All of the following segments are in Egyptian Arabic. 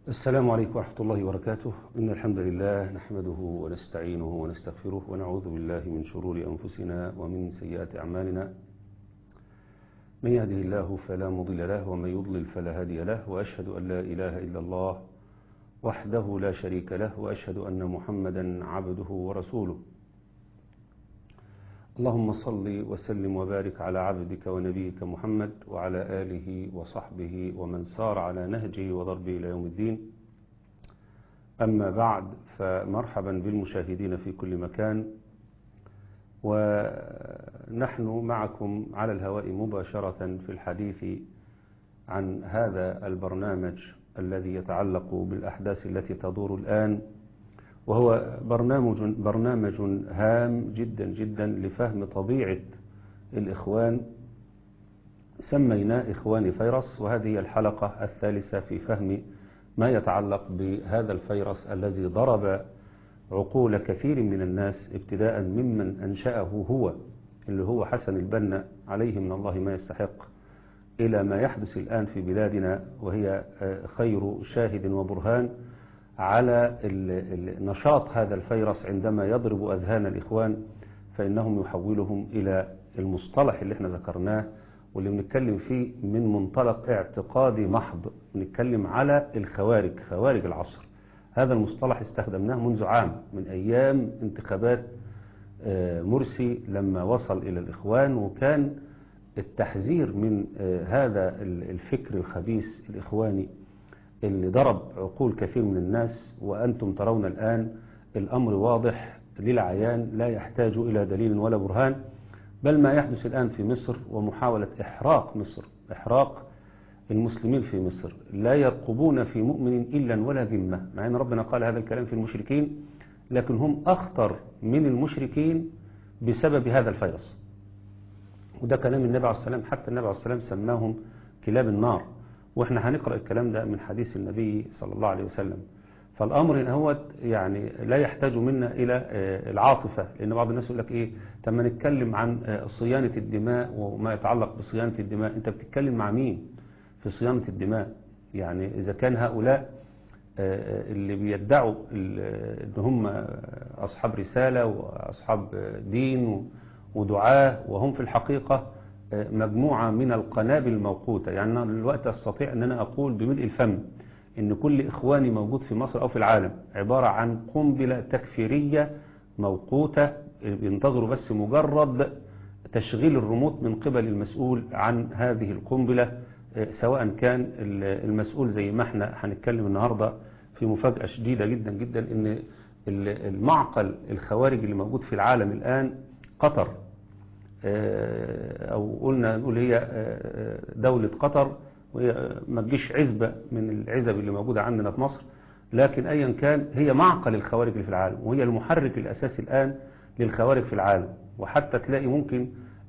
السلام عليكم ورحمة الله وبركاته إن الحمد لله نحمده ونستعينه ونستغفره ونعوذ بالله من شرور أنفسنا ومن سيئات أعمالنا من يهده الله فلا مضل له ومن يضلل فلا هادي له وأشهد أن لا إله إلا الله وحده لا شريك له وأشهد أن محمدا عبده ورسوله اللهم صل وسلم وبارك على عبدك ونبيك محمد وعلى آله وصحبه ومن سار على نهجه وضربه إلى يوم الدين أما بعد فمرحبا بالمشاهدين في كل مكان ونحن معكم على الهواء مباشرة في الحديث عن هذا البرنامج الذي يتعلق بالأحداث التي تدور الآن وهو برنامج, برنامج هام جدا جدا لفهم طبيعة الإخوان سميناه إخوان فيروس وهذه الحلقة الثالثة في فهم ما يتعلق بهذا الفيروس الذي ضرب عقول كثير من الناس ابتداء ممن أنشأه هو اللي هو حسن البنا عليه من الله ما يستحق إلى ما يحدث الآن في بلادنا وهي خير شاهد وبرهان على نشاط هذا الفيروس عندما يضرب أذهان الإخوان فإنهم يحولهم إلى المصطلح اللي احنا ذكرناه واللي بنتكلم فيه من منطلق اعتقادي محض بنتكلم على الخوارج خوارج العصر هذا المصطلح استخدمناه منذ عام من أيام انتخابات مرسي لما وصل إلى الإخوان وكان التحذير من هذا الفكر الخبيث الإخواني اللي ضرب عقول كثير من الناس وأنتم ترون الآن الأمر واضح للعيان لا يحتاج إلى دليل ولا برهان بل ما يحدث الآن في مصر ومحاولة إحراق مصر إحراق المسلمين في مصر لا يرقبون في مؤمن إلا ولا ذمة مع أن ربنا قال هذا الكلام في المشركين لكن هم أخطر من المشركين بسبب هذا الفيروس وده كلام النبي عليه السلام حتى النبي عليه السلام سماهم كلاب النار واحنا هنقرأ الكلام ده من حديث النبي صلى الله عليه وسلم فالأمر هنا هو يعني لا يحتاج منا إلى العاطفة لأن بعض الناس يقول لك إيه لما نتكلم عن صيانة الدماء وما يتعلق بصيانة الدماء أنت بتتكلم مع مين في صيانة الدماء يعني إذا كان هؤلاء اللي بيدعوا ان هم أصحاب رسالة وأصحاب دين ودعاة وهم في الحقيقة مجموعة من القنابل الموقوتة يعني أنا دلوقتي أستطيع أن أنا أقول بملء الفم أن كل إخواني موجود في مصر أو في العالم عبارة عن قنبلة تكفيرية موقوتة ينتظروا بس مجرد تشغيل الريموت من قبل المسؤول عن هذه القنبلة سواء كان المسؤول زي ما احنا هنتكلم النهاردة في مفاجأة شديدة جدا جدا أن المعقل الخوارج اللي موجود في العالم الآن قطر أو قلنا نقول هي دولة قطر وهي ما تجيش عزبة من العزب اللي موجودة عندنا في مصر لكن أيا كان هي معقل الخوارج اللي في العالم وهي المحرك الأساسي الآن للخوارج في العالم وحتى تلاقي ممكن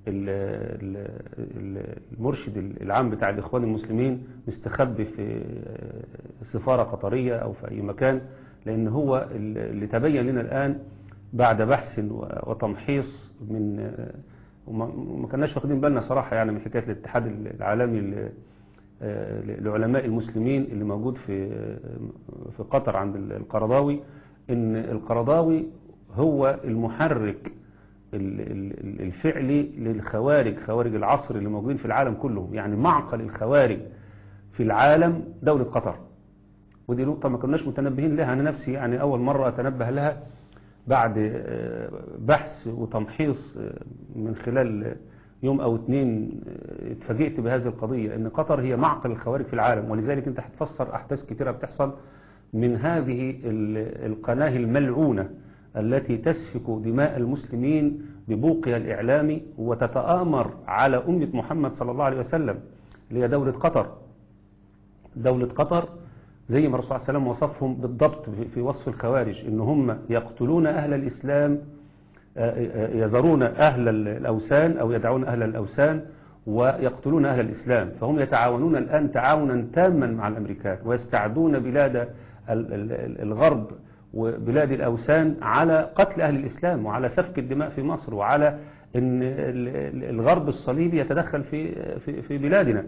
المرشد العام بتاع الإخوان المسلمين مستخبي في سفارة قطرية أو في أي مكان لأن هو اللي تبين لنا الآن بعد بحث وتمحيص من وما كناش واخدين بالنا صراحة يعني من حكاية الاتحاد العالمي لعلماء المسلمين اللي موجود في في قطر عند القرضاوي ان القرضاوي هو المحرك الفعلي للخوارج خوارج العصر اللي موجودين في العالم كلهم يعني معقل الخوارج في العالم دولة قطر ودي نقطة ما كناش متنبهين لها أنا نفسي يعني أول مرة أتنبه لها بعد بحث وتمحيص من خلال يوم أو اتنين اتفاجئت بهذه القضية ان قطر هي معقل الخوارج في العالم ولذلك انت هتفسر أحداث كثيرة بتحصل من هذه القناة الملعونة التي تسفك دماء المسلمين ببوقها الإعلامي وتتآمر على أمة محمد صلى الله عليه وسلم اللي هي دولة قطر دولة قطر زي ما الرسول صلى الله عليه وسلم وصفهم بالضبط في وصف الخوارج ان هم يقتلون أهل الإسلام يزرون أهل الأوثان أو يدعون أهل الأوثان ويقتلون أهل الإسلام فهم يتعاونون الآن تعاونا تاما مع الأمريكان ويستعدون بلاد الغرب وبلاد الأوثان على قتل أهل الإسلام وعلى سفك الدماء في مصر وعلى أن الغرب الصليبي يتدخل في في في بلادنا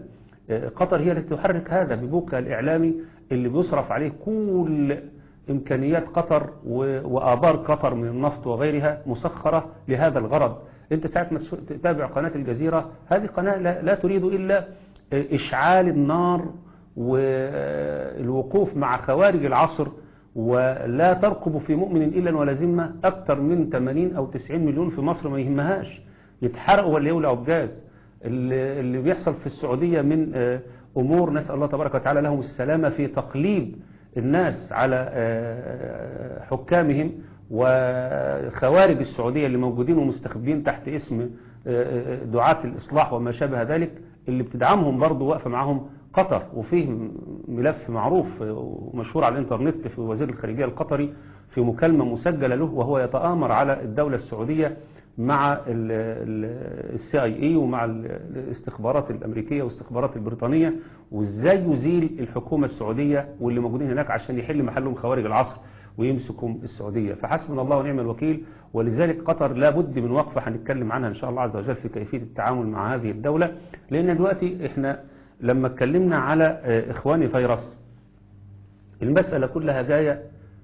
قطر هي التي تحرك هذا ببوقها الإعلامي اللي بيصرف عليه كل إمكانيات قطر وآبار قطر من النفط وغيرها مسخرة لهذا الغرض انت ساعة ما تتابع قناة الجزيرة هذه قناة لا تريد إلا إشعال النار والوقوف مع خوارج العصر ولا ترقب في مؤمن إلا ولا ذمة أكثر من 80 أو 90 مليون في مصر ما يهمهاش يتحرقوا ولا يولعوا بجاز اللي بيحصل في السعودية من أمور نسأل الله تبارك وتعالى لهم السلامة في تقليب الناس على حكامهم وخوارج السعودية اللي موجودين ومستخبين تحت اسم دعاة الإصلاح وما شابه ذلك اللي بتدعمهم برضه واقفة معهم قطر وفيه ملف معروف ومشهور على الانترنت في وزير الخارجية القطري في مكالمة مسجلة له وهو يتآمر على الدولة السعودية مع السي اي اي ومع الاستخبارات الامريكية والاستخبارات البريطانية وازاي يزيل الحكومة السعودية واللي موجودين هناك عشان يحل محلهم خوارج العصر ويمسكوا السعودية فحسبنا الله ونعم الوكيل ولذلك قطر لابد من وقفة هنتكلم عنها ان شاء الله عز وجل في كيفية التعامل مع هذه الدولة لان دلوقتي احنا لما اتكلمنا على اخواني فيروس المسألة كلها جاية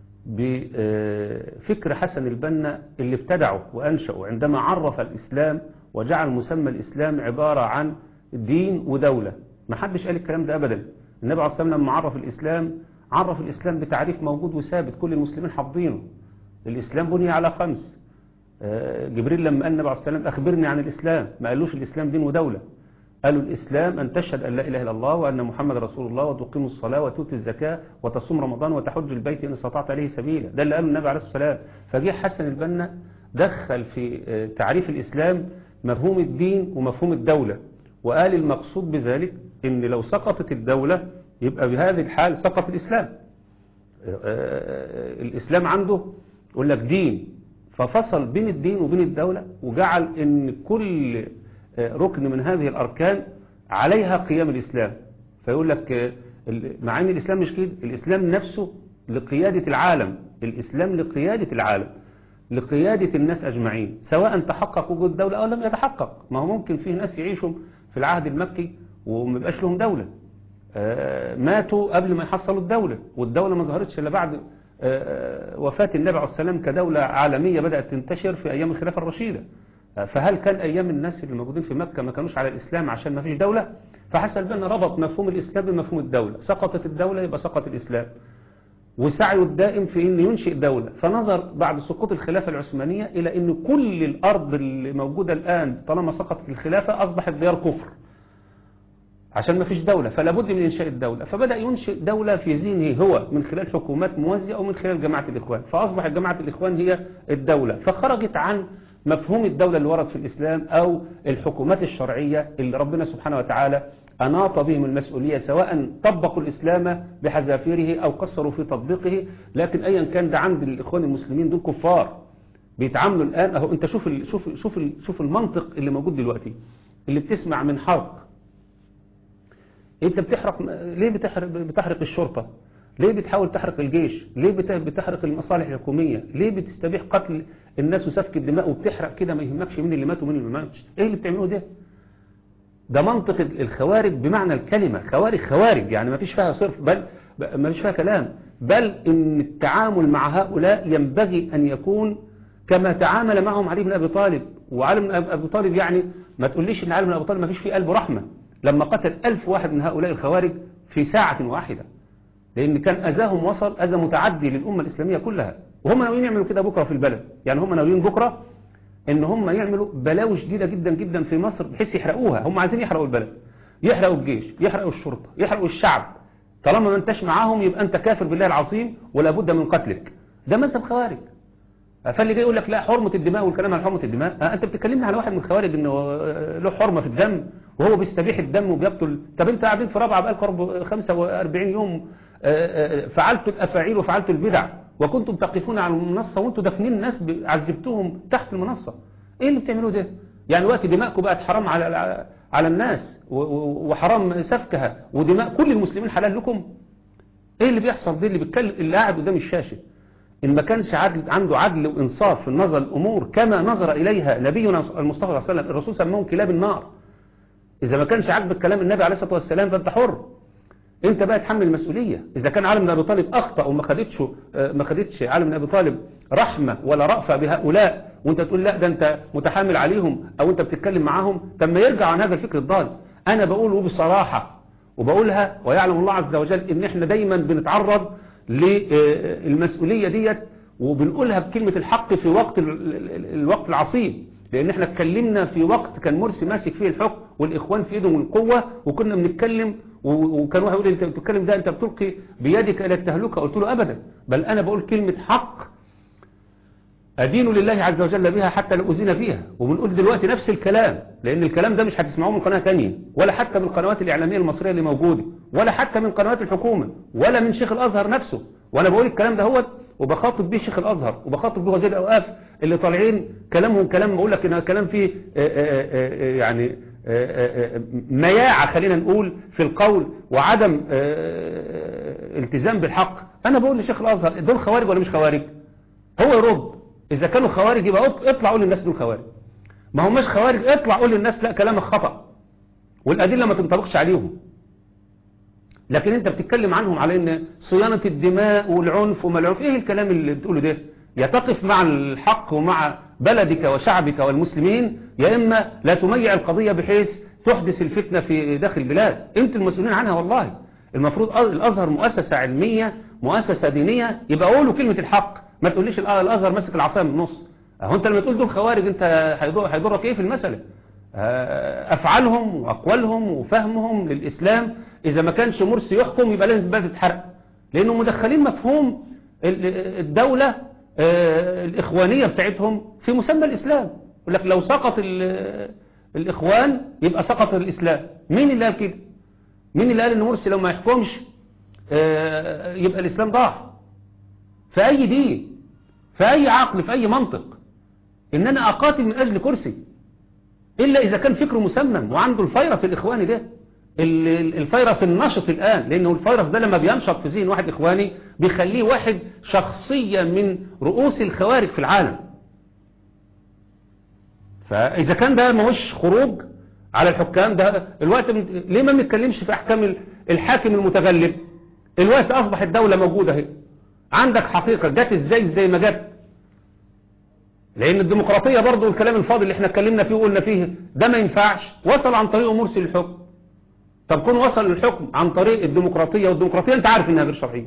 بفكر حسن البنا اللي ابتدعه وأنشأه عندما عرف الإسلام وجعل مسمى الإسلام عبارة عن دين ودولة ما حدش قال الكلام ده أبدا النبي عليه الصلاة والسلام لما عرف الإسلام عرف الإسلام بتعريف موجود وثابت كل المسلمين حافظينه الإسلام بني على خمس جبريل لما قال النبي عليه الصلاة والسلام أخبرني عن الإسلام ما قالوش الإسلام دين ودولة قالوا الإسلام أن تشهد أن لا إله إلا الله وأن محمد رسول الله وتقيم الصلاة وتؤتي الزكاة وتصوم رمضان وتحج البيت إن استطعت عليه سبيلا ده اللي قاله النبي عليه الصلاة والسلام فجه حسن البنا دخل في تعريف الإسلام مفهوم الدين ومفهوم الدولة وقال المقصود بذلك إن لو سقطت الدولة يبقى بهذه الحال سقط الإسلام الإسلام عنده يقول لك دين ففصل بين الدين وبين الدولة وجعل إن كل ركن من هذه الأركان عليها قيام الإسلام فيقول لك مع أن الإسلام مش كده الإسلام نفسه لقيادة العالم الإسلام لقيادة العالم لقيادة الناس أجمعين سواء تحقق وجود دولة أو لم يتحقق ما هو ممكن فيه ناس يعيشوا في العهد المكي وما يبقاش لهم دولة ماتوا قبل ما يحصلوا الدولة والدولة ما ظهرتش إلا بعد وفاة النبي عليه السلام كدولة عالمية بدأت تنتشر في أيام الخلافة الرشيدة فهل كان أيام الناس اللي موجودين في مكة ما كانوش على الإسلام عشان ما فيش دولة فحسن بأن ربط مفهوم الإسلام بمفهوم الدولة سقطت الدولة يبقى سقط الإسلام وسعيه الدائم في أن ينشئ دولة فنظر بعد سقوط الخلافة العثمانية إلى أن كل الأرض اللي موجودة الآن طالما سقطت الخلافة أصبحت ديار كفر عشان ما فيش دولة فلا بد من إنشاء الدولة فبدأ ينشئ دولة في ذهنه هو من خلال حكومات موازية أو من خلال جماعة الإخوان فأصبحت جماعة الإخوان هي الدولة فخرجت عن مفهوم الدولة اللي ورد في الإسلام أو الحكومات الشرعية اللي ربنا سبحانه وتعالى أناط بهم المسؤولية سواء طبقوا الإسلام بحذافيره أو قصروا في تطبيقه لكن أيا كان ده عند الإخوان المسلمين دول كفار بيتعاملوا الآن أهو أنت شوف ال شوف شوف ال شوف المنطق اللي موجود دلوقتي اللي بتسمع من حرق أنت بتحرق ليه بتحرق بتحرق الشرطة ليه بتحاول تحرق الجيش ليه بتحرق المصالح الحكومية ليه بتستبيح قتل الناس وسفك الدماء وبتحرق كده ما يهمكش مين اللي مات ومين اللي ما ماتش ايه اللي بتعملوه ده ده منطق الخوارج بمعنى الكلمة خوارج خوارج يعني ما فيش فيها صرف بل ما فيش فيها كلام بل ان التعامل مع هؤلاء ينبغي ان يكون كما تعامل معهم علي بن ابي طالب وعلي بن ابي طالب يعني ما تقوليش ان علي بن ابي طالب ما فيش فيه قلب رحمة لما قتل ألف واحد من هؤلاء الخوارج في ساعة واحدة لأن كان أذاهم وصل أذى متعدي للأمة الإسلامية كلها وهم ناويين يعملوا كده بكرة في البلد يعني هم ناويين بكرة ان هم يعملوا بلاوي شديدة جدا جدا في مصر بحيث يحرقوها هم عايزين يحرقوا البلد يحرقوا الجيش يحرقوا الشرطة يحرقوا الشعب طالما ما انتش معاهم يبقى انت كافر بالله العظيم ولا بد من قتلك ده مذهب خوارج فاللي جاي يقول لك لا حرمة الدماء والكلام عن حرمة الدماء آه انت بتكلمني على واحد من الخوارج انه له حرمة في الدم وهو بيستبيح الدم وبيقتل طب انت قاعدين في رابعه بقالكم 45 يوم فعلتوا الافاعيل وفعلتوا البدع وكنتم تقفون على المنصة وانتم دافنين الناس عذبتوهم تحت المنصة ايه اللي بتعملوه ده يعني وقت دماءكم بقت حرام على على الناس وحرام سفكها ودماء كل المسلمين حلال لكم ايه اللي بيحصل ده اللي بيتكلم اللي قاعد قدام الشاشة ان ما كانش عدل عنده عدل وانصاف في النظر الامور كما نظر اليها نبينا المصطفى صلى الله عليه وسلم الرسول سماهم كلاب النار إذا ما كانش عاجبك كلام النبي عليه الصلاة والسلام فأنت حر انت بقى تحمل المسؤولية اذا كان علي بن ابي طالب اخطأ وما خدتش ما خدتش علي بن ابي طالب رحمة ولا رأفة بهؤلاء وانت تقول لا ده انت متحامل عليهم او انت بتتكلم معاهم طب ما يرجع عن هذا الفكر الضال انا بقوله بصراحة وبقولها ويعلم الله عز وجل ان احنا دايما بنتعرض للمسؤولية ديت وبنقولها بكلمة الحق في وقت الوقت العصيب لان احنا اتكلمنا في وقت كان مرسي ماسك فيه الحكم والاخوان في ايدهم القوة وكنا بنتكلم وكان واحد يقول انت بتتكلم ده انت بتلقي بيدك الى التهلكة قلت له ابدا بل انا بقول كلمة حق ادين لله عز وجل بها حتى لو أزين فيها وبنقول دلوقتي نفس الكلام لان الكلام ده مش هتسمعوه من قناة تانية ولا حتى من القنوات الاعلامية المصرية اللي موجودة ولا حتى من قنوات الحكومة ولا من شيخ الازهر نفسه وانا بقول الكلام ده هو وبخاطب بيه شيخ الازهر وبخاطب بيه وزير الاوقاف اللي طالعين كلامهم كلام بقول لك ان كلام فيه يعني مياعة خلينا نقول في القول وعدم التزام بالحق انا بقول لشيخ الازهر دول خوارج ولا مش خوارج هو يرد اذا كانوا خوارج يبقى اطلع قول للناس دول خوارج ما هماش خوارج اطلع قول للناس لا كلامك خطأ والادله ما تنطبقش عليهم لكن انت بتتكلم عنهم على ان صيانة الدماء والعنف وما العنف ايه الكلام اللي بتقوله ده يا تقف مع الحق ومع بلدك وشعبك والمسلمين يا اما لا تميع القضية بحيث تحدث الفتنة في داخل البلاد انت المسؤولين عنها والله المفروض الازهر مؤسسة علمية مؤسسة دينية يبقى قولوا كلمة الحق ما تقوليش الازهر ماسك العصاية من النص اهو انت لما تقول دول خوارج انت هيضرك ايه في المسألة افعالهم واقوالهم وفهمهم للاسلام إذا ما كانش مرسي يحكم يبقى لازم البلد تتحرق لأنه مدخلين مفهوم الدولة الإخوانية بتاعتهم في مسمى الإسلام يقول لك لو سقط الإخوان يبقى سقط الإسلام مين اللي قال كده مين اللي قال إن مرسي لو ما يحكمش يبقى الإسلام ضاع في أي دين في أي عقل في أي منطق إن أنا أقاتل من أجل كرسي إلا إذا كان فكره مسمم وعنده الفيروس الإخواني ده الفيروس النشط الآن لأنه الفيروس ده لما بينشط في ذهن واحد إخواني بيخليه واحد شخصية من رؤوس الخوارج في العالم فإذا كان ده ماهوش خروج على الحكام ده الوقت ليه ما بنتكلمش في أحكام الحاكم المتغلب الوقت أصبح الدولة موجودة اهي عندك حقيقة جت ازاي زي ما جت لأن الديمقراطية برضو الكلام الفاضي اللي احنا اتكلمنا فيه وقلنا فيه ده ما ينفعش وصل عن طريق مرسي للحكم طب كون وصل للحكم عن طريق الديمقراطية والديمقراطية انت عارف انها غير شرعية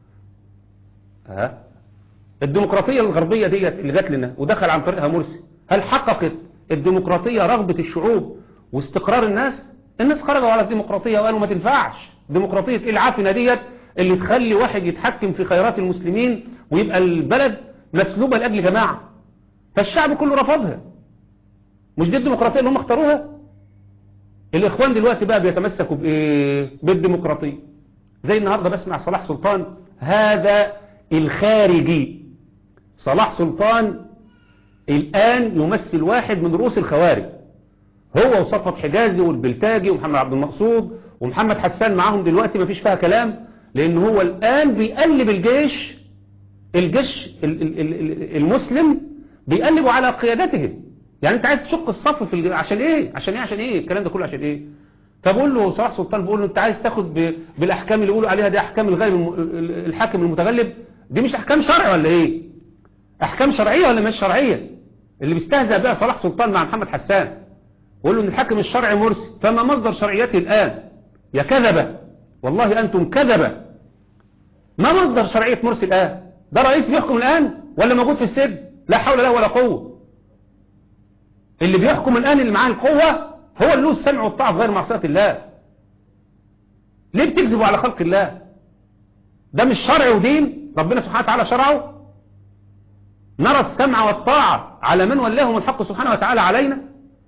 ها الديمقراطية الغربية ديت اللي جات لنا ودخل عن طريقها مرسي هل حققت الديمقراطية رغبة الشعوب واستقرار الناس الناس خرجوا على الديمقراطية وقالوا ما تنفعش ديمقراطية ايه العافنة ديت اللي تخلي واحد يتحكم في خيرات المسلمين ويبقى البلد مسلوبة لأجل جماعة فالشعب كله رفضها مش دي الديمقراطية اللي هم اختاروها الإخوان دلوقتي بقى بيتمسكوا بإيه؟ بالديمقراطية زي النهاردة بسمع صلاح سلطان هذا الخارجي صلاح سلطان الآن يمثل واحد من رؤوس الخوارج هو وصفت حجازي والبلتاجي ومحمد عبد المقصود ومحمد حسان معاهم دلوقتي مفيش فيها كلام لأن هو الآن بيقلب الجيش الجيش المسلم بيقلبوا على قيادتهم يعني انت عايز تشق الصف في الج... عشان ايه عشان ايه عشان ايه الكلام ده كله عشان ايه فبقول له صلاح سلطان بقول له انت عايز تاخد ب... بالاحكام اللي يقولوا عليها دي احكام الغير الم... الحاكم المتغلب دي مش احكام شرع ولا ايه احكام شرعيه ولا مش شرعيه اللي بيستهزأ بها صلاح سلطان مع محمد حسان بقول له ان الحاكم الشرعي مرسي فما مصدر شرعيته الان يا كذبه والله انتم كذبه ما مصدر شرعيه مرسي الان ده رئيس بيحكم الان ولا موجود في السجن لا حول له ولا قوه اللي بيحكم الآن اللي معاه القوة هو اللي له السمع والطاعة في غير معصية الله ليه بتكذبوا على خلق الله ده مش شرع ودين ربنا سبحانه وتعالى شرعه نرى السمع والطاعة على من ولاهم الحق سبحانه وتعالى علينا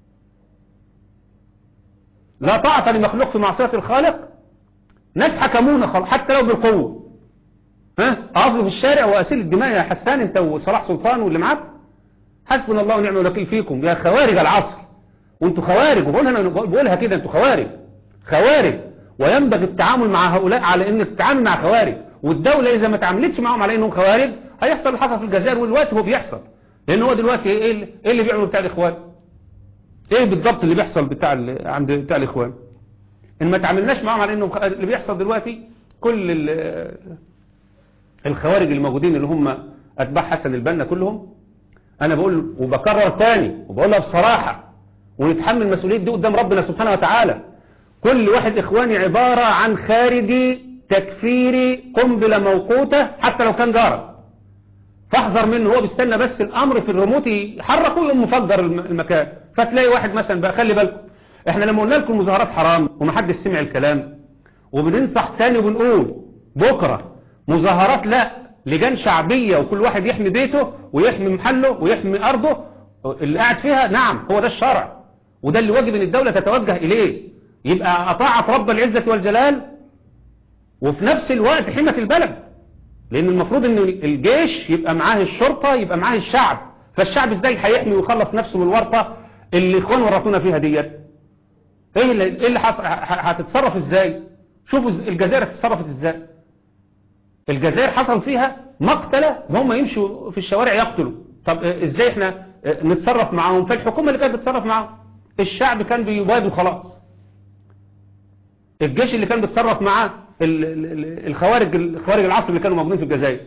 لا طاعة لمخلوق في معصية الخالق ناس حكمونا حتى لو بالقوة ها أقفوا في الشارع وأسيل الدماء يا حسان انت وصلاح سلطان واللي معاك حسبنا الله ونعم الوكيل فيكم يا خوارج العصر وانتوا خوارج وبقولها انا بقولها كده انتوا خوارج خوارج وينبغي التعامل مع هؤلاء على ان تتعامل مع خوارج والدولة اذا ما تعاملتش معهم على انهم خوارج هيحصل اللي حصل في الجزائر والوقت هو بيحصل لان هو دلوقتي ايه اللي, إيه اللي بيعملوا بتاع الاخوان ايه بالضبط اللي بيحصل بتاع ال- عند بتاع الاخوان ان ما تعاملناش معاهم على انه اللي بيحصل دلوقتي كل ال- الخوارج الموجودين اللي هم اتباع حسن البنا كلهم انا بقول وبكرر تاني وبقولها بصراحة ونتحمل المسؤولية دي قدام ربنا سبحانه وتعالى كل واحد اخواني عبارة عن خارجي تكفيري قنبلة موقوتة حتى لو كان جارك فاحذر منه هو بيستنى بس الامر في الريموت يحركه يقوم مفجر الم- المكان فتلاقي واحد مثلا بقى خلي بالكم احنا لما قلنا لكم مظاهرات حرام ومحدش سمع الكلام وبننصح تاني وبنقول بكرة مظاهرات لا لجان شعبية وكل واحد يحمي بيته ويحمي محله ويحمي أرضه اللي قاعد فيها نعم هو ده الشرع وده اللي واجب ان الدولة تتوجه إليه يبقى أطاعت رب العزة والجلال وفي نفس الوقت حمة البلد لأن المفروض ان الجيش يبقى معاه الشرطة يبقى معاه الشعب فالشعب ازاي هيحمي ويخلص نفسه من الورطة اللي اخوان ورطونا فيها ديت ايه اللي, إيه اللي حص... ه- هتتصرف ازاي شوفوا إز- الجزائر اتصرفت ازاي الجزائر حصل فيها مقتلة هم يمشوا في الشوارع يقتلوا طب آه، ازاي احنا آه، نتصرف معاهم فالحكومة اللي كانت بتتصرف معاهم الشعب كان بيباد وخلاص الجيش اللي كان بيتصرف معاه ال- ال- ال- الخوارج الخوارج العصر اللي كانوا موجودين في الجزائر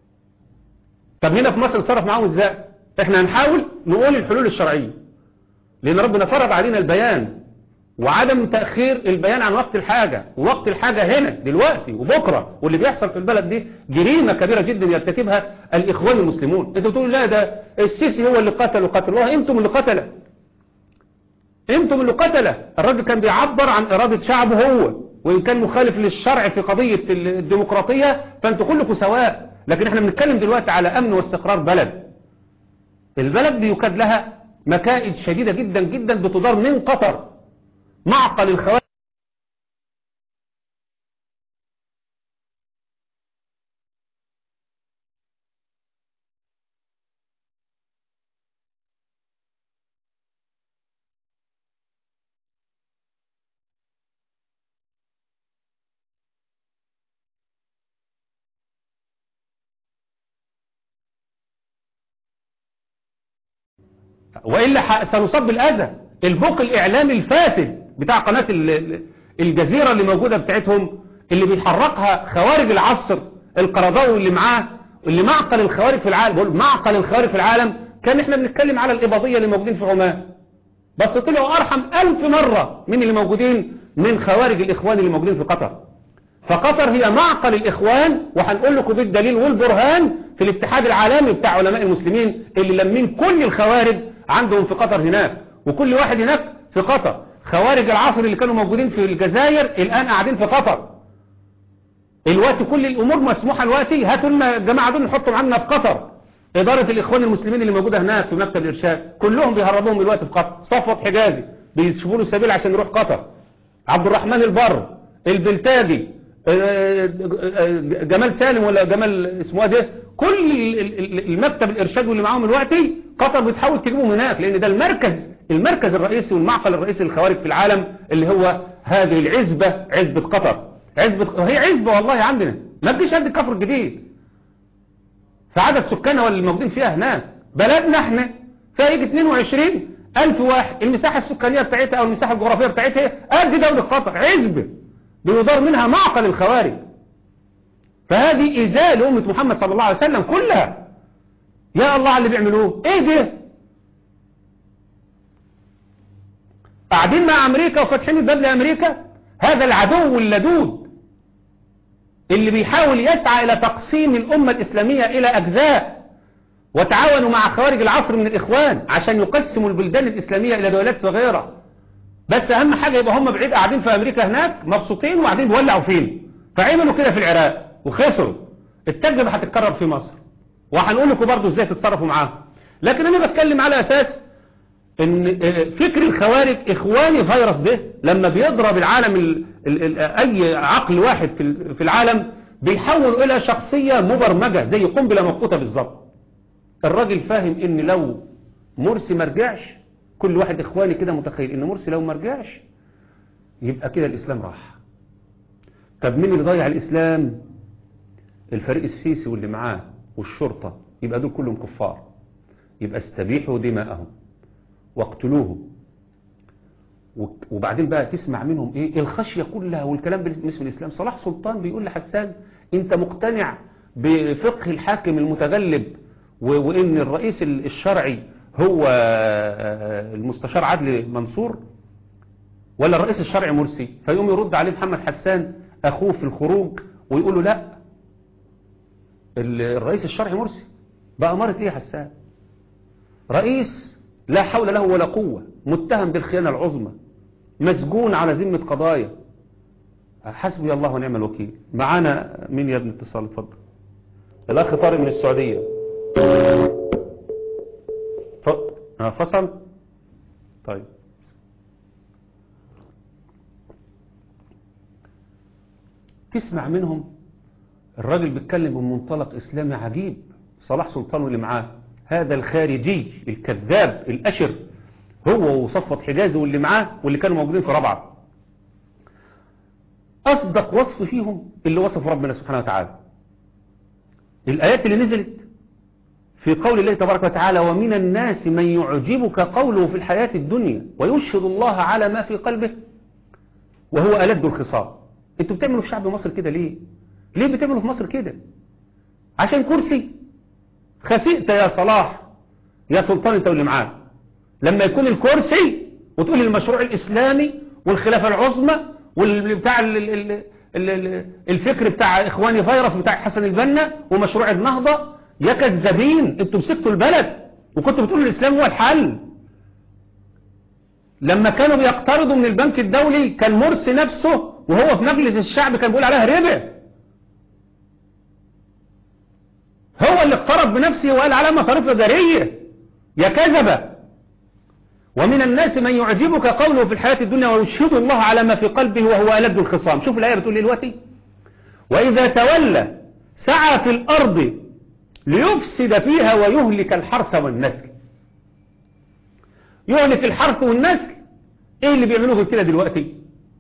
طب هنا في مصر نتصرف معاهم ازاي احنا هنحاول نقول الحلول الشرعية لان ربنا فرض علينا البيان وعدم تأخير البيان عن وقت الحاجة ووقت الحاجة هنا دلوقتي وبكرة واللي بيحصل في البلد دي جريمة كبيرة جدا يرتكبها الإخوان المسلمون انتوا تقولوا لا ده السيسي هو اللي قتل وقتل والله انتم اللي قتله انتم اللي قتله الراجل كان بيعبر عن إرادة شعبه هو وإن كان مخالف للشرع في قضية الديمقراطية فانتوا كلكم سواء لكن احنا بنتكلم دلوقتي على أمن واستقرار بلد البلد بيكاد لها مكائد شديدة جدا جدا بتدار من قطر معقل الخوارج وإلا ح- سنصاب بالأذى البوق الإعلامي الفاسد بتاع قناة ال- ال- الجزيرة اللي موجودة بتاعتهم اللي بيحركها خوارج العصر القرضاوي اللي معاه اللي معقل الخوارج في العالم بقول معقل الخوارج في العالم كان احنا بنتكلم على الإباضية اللي موجودين في عمان بس طلعوا أرحم ألف مرة من اللي موجودين من خوارج الإخوان اللي موجودين في قطر فقطر هي معقل الإخوان وهنقول لكم بالدليل والبرهان في الاتحاد العالمي بتاع علماء المسلمين اللي لمين كل الخوارج عندهم في قطر هناك وكل واحد هناك في قطر خوارج العصر اللي كانوا موجودين في الجزائر الآن قاعدين في قطر الوقت كل الأمور مسموحة الوقت هاتوا لنا الجماعة دول نحطهم عندنا في قطر إدارة الإخوان المسلمين اللي موجودة هناك في مكتب الإرشاد كلهم بيهربوهم الوقت في قطر صفوت حجازي بيشوفوا له السبيل عشان يروح قطر عبد الرحمن البر البلتاجي آه، آه، جمال سالم ولا جمال اسمه إيه ده كل ال- ال- المكتب الإرشاد واللي معاهم الوقتي قطر بتحاول تجيبهم هناك لأن ده المركز المركز الرئيسي والمعقل الرئيسي للخوارج في العالم اللي هو هذه العزبة عزبة قطر عزبة هي عزبة والله عندنا ما تجيش قد الكفر الجديد فعدد سكانها اللي موجودين فيها هناك بلدنا احنا فيها يجي 22 ألف واحد المساحة السكانية بتاعتها أو المساحة الجغرافية بتاعتها قد دولة قطر عزبة بيدار منها معقل الخوارج فهذه إزالة لأمة محمد صلى الله عليه وسلم كلها يا الله على اللي بيعملوه ايه ده قاعدين مع أمريكا وفاتحين الباب لأمريكا هذا العدو اللدود اللي بيحاول يسعى إلى تقسيم الأمة الإسلامية إلى أجزاء وتعاونوا مع خوارج العصر من الإخوان عشان يقسموا البلدان الإسلامية إلى دولات صغيرة بس أهم حاجة يبقى هم بعيد قاعدين في أمريكا هناك مبسوطين وقاعدين بيولعوا فين فعملوا كده في العراق وخسروا التجربة هتتكرر في مصر وهنقول لكم برضه ازاي تتصرفوا معاهم لكن أنا بتكلم على أساس ان فكر الخوارج اخواني فيروس ده لما بيضرب العالم ال ال ال اي عقل واحد في ال- في العالم بيحول الى شخصية مبرمجة زي قنبلة موقوتة بالظبط الراجل فاهم ان لو مرسي مرجعش كل واحد اخواني كده متخيل ان مرسي لو مرجعش يبقى كده الاسلام راح طب مين اللي ضيع الاسلام الفريق السيسي واللي معاه والشرطة يبقى دول كلهم كفار يبقى استبيحوا دماءهم واقتلوهم وبعدين بقى تسمع منهم ايه الخشية كلها والكلام باسم الاسلام صلاح سلطان بيقول لحسان انت مقتنع بفقه الحاكم المتغلب وان الرئيس الشرعي هو المستشار عدلي منصور ولا الرئيس الشرعي مرسي فيقوم يرد عليه محمد حسان اخوه في الخروج ويقول له لا الرئيس الشرعي مرسي بقى مرة ايه يا حسان رئيس لا حول له ولا قوة متهم بالخيانة العظمى مسجون على ذمة قضايا حسبي الله ونعم الوكيل معانا مين يا ابن اتصال اتفضل الاخ طارق من السعودية فصل طيب تسمع منهم الراجل بيتكلم بمنطلق اسلامي عجيب صلاح سلطان واللي معاه هذا الخارجي الكذاب الاشر هو وصفوة حجازي واللي معاه واللي كانوا موجودين في رابعه اصدق وصف فيهم اللي وصف ربنا سبحانه وتعالى الايات اللي نزلت في قول الله تبارك وتعالى ومن الناس من يعجبك قوله في الحياة الدنيا ويشهد الله على ما في قلبه وهو ألد الخصام انتوا بتعملوا في شعب مصر كده ليه ليه بتعملوا في مصر كده عشان كرسي خسئت يا صلاح يا سلطان انت واللي معاه لما يكون الكرسي وتقول المشروع الإسلامي والخلافة العظمى والبتاع الفكر بتاع إخواني فيروس بتاع حسن البنا ومشروع النهضة يا كذابين انتوا مسكتوا البلد وكنتوا بتقولوا الإسلام هو الحل لما كانوا بيقترضوا من البنك الدولي كان مرسي نفسه وهو في مجلس الشعب كان بيقول عليها ربا هو اللي اقترض بنفسه وقال عليها مصاريف إدارية يا كذبة ومن الناس من يعجبك قوله في الحياة الدنيا ويشهد الله على ما في قلبه وهو ألد الخصام شوف الآية بتقول لي دلوقتي وإذا تولى سعى في الأرض ليفسد فيها ويهلك الحرث والنسل يهلك الحرث والنسل ايه اللي بيعملوه كده دلوقتي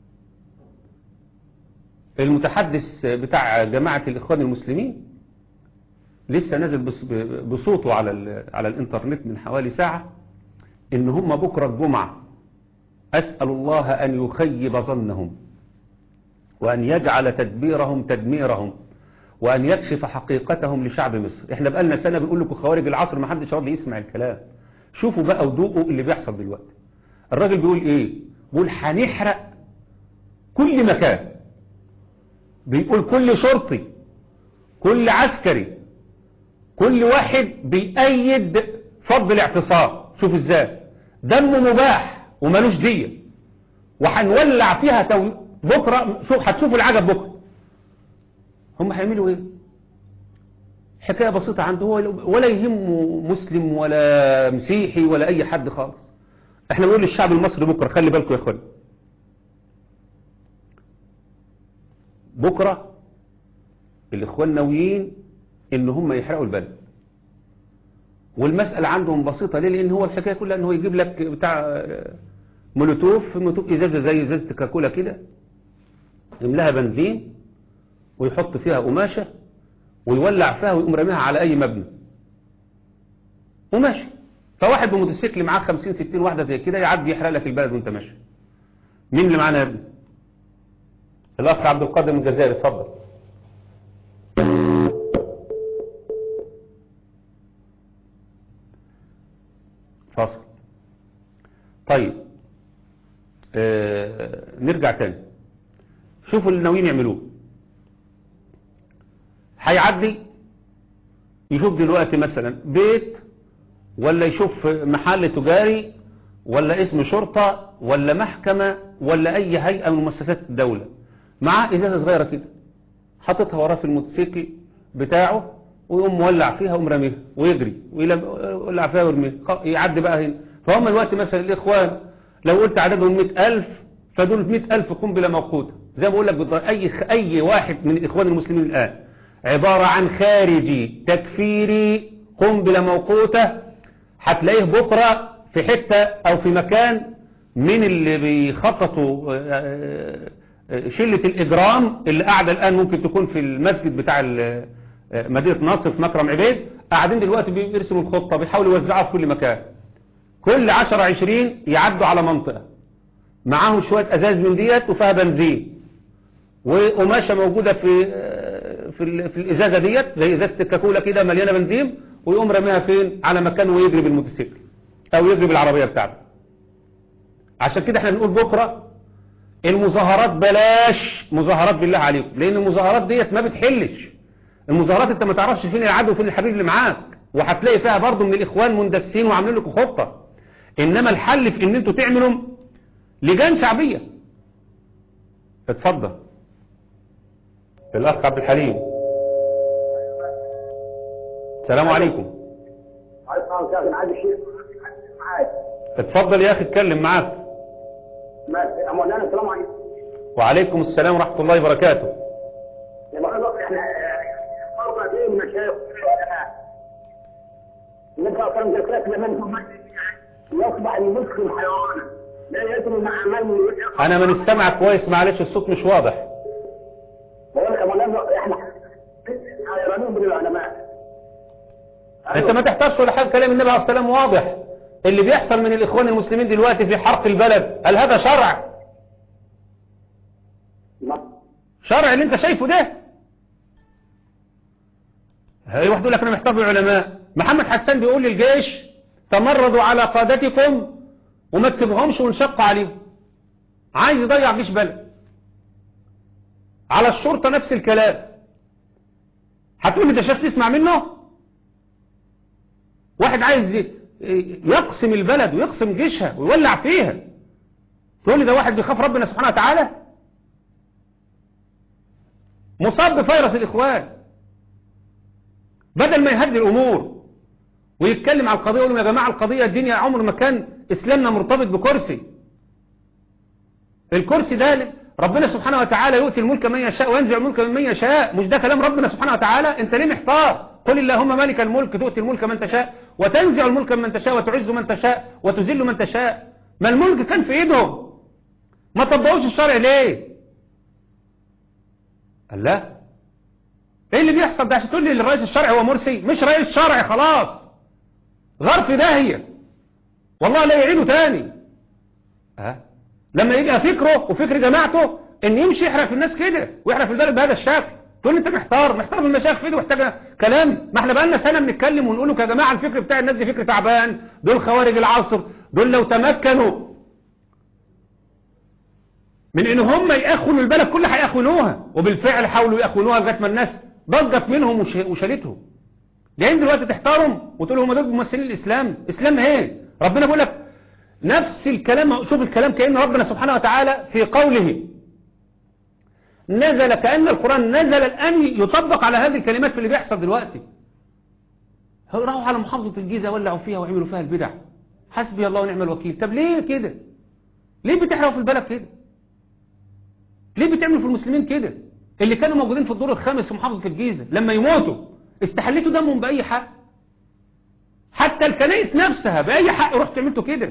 المتحدث بتاع جماعة الإخوان المسلمين لسه نازل بصوته على على الانترنت من حوالي ساعة ان هم بكرة الجمعة أسأل الله أن يخيب ظنهم وأن يجعل تدبيرهم تدميرهم وأن يكشف حقيقتهم لشعب مصر احنا بقالنا سنة بنقول لكم خوارج العصر ما حدش راضي يسمع الكلام شوفوا بقى ودوقوا اللي بيحصل دلوقتي الراجل بيقول ايه بيقول هنحرق كل مكان بيقول كل شرطي كل عسكري كل واحد بيأيد فض الاعتصام شوف ازاي دم مباح ومالوش دية وهنولع فيها تو... بكرة شوف هتشوفوا العجب بكرة هم هيعملوا ايه حكاية بسيطة عنده هو ولا يهمه مسلم ولا مسيحي ولا اي حد خالص احنا بنقول للشعب المصري بكرة خلي بالكم يا اخوان بكرة الاخوان ناويين ان هم يحرقوا البلد والمسألة عندهم بسيطة ليه لان هو الحكاية كلها ان هو يجيب لك بتاع مولوتوف مولوتوف ازازة زي ازازة كاكولا كده يملاها بنزين ويحط فيها قماشة ويولع فيها ويقوم راميها على اي مبنى وماشي فواحد بموتوسيكل معاه 50 60 واحدة زي كده يعدي يحرق لك البلد وانت ماشي مين اللي معانا يا ابني الاخ عبد القادر من الجزائر اتفضل فاصل طيب آه نرجع تاني شوفوا اللي ناويين يعملوه هيعدي يشوف دلوقتي مثلا بيت ولا يشوف محل تجاري ولا اسم شرطة ولا محكمة ولا اي هيئة من مؤسسات الدولة معاه ازازة صغيرة كده حاططها وراه في الموتوسيكل بتاعه ويقوم مولع فيها ويقوم راميها ويجري ويولع فيها ويرميها يعدي بقى هنا فهم الوقت مثلا الاخوان لو قلت عددهم 100000 فدول 100000 قنبله موقوته زي ما بقول لك اي اي واحد من الاخوان المسلمين الان عباره عن خارجي تكفيري قنبله موقوته هتلاقيه بكره في حته او في مكان من اللي بيخططوا شله الاجرام اللي قاعده الان ممكن تكون في المسجد بتاع مدينة نصر في مكرم عبيد قاعدين دلوقتي بيرسموا الخطة بيحاولوا يوزعوها في كل مكان كل 10 20 يعدوا على منطقة معاهم شوية ازاز من ديت وفيها بنزين وقماشة موجودة في في, ال- في الازازة ديت زي ازازة الكاكولا كده مليانة بنزين ويقوم رميها فين على مكان ويجري بالموتوسيكل او يجري بالعربية بتاعته عشان كده احنا بنقول بكرة المظاهرات بلاش مظاهرات بالله عليكم لان المظاهرات ديت ما بتحلش المظاهرات انت ما تعرفش فين العدو وفين الحبيب اللي معاك وهتلاقي فيها برضه من الاخوان مندسين وعاملين لكم خطه انما الحل في ان انتوا تعملوا لجان شعبيه اتفضل الاخ عبد الحليم السلام عليكم عايز كابتن عادل الشيخ معاك اتفضل يا اخي اتكلم معاك ما مولانا السلام عليكم وعليكم السلام ورحمه الله وبركاته يا مولانا احنا فرضنا دي المشايخ النبي صلى الله عليه وسلم ذكرت لمن هم يصبح المسلم حيوانا لا يدري مع من انا من السمع كويس معلش الصوت مش واضح بقول لك يا مولانا احنا حيرانين بالعلماء انت ما تحتاجش ولا حاجه كلام النبي عليه الصلاه والسلام واضح اللي بيحصل من الاخوان المسلمين دلوقتي في حرق البلد هل هذا شرع شرع اللي انت شايفه ده هي واحد يقول لك انا محتار بالعلماء محمد حسان بيقول للجيش تمردوا على قادتكم وما تسيبهمش ونشق عليهم عايز يضيع جيش بلد على الشرطة نفس الكلام هتقول لي ده شاف تسمع منه واحد عايز ي- يقسم البلد ويقسم جيشها ويولع فيها تقول لي ده واحد بيخاف ربنا سبحانه وتعالى مصاب بفيروس الإخوان بدل ما يهدي الأمور ويتكلم على القضية يقول لهم يا جماعة القضية الدنيا عمر ما كان إسلامنا مرتبط بكرسي الكرسي ده ربنا سبحانه وتعالى يؤتي الملك من يشاء وينزع الملك من يشاء مش ده كلام ربنا سبحانه وتعالى انت ليه محتار قل اللهم مالك الملك تؤتي الملك من تشاء وتنزع الملك من تشاء وتعز من تشاء وتذل من تشاء ما الملك كان في ايدهم ما طبقوش الشرع ليه قال لا ايه اللي بيحصل ده عشان تقول لي الرئيس الشرعي هو مرسي مش رئيس شرعي خلاص غرف داهية والله لا يعيده تاني ها لما يبقى فكره وفكر جماعته ان يمشي يحرق في الناس كده ويحرق في البلد بهذا الشكل تقول لي انت محتار محتار من المشايخ في ايده محتاج كلام ما احنا بقالنا سنه بنتكلم ونقول لك يا جماعه الفكر بتاع الناس دي فكر تعبان دول خوارج العصر دول لو تمكنوا من ان هم ياخنوا البلد كلها هياخنوها وبالفعل حاولوا ياخنوها لغايه ما الناس ضجت منهم وش- وشالتهم جايين دلوقتي تحتارم وتقول هم دول ممثلين الاسلام اسلام ايه ربنا بيقول لك نفس الكلام شوف الكلام كأن ربنا سبحانه وتعالى في قوله نزل كأن القرآن نزل الآن يطبق على هذه الكلمات في اللي بيحصل دلوقتي هو راحوا على محافظة الجيزة ولعوا فيها وعملوا فيها البدع حسبي الله ونعم الوكيل طب ليه كده ليه بتحرقوا في البلد كده ليه بتعملوا في المسلمين كده اللي كانوا موجودين في الدور الخامس في محافظة الجيزة لما يموتوا استحليتوا دمهم بأي حق حتى الكنائس نفسها بأي حق رحت عملتوا كده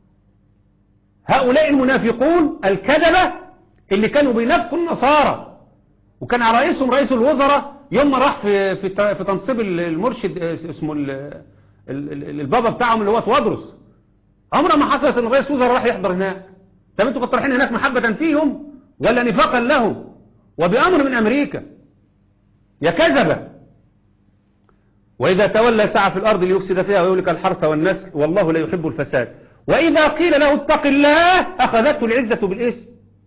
هؤلاء المنافقون الكذبة اللي كانوا بينافقوا النصارى وكان على رئيسهم رئيس الوزراء يوم ما راح في في ت- في تنصيب ال- المرشد آه، اسمه ال- ال- ال- البابا بتاعهم اللي هو توادرس عمره ما حصلت ان رئيس وزراء راح يحضر هناك طب انتوا كنتوا رايحين هناك محبة فيهم ولا نفاقا لهم وبأمر من أمريكا يا كذبة وإذا تولى سعى في الأرض ليفسد فيها ويهلك الحرث والنسل والله لا يحب الفساد وإذا قيل له اتق الله أخذته العزة بالإثم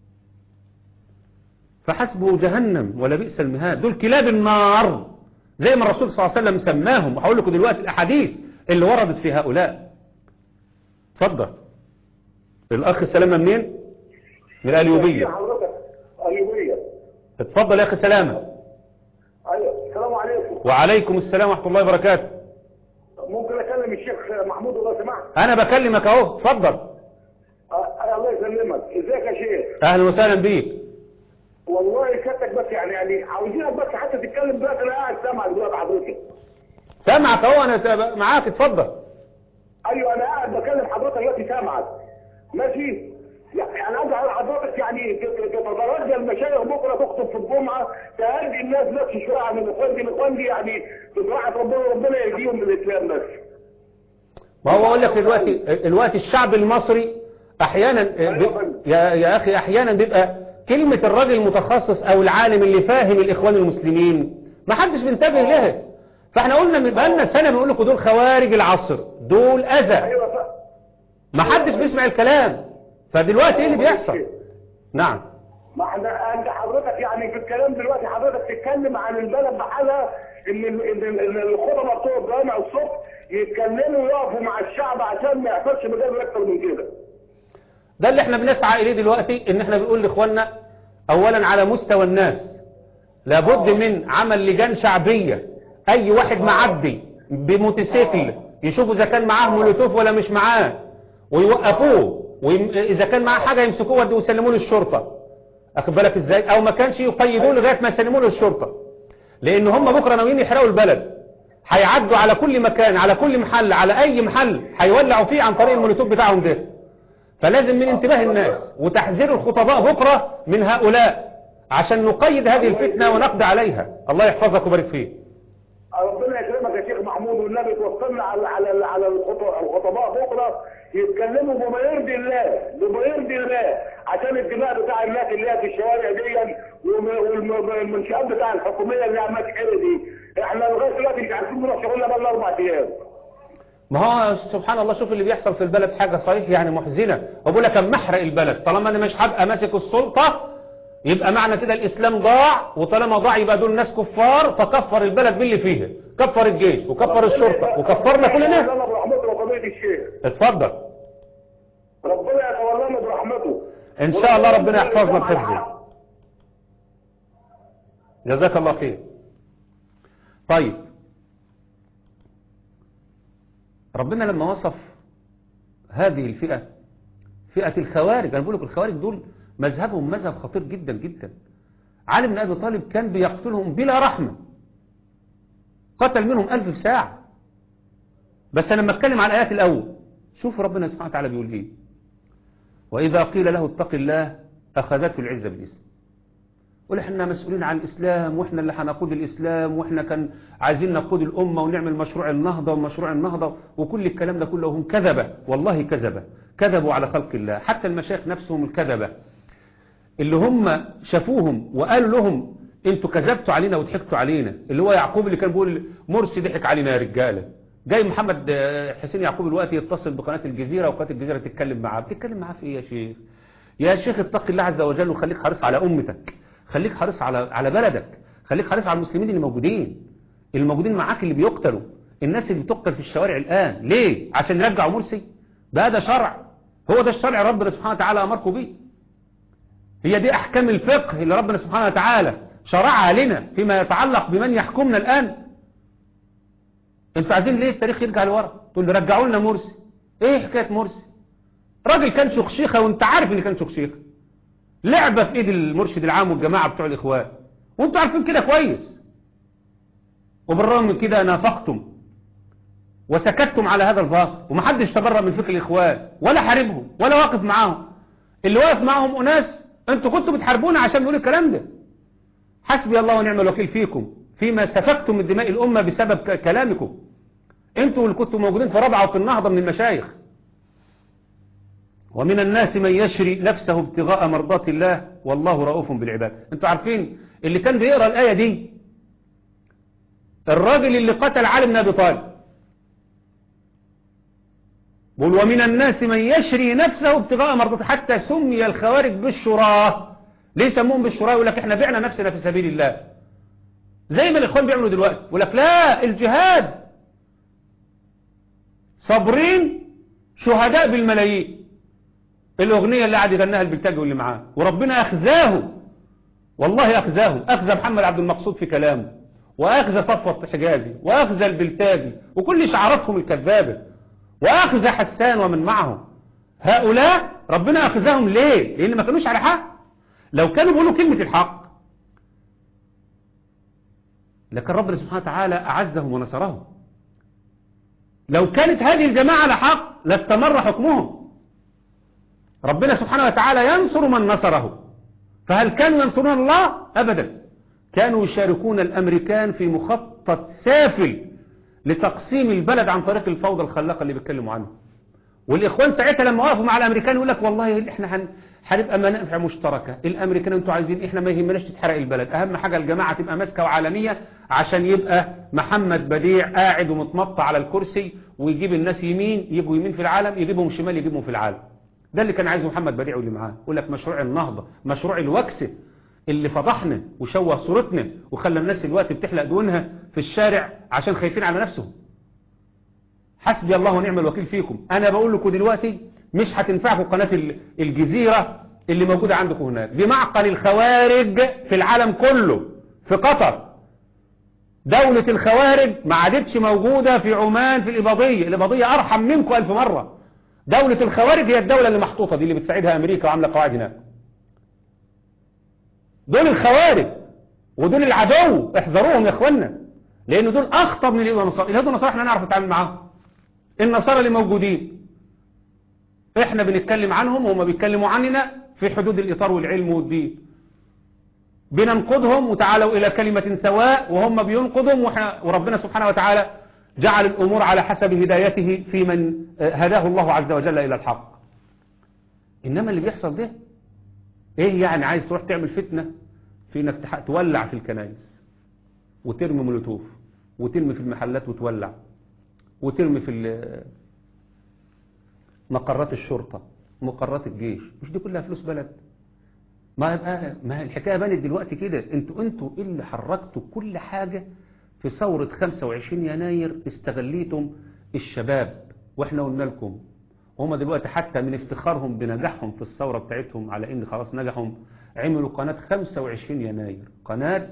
فحسبه جهنم ولا بئس المهاد دول كلاب النار زي ما الرسول صلى الله عليه وسلم سماهم وهقول لكم دلوقتي الأحاديث اللي وردت في هؤلاء اتفضل الأخ السلامة منين؟ من الأليوبية حضرتك ايوبيه اتفضل يا أخي سلامة ايوه السلام عليكم وعليكم السلام ورحمة الله وبركاته ممكن اكلم الشيخ محمود لو سمحت أنا بكلمك أهو اتفضل آه، الله يسلمك ازيك يا شيخ أهلا وسهلا بيك والله كتك بس يعني يعني عاوزينك بس حتى تتكلم دلوقتي انا قاعد سامعك دلوقتي حضرتك سامعك أهو أنا ت- معاك اتفضل ايوه انا قاعد بكلم حضرتك دلوقتي سامعك ماشي يعني انا عايز اقول لحضرتك يعني ت- تترجى المشايخ بكره تخطب في الجمعه تهدي الناس بس شويه عن الاخوان دي الاخوان دي يعني بصراحه ربنا ربنا يهديهم للاسلام بس ما هو أقول لك دلوقتي دلوقتي الشعب المصري أحيانا ب- أيوة. يا, يا أخي أحيانا بيبقى كلمة الراجل المتخصص أو العالم اللي فاهم الإخوان المسلمين ما حدش بينتبه لها فاحنا قلنا من بقالنا سنة بنقول لكم دول خوارج العصر دول أذى ايوه صح ما حدش بيسمع الكلام فدلوقتي ايه اللي بيحصل نعم ما احنا انت حضرتك يعني في الكلام دلوقتي حضرتك تتكلم عن البلد بحالها ان ال- ان ال- ان الخطبه بتوع الجامع الصبح يتكلموا ويقفوا مع الشعب عشان ما يحصلش مجال اكتر من كده ده اللي احنا بنسعى اليه دلوقتي ان احنا بنقول لاخواننا اولا على مستوى الناس لابد من عمل لجان شعبية اي واحد معدي بموتوسيكل يشوفوا اذا كان معاه مولوتوف ولا مش معاه ويوقفوه واذا كان معاه حاجة يمسكوه ودوا يسلموه للشرطة اخد بالك ازاي او ما كانش يقيدوه لغاية ما يسلموه للشرطة لان هم بكرة ناويين يحرقوا البلد هيعدوا على كل مكان على كل محل على اي محل هيولعوا فيه عن طريق المولوتوف بتاعهم ده فلازم من انتباه الناس وتحذير الخطباء بكرة من هؤلاء عشان نقيد هذه الفتنة ونقضي عليها الله يحفظك ويبارك فيك ربنا يكرمك يا شيخ محمود والنبي توصلنا على على على الخط- الخطباء بكره يتكلموا بما يرضي الله بما يرضي الله عشان الدماء بتاع الناس اللي هي في الشوارع دي وم- والم- والمنشآت بتاع الحكوميه اللي عماله تحل دي احنا لغايه دلوقتي مش عارفين نروح شغلنا بقى اربع ايام ما هو سبحان الله شوف اللي بيحصل في البلد حاجة صحيح يعني محزنة وبقول لك اما احرق البلد طالما انا مش هبقى ماسك السلطة يبقى معنى كده الاسلام ضاع وطالما ضاع يبقى دول ناس كفار فكفر البلد باللي فيها كفر الجيش وكفر الشرطة وكفرنا كلنا ربنا برحمته وقضيه الشيخ اتفضل ربنا يتولانا برحمته ان شاء الله ربنا يحفظنا بحفظه جزاك الله خير طيب ربنا لما وصف هذه الفئة فئة الخوارج أنا بقول لك الخوارج دول مذهبهم مذهب خطير جدا جدا علي بن أبي طالب كان بيقتلهم بلا رحمة قتل منهم ألف في ساعة بس أنا لما أتكلم عن الآيات الأول شوف ربنا سبحانه وتعالى بيقول إيه وإذا قيل له اتق الله أخذته العزة بالإسم يقول احنا مسؤولين عن الإسلام واحنا اللي هنقود الإسلام واحنا كان عايزين نقود الأمة ونعمل مشروع النهضة ومشروع النهضة وكل الكلام ده كله هم كذبة والله كذبة كذبوا على خلق الله حتى المشايخ نفسهم الكذبة اللي هم شافوهم وقالوا لهم انتوا كذبتوا علينا وضحكتوا علينا اللي هو يعقوب اللي كان بيقول مرسي ضحك علينا يا رجاله جاي محمد آه، حسين يعقوب الوقت يتصل بقناة الجزيرة وقناة الجزيرة تتكلم معاه بتتكلم معاه في ايه يا شيخ يا شيخ اتق الله عز وجل وخليك حريص على امتك خليك حريص على على بلدك خليك حريص على المسلمين اللي موجودين اللي موجودين معاك اللي بيقتلوا الناس اللي بتقتل في الشوارع الآن ليه عشان يرجعوا مرسي بقى ده شرع هو ده الشرع ربنا سبحانه وتعالى أمركم بيه هي دي أحكام الفقه اللي ربنا سبحانه وتعالى شرعها لنا فيما يتعلق بمن يحكمنا الآن انتوا عايزين ليه التاريخ يرجع لورا تقول لي رجعوا لنا مرسي ايه حكاية مرسي راجل كان شخشيخة وانت عارف ان كان شخشيخة لعبة في ايد المرشد العام والجماعة بتوع الاخوان وانتوا عارفين كده كويس وبالرغم من كده نافقتم وسكتتم على هذا الباطل ومحدش تبرأ من فكر الاخوان ولا حاربهم ولا واقف معاهم اللي واقف معاهم اناس انتوا كنتوا بتحاربونا عشان نقول الكلام ده حسبي الله ونعم الوكيل فيكم فيما سفكتم من دماء الأمة بسبب ك- كلامكم انتوا اللي كنتوا موجودين في رابعة وفي النهضة من المشايخ ومن الناس من يشري نفسه ابتغاء مرضات الله والله رؤوف بالعباد انتوا عارفين اللي كان بيقرأ الآية دي الراجل اللي قتل علي بن أبي طالب بقول ومن الناس من يشري نفسه ابتغاء مرضات حتى سمي الخوارج بالشراه ليه سموهم بالشراه يقول لك احنا بعنا نفسنا في سبيل الله زي ما الاخوان بيعملوا دلوقتي يقول لك لا الجهاد صابرين شهداء بالملايين الاغنيه اللي قاعد يغناها البلتاجي واللي معاه وربنا اخزاه والله اخزاه اخزى محمد عبد المقصود في كلامه واخزى صفوة حجازي واخزى البلتاجي وكل شعاراتهم الكذابه واخزى حسان ومن معهم هؤلاء ربنا اخزاهم ليه لان ما كانوش على حق لو كانوا بيقولوا كلمة الحق لكن ربنا سبحانه وتعالى أعزهم ونصرهم لو كانت هذه الجماعة على حق لاستمر حكمهم ربنا سبحانه وتعالى ينصر من نصره فهل كانوا ينصرون الله أبدا كانوا يشاركون الأمريكان في مخطط سافل لتقسيم البلد عن طريق الفوضى الخلاقة اللي بيتكلموا عنها والإخوان ساعتها لما وقفوا مع الأمريكان يقول لك والله إحنا هن هنبقى منافع مشتركة الامريكان انتوا عايزين احنا ما يهمناش تتحرق البلد اهم حاجة الجماعة تبقى ماسكة وعالمية عشان يبقى محمد بديع قاعد ومتمطع على الكرسي ويجيب الناس يمين يجوا يمين في العالم يجيبهم شمال يجيبهم في العالم ده اللي كان عايزه محمد بديع واللي معاه يقول لك مشروع النهضة مشروع الوكسة اللي فضحنا وشوه صورتنا وخلى الناس الوقت بتحلق دونها في الشارع عشان خايفين على نفسهم حسبي الله ونعم الوكيل فيكم انا بقول لكم دلوقتي مش هتنفعكم قناة الجزيرة اللي موجودة عندكم هناك دي معقل الخوارج في العالم كله في قطر دولة الخوارج ما عادتش موجودة في عمان في الإباضية الإباضية أرحم منكم ألف مرة دولة الخوارج هي الدولة اللي محطوطة دي اللي بتساعدها أمريكا وعاملة قواعد هناك دول الخوارج ودول العدو احذروهم يا اخوانا لان دول اخطر من اليهود والنصارى اليهود والنصارى احنا نعرف نتعامل معاهم النصارى اللي موجودين احنا بنتكلم عنهم وهم بيتكلموا عننا في حدود الاطار والعلم والدين بننقضهم وتعالوا الى كلمة سواء وهم بينقضهم وربنا سبحانه وتعالى جعل الامور على حسب هدايته في من هداه الله عز وجل الى الحق انما اللي بيحصل ده ايه يعني عايز تروح تعمل فتنة في انك تولع في الكنائس وترمي مولوتوف وترمي في المحلات وتولع وترمي في مقرات الشرطة مقرات الجيش مش دي كلها فلوس بلد ما يبقى ما الحكاية بانت دلوقتي كده انتوا انتوا اللي حركتوا كل حاجة في ثورة 25 يناير استغليتم الشباب واحنا قلنا لكم هم دلوقتي حتى من افتخارهم بنجاحهم في الثورة بتاعتهم على ان خلاص نجحهم عملوا قناة 25 يناير قناة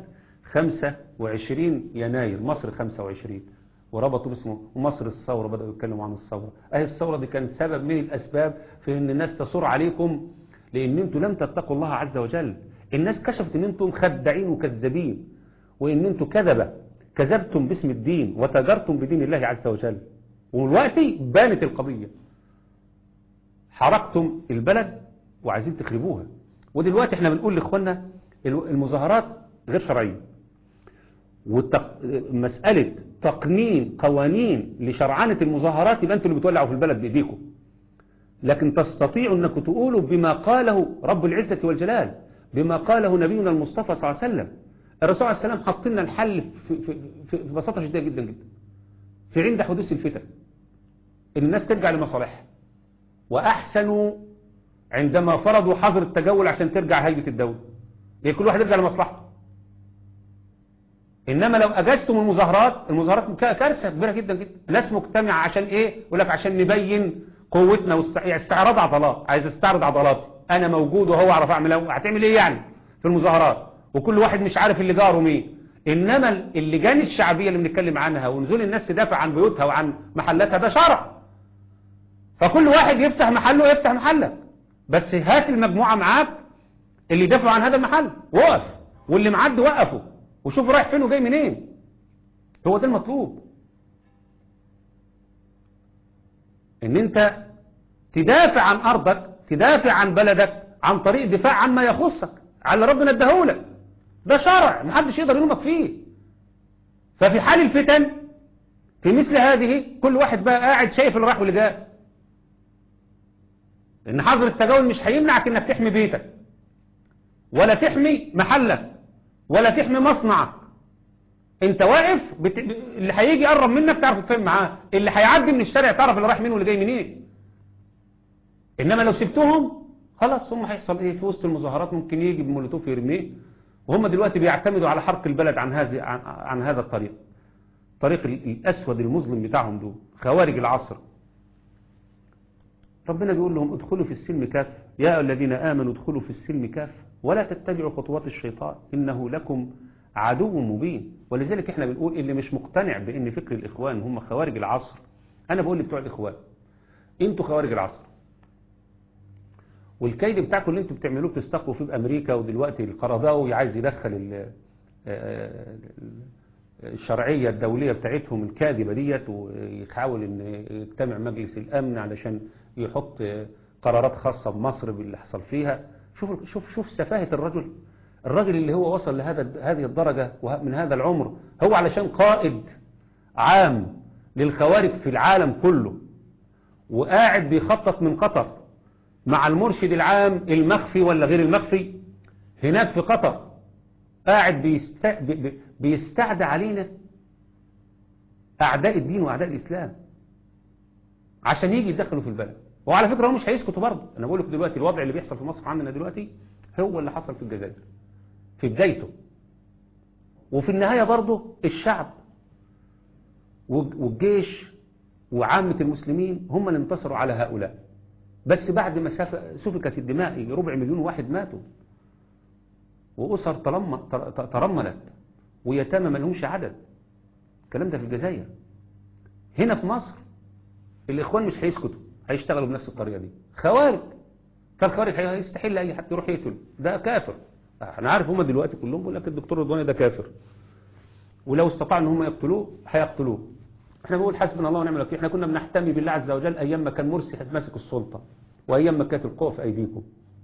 25 يناير مصر 25 وربطوا باسمه ومصر الثورة بدأوا يتكلموا عن الثورة اهي الثورة دي كان سبب من الأسباب في ان الناس تصر عليكم لان انتوا لم تتقوا الله عز وجل الناس كشفت ان انتم خداعين وكذابين وان انتم كذبة كذبتم باسم الدين وتجرتم بدين الله عز وجل ودلوقتي بانت القضية حرقتم البلد وعايزين تخربوها ودلوقتي احنا بنقول لاخواننا المظاهرات غير شرعية ومسألة تقنين قوانين لشرعنة المظاهرات يبقى انتوا اللي بتولعوا في البلد بإيديكم لكن تستطيعوا انكم تقولوا بما قاله رب العزة والجلال بما قاله نبينا المصطفى صلى الله عليه وسلم الرسول عليه السلام حط لنا الحل في, في, في, في بساطة شديدة جدا جدا في عند حدوث الفتن ان الناس ترجع لمصالحها وأحسنوا عندما فرضوا حظر التجول عشان ترجع هيبة الدولة لأن كل واحد يرجع لمصلحته إنما لو أجزتم المظاهرات المظاهرات كارثة كبيرة جدا جدا ناس مجتمعة عشان إيه يقول لك عشان نبين قوتنا واستعراض عضلات عايز استعرض عضلاتي أنا موجود وهو أعرف أعمل إيه هتعمل إيه يعني في المظاهرات وكل واحد مش عارف اللي جاره مين إنما اللجان الشعبية اللي بنتكلم عنها ونزول الناس تدافع عن بيوتها وعن محلاتها ده شرع فكل واحد يفتح محله ويفتح محلك بس هات المجموعة معاك اللي يدافعوا عن هذا المحل وقف واللي معد وقفه وشوف رايح فين وجاي منين هو ده المطلوب ان انت تدافع عن ارضك تدافع عن بلدك عن طريق دفاع عما يخصك على ربنا اداهولك ده شرع محدش يقدر يلومك فيه ففي حال الفتن في مثل هذه كل واحد بقى قاعد شايف اللي راح واللي جاي ان حظر التجول مش هيمنعك انك تحمي بيتك ولا تحمي محلك ولا تحمي مصنعك انت واقف بت... اللي هيجي يقرب منك تعرف تتفاهم معاه اللي هيعدي من الشارع تعرف اللي رايح منين واللي جاي منين انما لو سبتهم خلاص هم هيحصل ايه في وسط المظاهرات ممكن يجي بمولوتوف يرميه وهم دلوقتي بيعتمدوا على حرق البلد عن هذه عن, عن هذا الطريق طريق الاسود المظلم بتاعهم دول خوارج العصر ربنا بيقول لهم ادخلوا في السلم كافة يا الذين آمنوا ادخلوا في السلم كافة ولا تتبعوا خطوات الشيطان إنه لكم عدو مبين ولذلك احنا بنقول اللي مش مقتنع بان فكر الإخوان هم خوارج العصر أنا بقول لبتوع الإخوان انتوا خوارج العصر والكيد بتاعكم اللي انتوا بتعملوه بتستقوا فيه بأمريكا ودلوقتي القرضاوي عايز يدخل الشرعية الدولية بتاعتهم الكاذبة ديت ويحاول ان يجتمع مجلس الأمن علشان يحط قرارات خاصة بمصر باللي حصل فيها شوف شوف شوف سفاهة الرجل الرجل اللي هو وصل لهذا هذه الدرجة من هذا العمر هو علشان قائد عام للخوارج في العالم كله وقاعد بيخطط من قطر مع المرشد العام المخفي ولا غير المخفي هناك في قطر قاعد بيست... بي- بي- بيستعدى علينا أعداء الدين وأعداء الإسلام عشان يجي يدخلوا في البلد وعلى فكرة هو مش هيسكتوا برضه أنا بقول لك دلوقتي الوضع اللي بيحصل في مصر عندنا دلوقتي هو اللي حصل في الجزائر في بدايته وفي النهاية برضه الشعب والج- والجيش وعامة المسلمين هم اللي انتصروا على هؤلاء بس بعد ما سف- سفكت الدماء ربع مليون واحد ماتوا وأسر تلم- تر- ت- ترملت ويتامى ما لهمش عدد الكلام ده في الجزائر هنا في مصر الإخوان مش هيسكتوا هيشتغلوا بنفس الطريقة دي خوارج فالخوارج هيستحل أي حد يروح يقتل ده كافر انا عارف هم دلوقتي كلهم بيقول لك الدكتور رضواني ده كافر ولو استطاعوا ان هم يقتلوه هيقتلوه احنا بنقول حسبنا الله ونعم الوكيل احنا كنا بنحتمي بالله عز وجل ايام ما كان مرسي ماسك السلطه وايام ما كانت القوه في ايديكم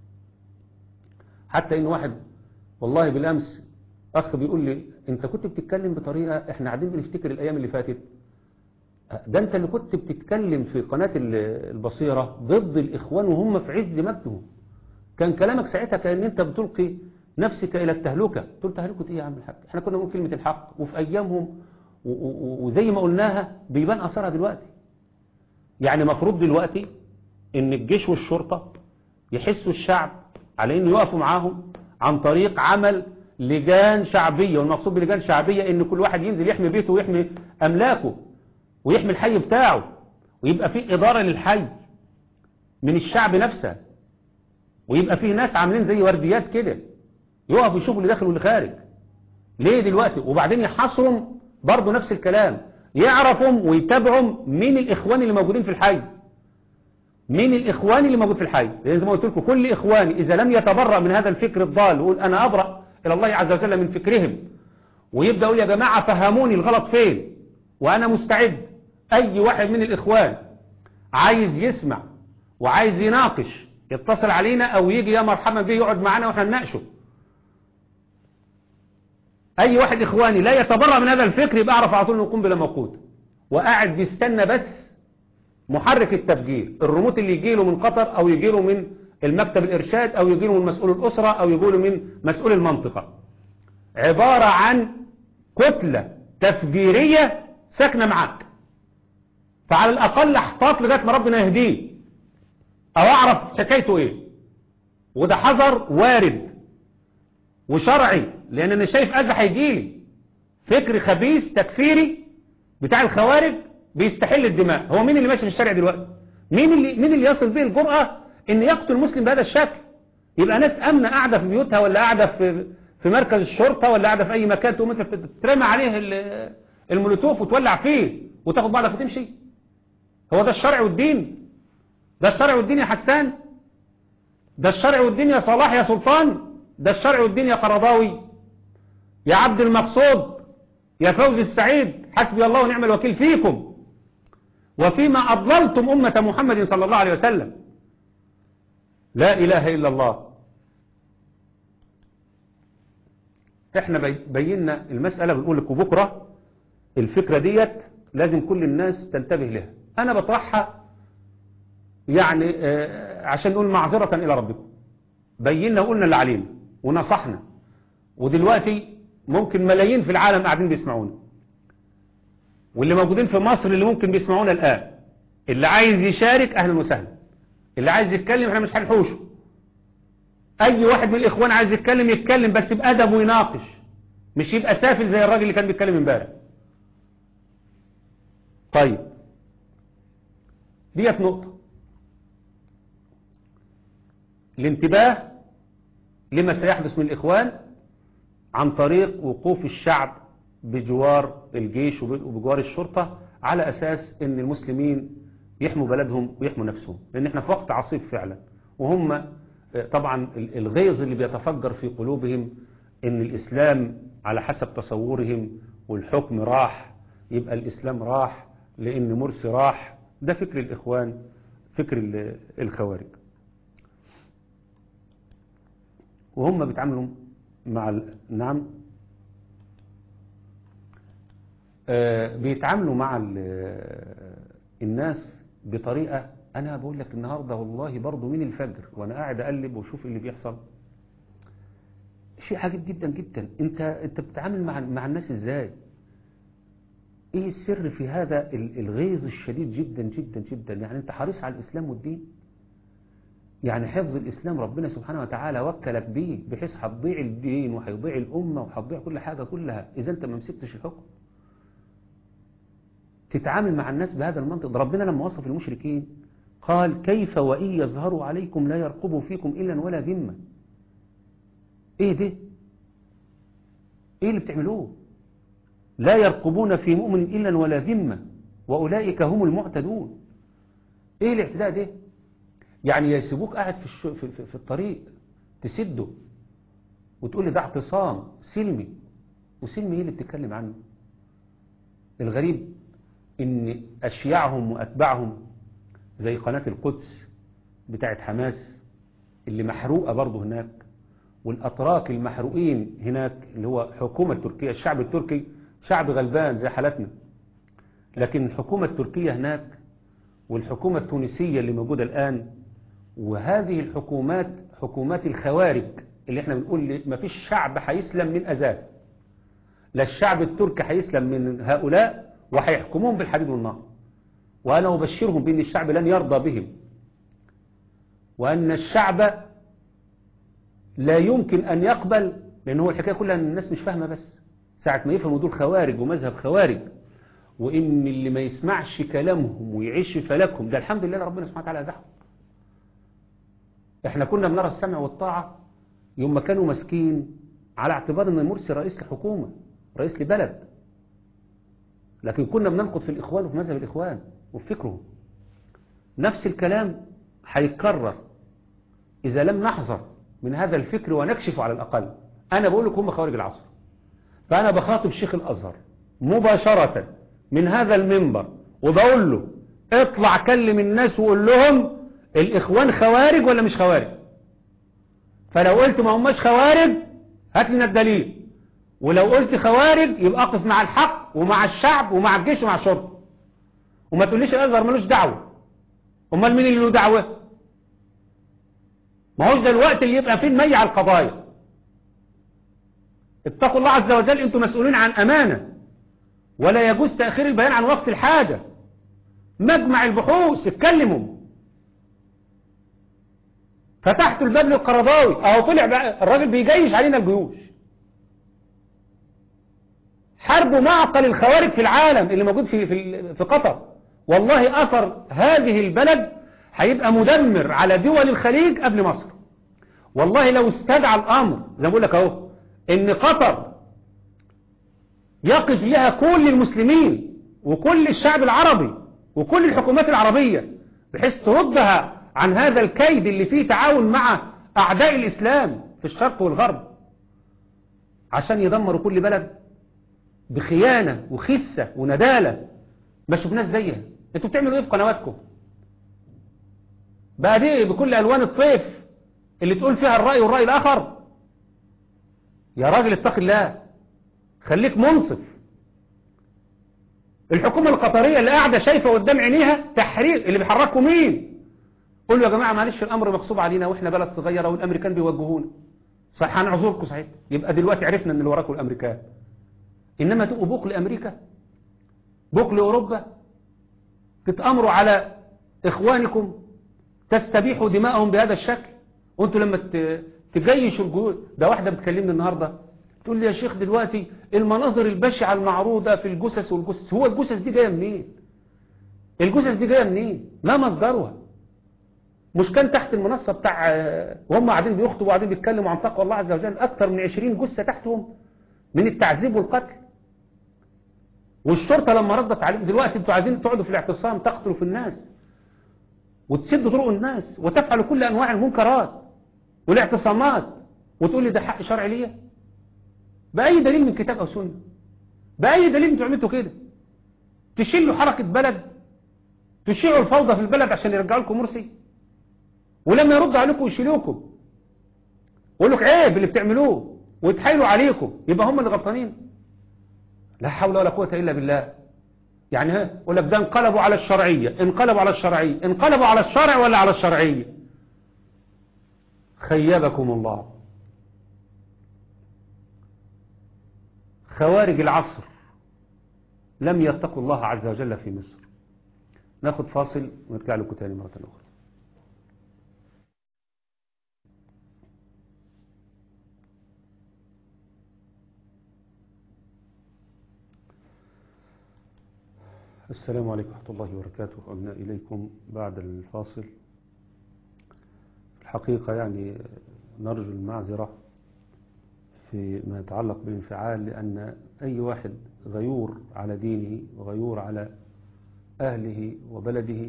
حتى ان واحد والله بالامس اخ بيقول لي انت كنت بتتكلم بطريقه احنا قاعدين بنفتكر الايام اللي فاتت ده انت اللي كنت بتتكلم في قناه ال- البصيره ضد الاخوان وهم في عز مجدهم كان كلامك ساعتها كان انت بتلقي نفسك الى التهلكه قلت له تهلكه ايه يا عم الحاج احنا كنا بنقول كلمه الحق وفي ايامهم و- و- وزي ما قلناها بيبان اثرها دلوقتي يعني مفروض دلوقتي ان الجيش والشرطه يحسوا الشعب على انه يقفوا معاهم عن طريق عمل لجان شعبيه والمقصود بلجان شعبيه ان كل واحد ينزل يحمي بيته ويحمي املاكه ويحمي الحي بتاعه ويبقى في اداره للحي من الشعب نفسه ويبقى فيه ناس عاملين زي ورديات كده يقفوا يشوفوا اللي داخل واللي خارج ليه دلوقتي وبعدين يحصرهم برضه نفس الكلام يعرفهم ويتابعهم مين الاخوان اللي موجودين في الحي مين الاخوان اللي موجود في الحي لان زي ما قلت لكم كل اخواني اذا لم يتبرأ من هذا الفكر الضال ويقول انا ابرأ الى الله عز وجل من فكرهم ويبدأ يقول يا جماعة فهموني الغلط فين وانا مستعد اي واحد من الاخوان عايز يسمع وعايز يناقش يتصل علينا او يجي يا مرحبا بيه يقعد معانا واحنا نناقشه اي واحد اخواني لا يتبرأ من هذا الفكر يبقى اعرف على طول انه قنبله موقوته وقاعد بيستنى بس محرك التفجير الريموت اللي يجي له من قطر او يجي له من المكتب الارشاد او يجي له من مسؤول الاسره او يجي له من مسؤول المنطقه عباره عن كتله تفجيريه ساكنه معاك فعلى الاقل احتاط لغايه ما ربنا يهديه او اعرف حكايته ايه وده حذر وارد وشرعي لان انا شايف اذى هيجيلي فكر خبيث تكفيري بتاع الخوارج بيستحل الدماء هو مين اللي ماشي في الشارع دلوقتي مين اللي مين اللي يصل به الجرأة ان يقتل مسلم بهذا الشكل يبقى ناس امنه قاعده في بيوتها ولا قاعده في في مركز الشرطه ولا قاعده في اي مكان تقوم انت ترمي عليه ال- المولوتوف وتولع فيه وتاخد بعضك وتمشي هو ده الشرع والدين ده الشرع والدين يا حسان ده الشرع والدين يا صلاح يا سلطان ده الشرع والدين يا قرضاوي يا عبد المقصود يا فوز السعيد حسبي الله ونعم الوكيل فيكم وفيما أضللتم أمة محمد صلى الله عليه وسلم لا إله إلا الله احنا بي- بينا المسألة بنقول لكم بكرة الفكرة ديت لازم كل الناس تنتبه لها أنا بطرحها يعني آه، عشان نقول معذرة إلى ربكم بينا وقلنا اللي علينا ونصحنا ودلوقتي ممكن ملايين في العالم قاعدين بيسمعونا واللي موجودين في مصر اللي ممكن بيسمعونا الآن اللي عايز يشارك أهلا وسهلا اللي عايز يتكلم احنا مش هنحوشه أي واحد من الإخوان عايز يتكلم يتكلم بس بأدب ويناقش مش يبقى سافل زي الراجل اللي كان بيتكلم امبارح طيب ديت نقطة الانتباه لما سيحدث من الإخوان عن طريق وقوف الشعب بجوار الجيش وب- وبجوار الشرطة على أساس أن المسلمين يحموا بلدهم ويحموا نفسهم لأن احنا في وقت عصيب فعلا وهم آه، طبعا ال- الغيظ اللي بيتفجر في قلوبهم أن الإسلام على حسب تصورهم والحكم راح يبقى الإسلام راح لأن مرسي راح ده فكر الإخوان فكر ال- الخوارج وهم بيتعاملوا مع ال... نعم آه، بيتعاملوا مع ال... الناس بطريقة انا بقول لك النهاردة والله برضو من الفجر وانا قاعد اقلب واشوف اللي بيحصل شيء عجيب جدا جدا انت انت بتتعامل مع مع الناس ازاي ايه السر في هذا ال- الغيظ الشديد جدا جدا جدا يعني انت حريص على الاسلام والدين يعني حفظ الاسلام ربنا سبحانه وتعالى وكلك بيه بحيث هتضيع الدين وهيضيع الامه وهتضيع كل حاجه كلها اذا انت ما مسكتش الحكم تتعامل مع الناس بهذا المنطق ده ربنا لما وصف المشركين قال كيف وإن يظهروا عليكم لا يرقبوا فيكم إلا ولا ذمة ايه ده ايه اللي بتعملوه لا يرقبون في مؤمن إلا ولا ذمة وأولئك هم المعتدون ايه الاعتداء ده يعني يسيبوك قاعد في, الشو في, في, في الطريق تسده وتقول لي ده اعتصام سلمي وسلمي ايه اللي بتتكلم عنه الغريب ان اشياعهم واتباعهم زي قناة القدس بتاعت حماس اللي محروقة برضه هناك والأتراك المحروقين هناك اللي هو حكومة تركيا الشعب التركي شعب غلبان زي حالتنا لكن الحكومة التركية هناك والحكومة التونسية اللي موجودة الآن وهذه الحكومات حكومات الخوارج اللي احنا بنقول ما فيش شعب هيسلم من أذاه لا الشعب التركي هيسلم من هؤلاء وهيحكمون بالحديد والنار وأنا أبشرهم بأن الشعب لن يرضى بهم وأن الشعب لا يمكن أن يقبل لأن هو الحكاية كلها أن الناس مش فاهمة بس ساعة ما يفهموا دول خوارج ومذهب خوارج وإن اللي ما يسمعش كلامهم ويعيش في فلكهم ده الحمد لله ربنا سبحانه وتعالى أزحهم احنا كنا بنرى السمع والطاعة يوم ما كانوا ماسكين على اعتبار ان مرسي رئيس لحكومة رئيس لبلد لكن كنا بننقد في الإخوان وفي مذهب الإخوان وفي فكرهم نفس الكلام هيتكرر إذا لم نحذر من هذا الفكر ونكشف على الأقل أنا بقول لكم هم خوارج العصر فأنا بخاطب شيخ الأزهر مباشرة من هذا المنبر وبقول له اطلع كلم الناس وقول لهم الإخوان خوارج ولا مش خوارج فلو قلت ما هماش خوارج هات لنا الدليل ولو قلت خوارج يبقى اقف مع الحق ومع الشعب ومع الجيش ومع الشرطه وما تقوليش الازهر ملوش دعوه امال مين اللي له دعوه ما هوش ده الوقت اللي يبقى فيه المية على القضايا اتقوا الله عز وجل انتم مسؤولين عن امانه ولا يجوز تاخير البيان عن وقت الحاجه مجمع البحوث اتكلموا فتحت الباب للقرضاوي اهو طلع بقى الراجل بيجيش علينا الجيوش حرب معقل الخوارج في العالم اللي موجود في في في قطر والله اثر هذه البلد هيبقى مدمر على دول الخليج قبل مصر والله لو استدعى الامر زي ما بقول لك اهو ان قطر يقف لها كل المسلمين وكل الشعب العربي وكل الحكومات العربية بحيث تردها عن هذا الكيد اللي فيه تعاون مع أعداء الإسلام في الشرق والغرب عشان يدمروا كل بلد بخيانة وخسة وندالة ما شفناش زيها انتوا بتعملوا ايه في قنواتكم بقى دي بكل ألوان الطيف اللي تقول فيها الرأي والرأي الآخر يا راجل اتق الله خليك منصف الحكومة القطرية اللي قاعدة شايفة قدام عينيها تحرير اللي بيحركوا مين قولوا يا جماعة معلش الأمر مغصوب علينا وإحنا بلد صغيرة والأمريكان بيوجهونا صح هنعذركم صحيح يبقى دلوقتي عرفنا ان اللي وراكم الأمريكان إنما تبقوا بوق لأمريكا بوق لأوروبا تتأمروا على إخوانكم تستبيحوا دماءهم بهذا الشكل وانتوا لما تجيشوا الجهود ده واحدة بتكلمني النهاردة تقول لي يا شيخ دلوقتي المناظر البشعة المعروضة في الجثث والجثث هو الجثث دي جاية منين الجثث دي جاية منين ما مصدرها مش كان تحت المنصة بتاع وهم قاعدين بيخطبوا وقاعدين بيتكلموا عن تقوى الله عز وجل أكثر من 20 جثة تحتهم من التعذيب والقتل والشرطة لما ردت عليهم دلوقتي انتوا عايزين تقعدوا في الاعتصام تقتلوا في الناس وتسدوا طرق الناس وتفعلوا كل أنواع المنكرات والاعتصامات وتقول لي ده حق شرعي ليا بأي دليل من كتاب أو سنة بأي دليل انتوا عملتوا كده تشيلوا حركة بلد تشيعوا الفوضى في البلد عشان يرجعوا لكم مرسي ولما يردوا عليكم يشيلوكم ويقول لك عيب اللي بتعملوه ويتحايلوا عليكم يبقى هم اللي غلطانين لا حول ولا قوة إلا بالله يعني ها يقول لك ده انقلبوا على الشرعية انقلبوا على الشرعية انقلبوا على الشرع ولا على الشرعية خيبكم الله خوارج العصر لم يتقوا الله عز وجل في مصر ناخد فاصل ونرجع لكم تاني مرة أخرى السلام عليكم ورحمة الله وبركاته عدنا إليكم بعد الفاصل في الحقيقة يعني نرجو المعذرة في ما يتعلق بالانفعال لأن أي واحد غيور على دينه وغيور على أهله وبلده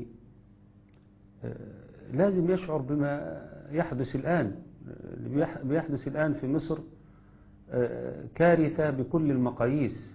لازم يشعر بما يحدث الآن بيحدث الآن في مصر كارثة بكل المقاييس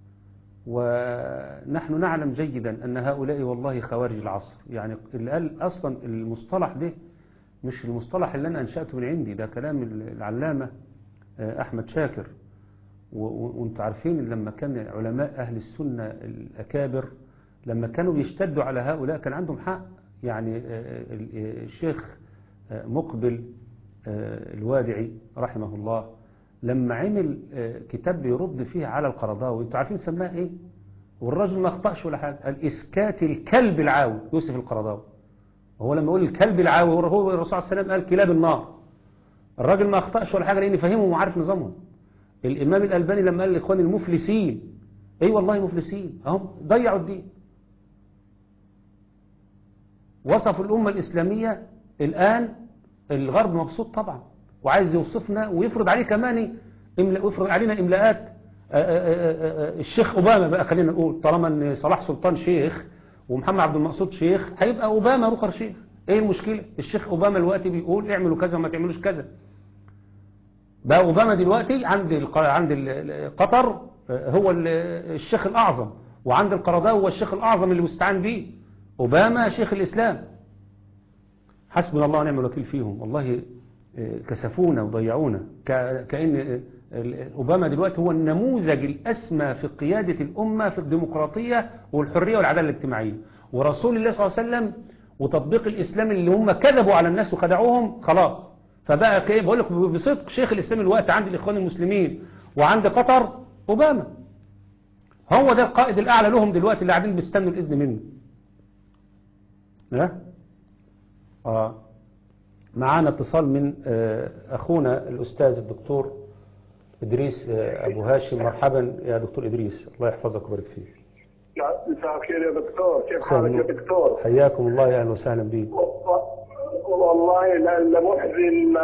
ونحن نعلم جيدا أن هؤلاء والله خوارج العصر يعني اللي قال أصلا المصطلح ده مش المصطلح اللي أنا أنشأته من عندي ده كلام العلامة أحمد شاكر وانتم عارفين لما كان علماء أهل السنة الأكابر لما كانوا بيشتدوا على هؤلاء كان عندهم حق يعني الشيخ مقبل الوادعي رحمه الله لما عمل كتاب بيرد فيه على القرضاوي انتوا عارفين سماه ايه والراجل ما اخطأش ولا حاجه قال اسكات الكلب العاوي يوسف القرضاوي هو لما يقول الكلب العاوي هو الرسول صلى الله عليه وسلم قال كلاب النار الراجل ما اخطأش ولا حاجه لان فهمهم وعارف نظامهم الامام الالباني لما قال لاخوان المفلسين اي والله مفلسين اهم ضيعوا الدين وصفوا الامه الاسلاميه الان الغرب مبسوط طبعا وعايز يوصفنا ويفرض عليه كمان ويفرض علينا إملاءات الشيخ أوباما بقى خلينا نقول طالما ان صلاح سلطان شيخ ومحمد عبد المقصود شيخ هيبقى أوباما بكر شيخ ايه المشكلة الشيخ أوباما دلوقتي بيقول اعملوا كذا وما تعملوش كذا بقى أوباما دلوقتي عند عند قطر هو الشيخ الأعظم وعند القرضاوي هو الشيخ الأعظم اللي مستعان به أوباما شيخ الإسلام حسبنا الله ونعم الوكيل فيهم والله كسفونا وضيعونا كأن أوباما دلوقتي هو النموذج الأسمى في قيادة الأمة في الديمقراطية والحرية والعدالة الاجتماعية ورسول الله صلى الله عليه وسلم وتطبيق الإسلام اللي هم كذبوا على الناس وخدعوهم خلاص فبقى كيف بقول لك بصدق شيخ الإسلام الوقت عند الإخوان المسلمين وعند قطر أوباما هو ده القائد الأعلى لهم دلوقتي اللي قاعدين بيستنوا الإذن منه ها اه معانا اتصال من أخونا الأستاذ الدكتور إدريس أبو هاشم مرحبا يا دكتور إدريس الله يحفظك ويبارك فيك مساء الخير يا دكتور كيف حالك يا دكتور حياكم الله يا أهلا وسهلا بك والله لمحزن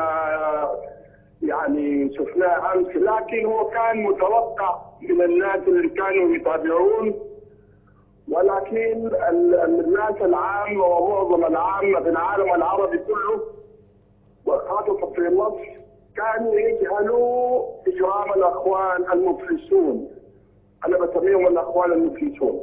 يعني شفناه أمس لكن هو كان متوقع من الناس اللي كانوا يتابعون ولكن الناس العامة ومعظم العامة في العالم العربي كله وخاصة في مصر كانوا يجهلوا إجرام الأخوان المفلسون أنا بسميهم الأخوان المفلسون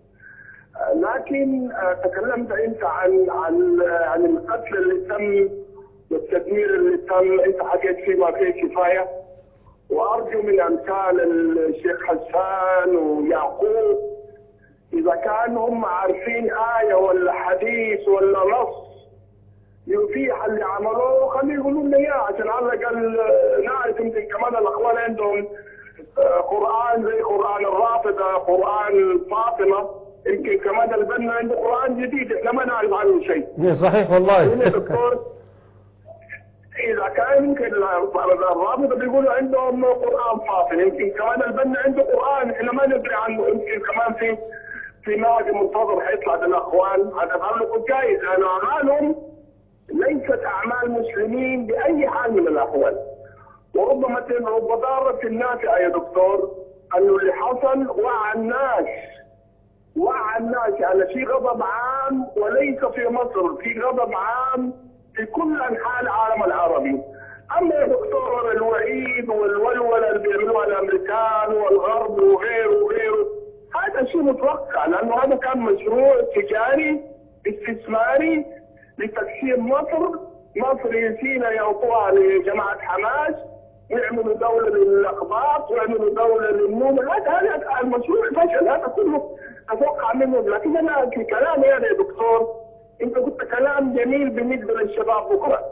لكن تكلمت أنت عن عن عن القتل اللي تم والتدمير اللي تم أنت حكيت فيه ما فيه كفاية وأرجو من أمثال الشيخ حسان ويعقوب إذا كانوا هم عارفين آية ولا حديث ولا نص يفيح اللي عملوه خليه يقولوا لنا اياه عشان على الاقل نعرف يمكن كمان الاخوان عندهم قران زي قران الرافضه قران فاطمه يمكن كمان البنا عنده قران جديد احنا ما نعرف عنه شيء. صحيح والله. دكتور اذا كان يمكن الرافضه بيقولوا عندهم قران فاطمه يمكن كمان البنا عنده قران احنا ما ندري عنه يمكن كمان في في نادي منتظر حيطلع للاخوان هذا تعلق جايز لان اعمالهم ليست اعمال مسلمين باي حال من الاحوال وربما رب ضاره نافعه يا دكتور انه اللي حصل وعى الناس وعى الناس على في غضب عام وليس في مصر في غضب عام في كل انحاء العالم العربي اما يا دكتور الوعيد والولوله اللي بيعملوها الامريكان والغرب وغيره وغيره هذا شيء متوقع لانه هذا كان مشروع تجاري استثماري لتكسير مصر مصر يسينا يعطوها لجماعة حماس ويعملوا دولة للأقباط ويعملوا دولة للنوم هذا هذا المشروع فشل هذا كله اتوقع منه لكن انا في كلامي انا يا دكتور انت قلت كلام جميل بالنسبه للشباب بكره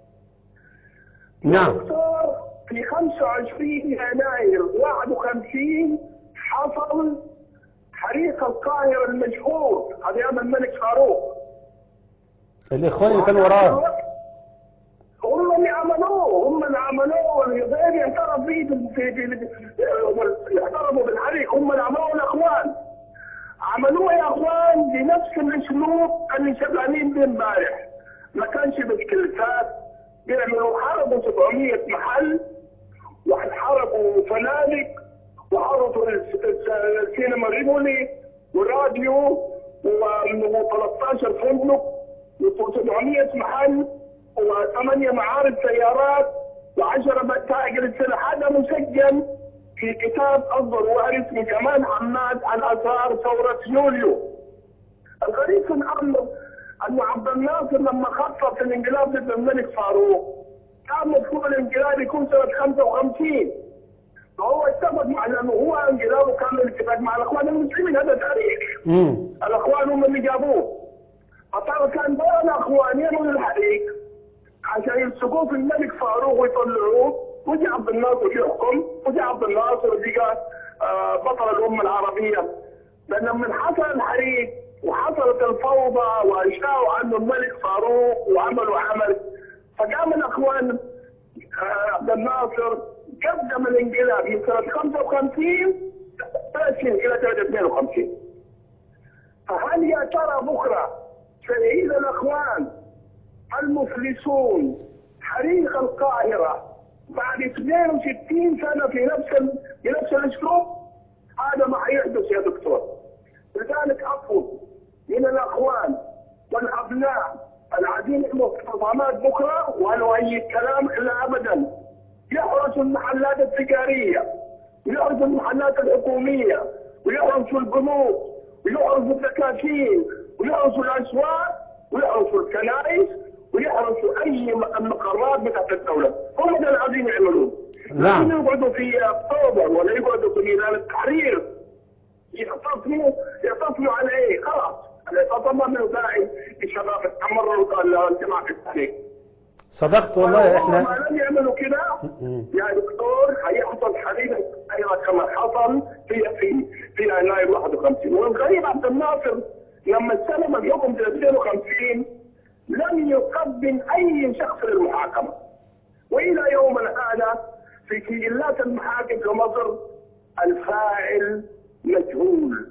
نعم دكتور في 25 يناير 51 حصل حريق القاهره المشهور ايام الملك فاروق الإخوان اللي كانوا وراه هم اللي عملوه هم اللي عملوه والغير اعترف فيه في في في اعترفوا بالحريق هم اللي عملوه الاخوان عملوه يا اخوان بنفس الاسلوب اللي شغالين به امبارح ما كانش بالكلفات بيعملوا حرقوا 700 محل وحرقوا فنادق وحرقوا الس- الس- السينما الريفولي وراديو و13 فندق و700 محل وثمانية معارض سيارات وعشرة متاجر السلاح هذا مسجل في كتاب أصدر وارث من جمال حماد عن آثار ثورة يوليو الغريب في الأمر أن عبد الناصر لما خطط الانقلاب ضد الملك فاروق كان مفروض الانقلاب يكون سنة 55 فهو اتفق مع لأنه هو انقلابه كان بالاتفاق مع الإخوان المسلمين هذا تاريخ مم. الاخوان هم اللي جابوه فطبعا كان دور الاخوان يعملوا الحريق عشان يمسكوه في الملك فاروق ويطلعوه وجي عبد الناصر يحكم وجي عبد الناصر وبقى آه، بطل الامه العربيه لان لما حصل الحريق وحصلت الفوضى واشاعوا عنه الملك فاروق وعملوا عمل فقام الاخوان آه، عبد الناصر قدم الانقلاب من سنه 55 30 الى سنه 52 فهل يا ترى بكره سيعيد الاخوان المفلسون حريق القاهره بعد 62 سنه في نفس ال... بنفس الاسلوب هذا ما حيحدث يا دكتور لذلك اطلب من الاخوان والابناء العديد من المنظمات بكره وانا اؤيد كلام الا ابدا يحرسوا المحلات التجاريه ويحرسوا المحلات الحكوميه ويحرسوا البنوك ويحرسوا الدكاكين ويحرسوا الاسواق ويحرسوا الكنائس ويحرسوا اي م- مقرات بتاعت الدوله هم ده اللي عايزين يعملوه نعم. لا يقعدوا في اكتوبر ولا يقعدوا في ميدان التحرير يعتصموا يعتصموا على ايه؟ خلاص الاعتصام ما منه داعي للشباب التمرد الجماعه التحرير صدقت والله احنا ما لم يعملوا كده مم. يا دكتور هيحصل حريق ايوه كما حصل في في في يناير 51 والغريب عبد الناصر لما استلم الحكم في 52 لم يقدم اي شخص للمحاكمه والى يومنا هذا في سجلات المحاكم في مصر الفاعل مجهول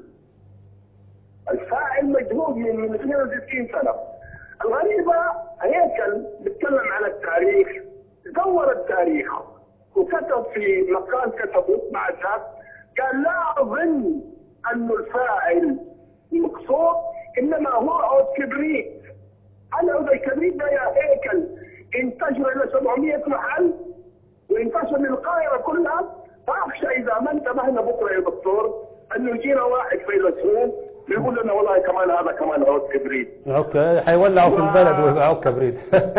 الفاعل مجهول من من 62 سنه الغريبه هيكل بيتكلم على التاريخ دور التاريخ وكتب في مقال كتبه بعدها قال لا اظن ان الفاعل المقصود انما هو عود كبريت هل عود الكبريت ده يا هيكل انتشر الى 700 محل وانتشر للقاهره كلها فاخشى اذا ما انتبهنا بكره يا دكتور انه يجينا واحد فيلسوف يقول لنا والله كمان هذا كمان عود كبريت اوكي هيولعوا في البلد ويبقى كبريت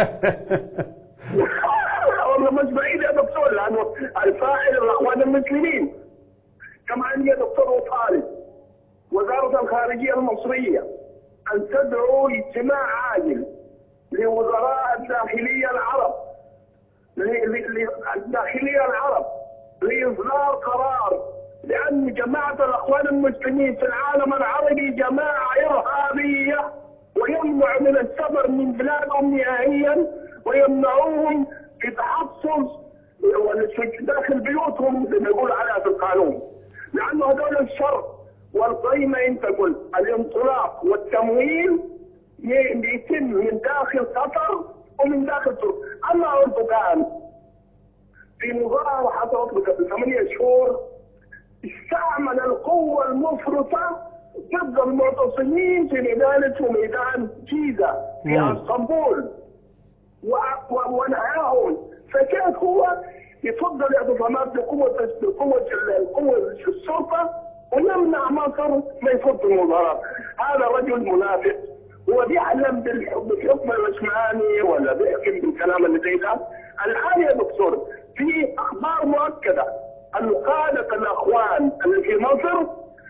والله مش بعيد يا دكتور لانه الفاعل الاخوان المسلمين كمان يا دكتور وطالب وزاره الخارجيه المصريه ان تدعو لاجتماع عاجل لوزراء الداخليه العرب ل- ل- ل- الداخليه العرب لاصدار قرار لان جماعه الاخوان المسلمين في العالم العربي جماعه ارهابيه ويمنع من السفر من بلادهم نهائيا ويمنعوهم في تحصص داخل بيوتهم زي ما يقول عليها في القانون لانه هذول الشر والقيمه انت قلت الانطلاق والتمويل ي- يتم من داخل قطر ومن داخل تركيا اما اردوغان في مظاهره حصلت قبل ثمانية شهور استعمل القوة المفرطة ضد المعتصمين في ميدان اسمه ميدان جيزة في مم. اسطنبول و- و- ونهاهم فكانت هو يفضل الاعتصامات بقوة بقوة القوة الشرطة ويمنع مصر ما يفض المظاهرات هذا رجل منافق هو بيحلم بالح- بالحكم العثماني ولا بيحلم بالكلام اللي زي ده الان يا دكتور في اخبار مؤكده ان قاده الاخوان اللي في مصر بيت-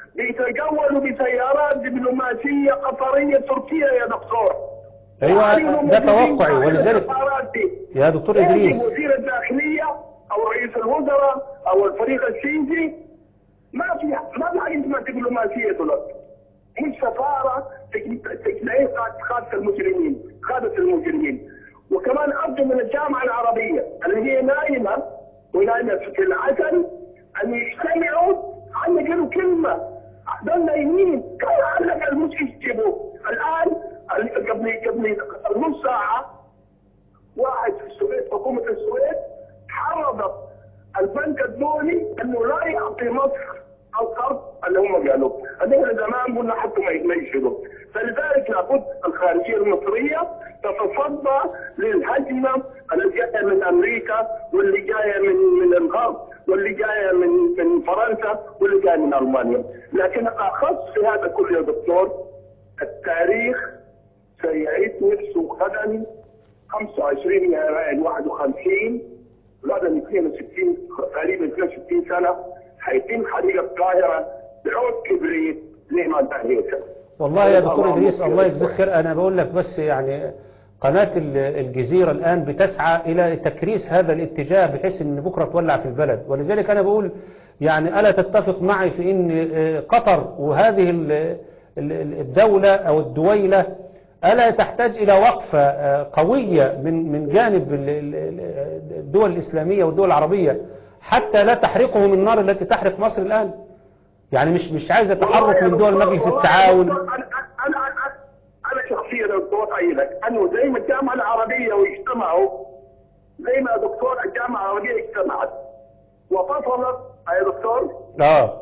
يتجولوا بسيارات دبلوماسيه قطريه تركيه يا دكتور أيوة، يعني هم ده موجودين توقعي، في ولذلك- السفارات دي. يا دكتور يجي إدريس وزير الداخليه او رئيس الوزراء او الفريق السياسي ما في ما في حاجه اسمها دبلوماسيه دلوقتي مش سفاره تجمعين خاصه المجرمين خاصه المجرمين وكمان ارجو من الجامعه العربيه اللي هي نايمه ونايمه في العسل ان يجتمعوا عن يقولوا كلمه دول نايمين كان علق المش يجيبوا الان قبل قبل نص ساعه واحد في السويد حكومه السويد حرضت البنك الدولي انه لا يعطي مصر القرض اللي هم قالوا هذول زمان قلنا حتى ما ما يشيلوا فلذلك لابد الخارجيه المصريه تتصدى للهجمه اللي جايه من امريكا واللي جايه من من الغرب واللي جايه من من فرنسا واللي جايه من المانيا لكن اخص في هذا كله يا دكتور التاريخ سيعيد نفسه غدا 25 يناير 51 غدا 62 تقريبا 62 سنه حيتم حريق القاهره بعود كبريت زي ما انتهيت والله يا دكتور إدريس الله يجزيك خير أنا بقول لك بس يعني قناة ال- الجزيرة الآن بتسعى إلى تكريس هذا الاتجاه بحيث أن بكرة تولع في البلد ولذلك أنا بقول يعني ألا تتفق معي في أن آه، قطر وهذه ال- ال- الدولة أو الدويلة ألا تحتاج إلى وقفة آه، قوية من من جانب ال- ال- ال- الدول الإسلامية والدول العربية حتى لا تحرقهم النار التي تحرق مصر الآن يعني مش مش عايزة تحرك من دول مجلس التعاون انا انا انا انا شخصيا يا دكتور قايلك انه زي ما الجامعه العربيه واجتمعوا زي ما يا دكتور الجامعه العربيه اجتمعت وفصلت يا دكتور اه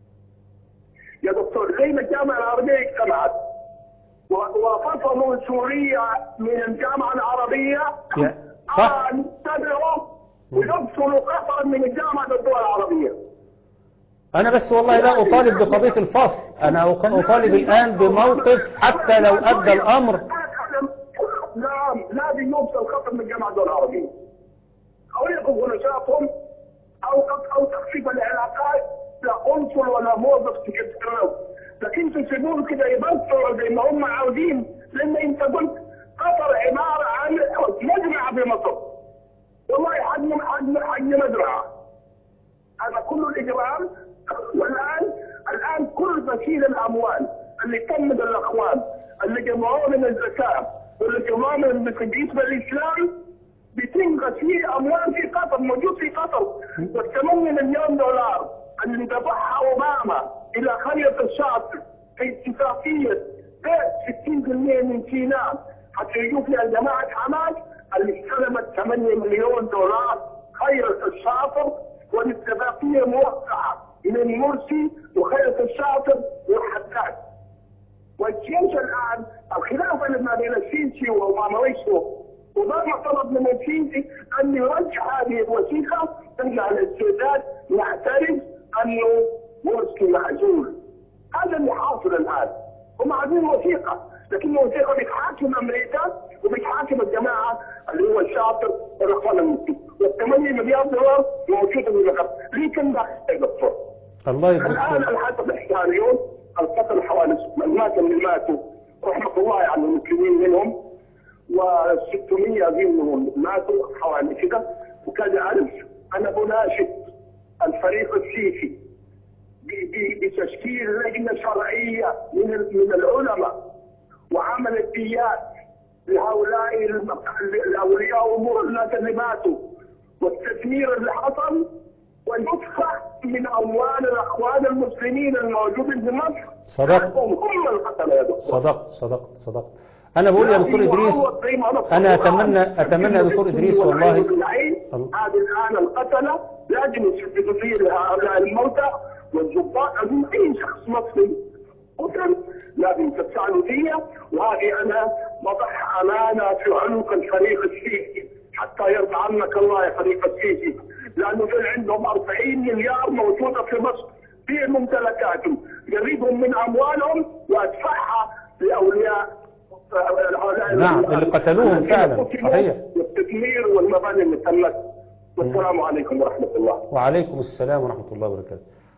يا دكتور زي ما الجامعه العربيه اجتمعت و- وفصلوا سوريا من الجامعه العربيه يا- صح. ان يتبعوا ويفصلوا قطر من الجامعه الدول العربيه انا بس والله لا اطالب بقضية الفصل انا أق- اطالب الان بموقف حتى لو ادى الامر نعم لازم يوصل خطر من الجامعه الدول العربيه او يقفوا نشاطهم او او تخفيف العلاقات لا قنصل ولا موظف تكتبوا لكن تسيبوهم كده يبطلوا زي ما هم عاوزين لان انت قلت قطر عباره عن مجمع في مصر والله حجم حجم حجم مزرعه هذا كله الاجرام والان الان كل غسيل الاموال اللي تمد الاخوان اللي جمعوه من الزكاه واللي جمعوه من بالنسبه للاسلام بيتم غسيل اموال في قطر موجود في قطر والثمانية مليون دولار اللي دفعها اوباما الى قريه الشاطئ في اتفاقيه بيع 60% من سيناء حتى يجوا فيها جماعه حماس اللي استلمت 8 مليون دولار خيرة الشاطئ والاتفاقيه موقعه من مرسي وخيرة الشاطئ والحداد والجيش الان الخلاف اللي ما بين السيسي واوباما ويسو وبما طلب من السيسي ان يرجع هذه الوثيقه ترجع للاستعداد يعترف انه مرسي معزول هذا اللي حاصل الان هم عايزين وثيقه لكن الوثيقه بتحاكم امريكا وبتحاكم الجماعه اللي هو الشاطر والاخوان المسلمين وال8 مليار دولار موجوده في الغرب ليه كان ده يا دكتور؟ الله يجزيك الان خير الحسب الاحصائيون القتل حوالي من مات اللي ماتوا رحمه الله على المسلمين منهم و600 منهم ماتوا حوالي كده وكذا ألف أنا بناشد الفريق السيسي ب- ب- بتشكيل لجنة شرعية من ال- من العلماء وعمل الديات لهؤلاء الم- الأولياء أمور الناس اللي ماتوا والتثمير اللي حصل ويدفع من أموال الأخوان المسلمين الموجودين في مصر صدقت. حقهم هم القتلة يا دكتور صدقت صدقت صدقت انا بقول يا دكتور ادريس انا اتمنى اتمنى يا دكتور ادريس والله هذه الان القتله لازم يسددوا فيه لهؤلاء الموتى والضباط لازم اي شخص مصري قتل لازم تدفعوا فيه وهذه انا بضعها امانه في عنق الفريق السيسي حتى يرضى عنك الله يا فريق السيسي لانه دول عندهم 40 مليار موجوده في مصر في ممتلكاتهم يريدهم من اموالهم وادفعها لاولياء هؤلاء نعم، اللي قتلوهم الذين فعلا، قتلوا صحيح. والتدمير والمباني اللي تمت والسلام عليكم ورحمه الله وعليكم السلام ورحمة الله وبركاته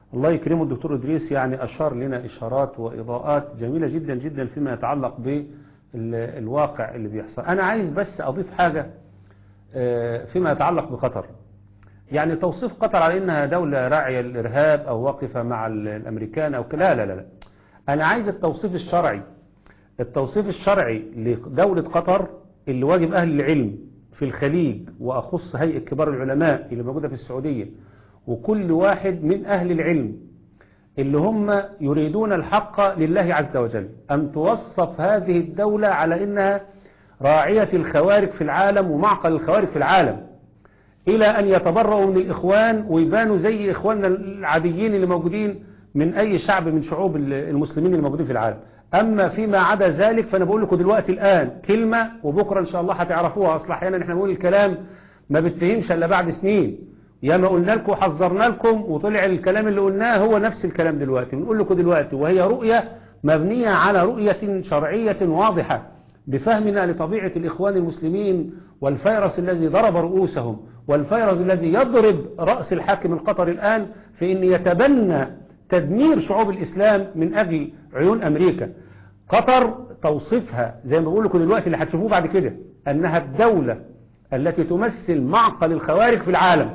الله يكرمه الدكتور إدريس يعني أشار لنا إشارات وإضاءات جميلة جدا جدا فيما يتعلق بالواقع اللي بيحصل أنا عايز بس أضيف حاجة آه، فيما يتعلق بقطر يعني توصيف قطر على إنها دولة راعية للإرهاب أو واقفة مع ال- الأمريكان أو كلا لا لا لا أنا عايز التوصيف الشرعي التوصيف الشرعي لدولة قطر اللي واجب أهل العلم في الخليج وأخص هيئة كبار العلماء اللي موجودة في السعودية وكل واحد من أهل العلم اللي هم يريدون الحق لله عز وجل أن توصف هذه الدولة على إنها راعية الخوارج في العالم ومعقل الخوارج في العالم إلى أن يتبرؤوا من الإخوان ويبانوا زي إخواننا العاديين اللي موجودين من أي شعب من شعوب المسلمين اللي موجودين في العالم أما فيما عدا ذلك فأنا بقول لكم دلوقتي الآن كلمة وبكرة إن شاء الله هتعرفوها أصلا أحيانا إحنا بنقول الكلام ما بتفهمش إلا بعد سنين يا ما قلنا لكم وحذرنا لكم وطلع الكلام اللي قلناه هو نفس الكلام دلوقتي بنقول لكم دلوقتي وهي رؤية مبنية على رؤية شرعية واضحة بفهمنا لطبيعة الإخوان المسلمين والفيروس الذي ضرب رؤوسهم والفيروس الذي يضرب رأس الحاكم القطري الآن في أن يتبنى تدمير شعوب الإسلام من أجل عيون أمريكا قطر توصفها زي ما بقول لكم دلوقتي اللي هتشوفوه بعد كده أنها الدولة التي تمثل معقل الخوارج في العالم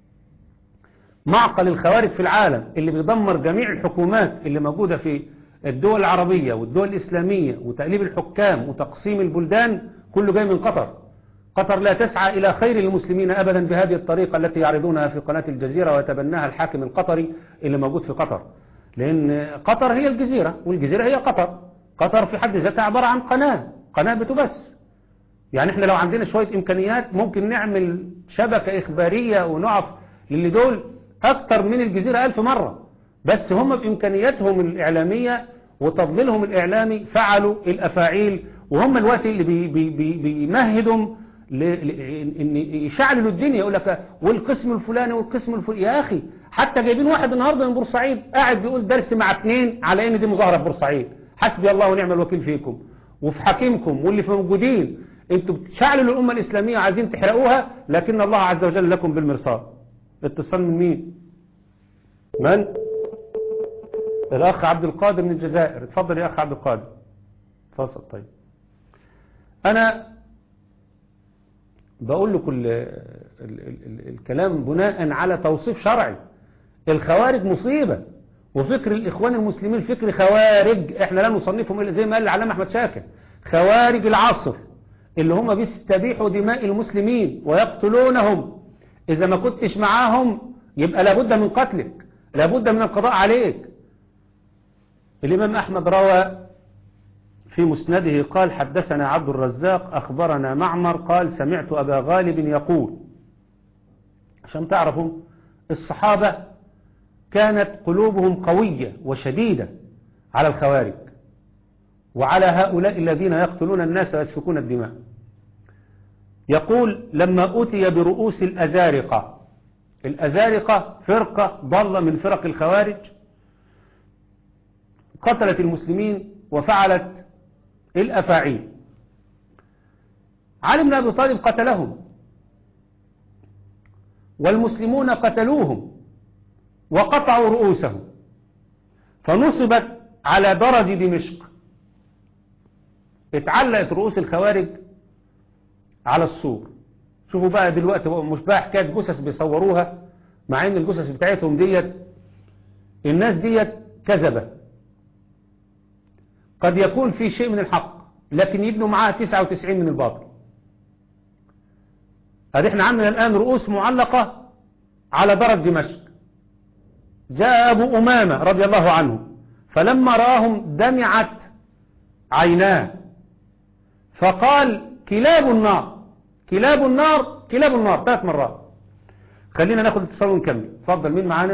معقل الخوارج في العالم اللي بيدمر جميع الحكومات اللي موجودة في الدول العربية والدول الإسلامية وتقليب الحكام وتقسيم البلدان كله جاي من قطر قطر لا تسعى إلى خير المسلمين أبدا بهذه الطريقة التي يعرضونها في قناة الجزيرة ويتبناها الحاكم القطري اللي موجود في قطر لأن قطر هي الجزيرة والجزيرة هي قطر قطر في حد ذاتها عبارة عن قناة قناة بتبث يعني احنا لو عندنا شوية إمكانيات ممكن نعمل شبكة إخبارية ونقف للي دول أكتر من الجزيرة ألف مرة بس هم بإمكانياتهم الإعلامية وتضليلهم الإعلامي فعلوا الأفاعيل وهم الوقت اللي بي بي بي بيمهدهم ان يشعللوا الدنيا يقول لك والقسم الفلاني والقسم الفلاني يا أخي حتى جايبين واحد النهاردة من بورسعيد قاعد بيقول درس مع اثنين على ان دي مظاهرة في بورسعيد حسبي الله ونعم الوكيل فيكم وفي حكيمكم واللي في موجودين انتوا بتشعللوا الأمة الإسلامية عايزين تحرقوها لكن الله عز وجل لكم بالمرصاد اتصال من مين من الأخ عبد القادر من الجزائر اتفضل يا أخ عبد القادر فصل طيب أنا بقول لكم ال ال ال الكلام بناء على توصيف شرعي الخوارج مصيبة وفكر الإخوان المسلمين فكر خوارج احنا لا نصنفهم إلا زي ما قال العلامة أحمد شاكر خوارج العصر اللي هم بيستبيحوا دماء المسلمين ويقتلونهم إذا ما كنتش معاهم يبقى لابد من قتلك لابد من القضاء عليك الإمام أحمد روى في مسنده قال حدثنا عبد الرزاق أخبرنا معمر قال سمعت أبا غالب يقول عشان تعرفوا الصحابة كانت قلوبهم قوية وشديدة على الخوارج وعلى هؤلاء الذين يقتلون الناس ويسفكون الدماء يقول لما أتي برؤوس الأزارقة الأزارقة فرقة ضالة من فرق الخوارج قتلت المسلمين وفعلت الأفاعيل علي بن أبي طالب قتلهم والمسلمون قتلوهم وقطعوا رؤوسهم فنصبت على درج دمشق اتعلقت رؤوس الخوارج على السور شوفوا بقى دلوقتي مش بقى حكاية جثث بيصوروها مع ان الجثث بتاعتهم ديت الناس ديت كذبة قد يكون في شيء من الحق لكن يبنوا معاها 99 من الباطل هذه احنا عندنا الآن رؤوس معلقة على درج دمشق جاء أبو أمامة رضي الله عنه فلما راهم دمعت عيناه فقال كلاب النار كلاب النار كلاب النار ثلاث مرات خلينا ناخد اتصال ونكمل اتفضل مين معانا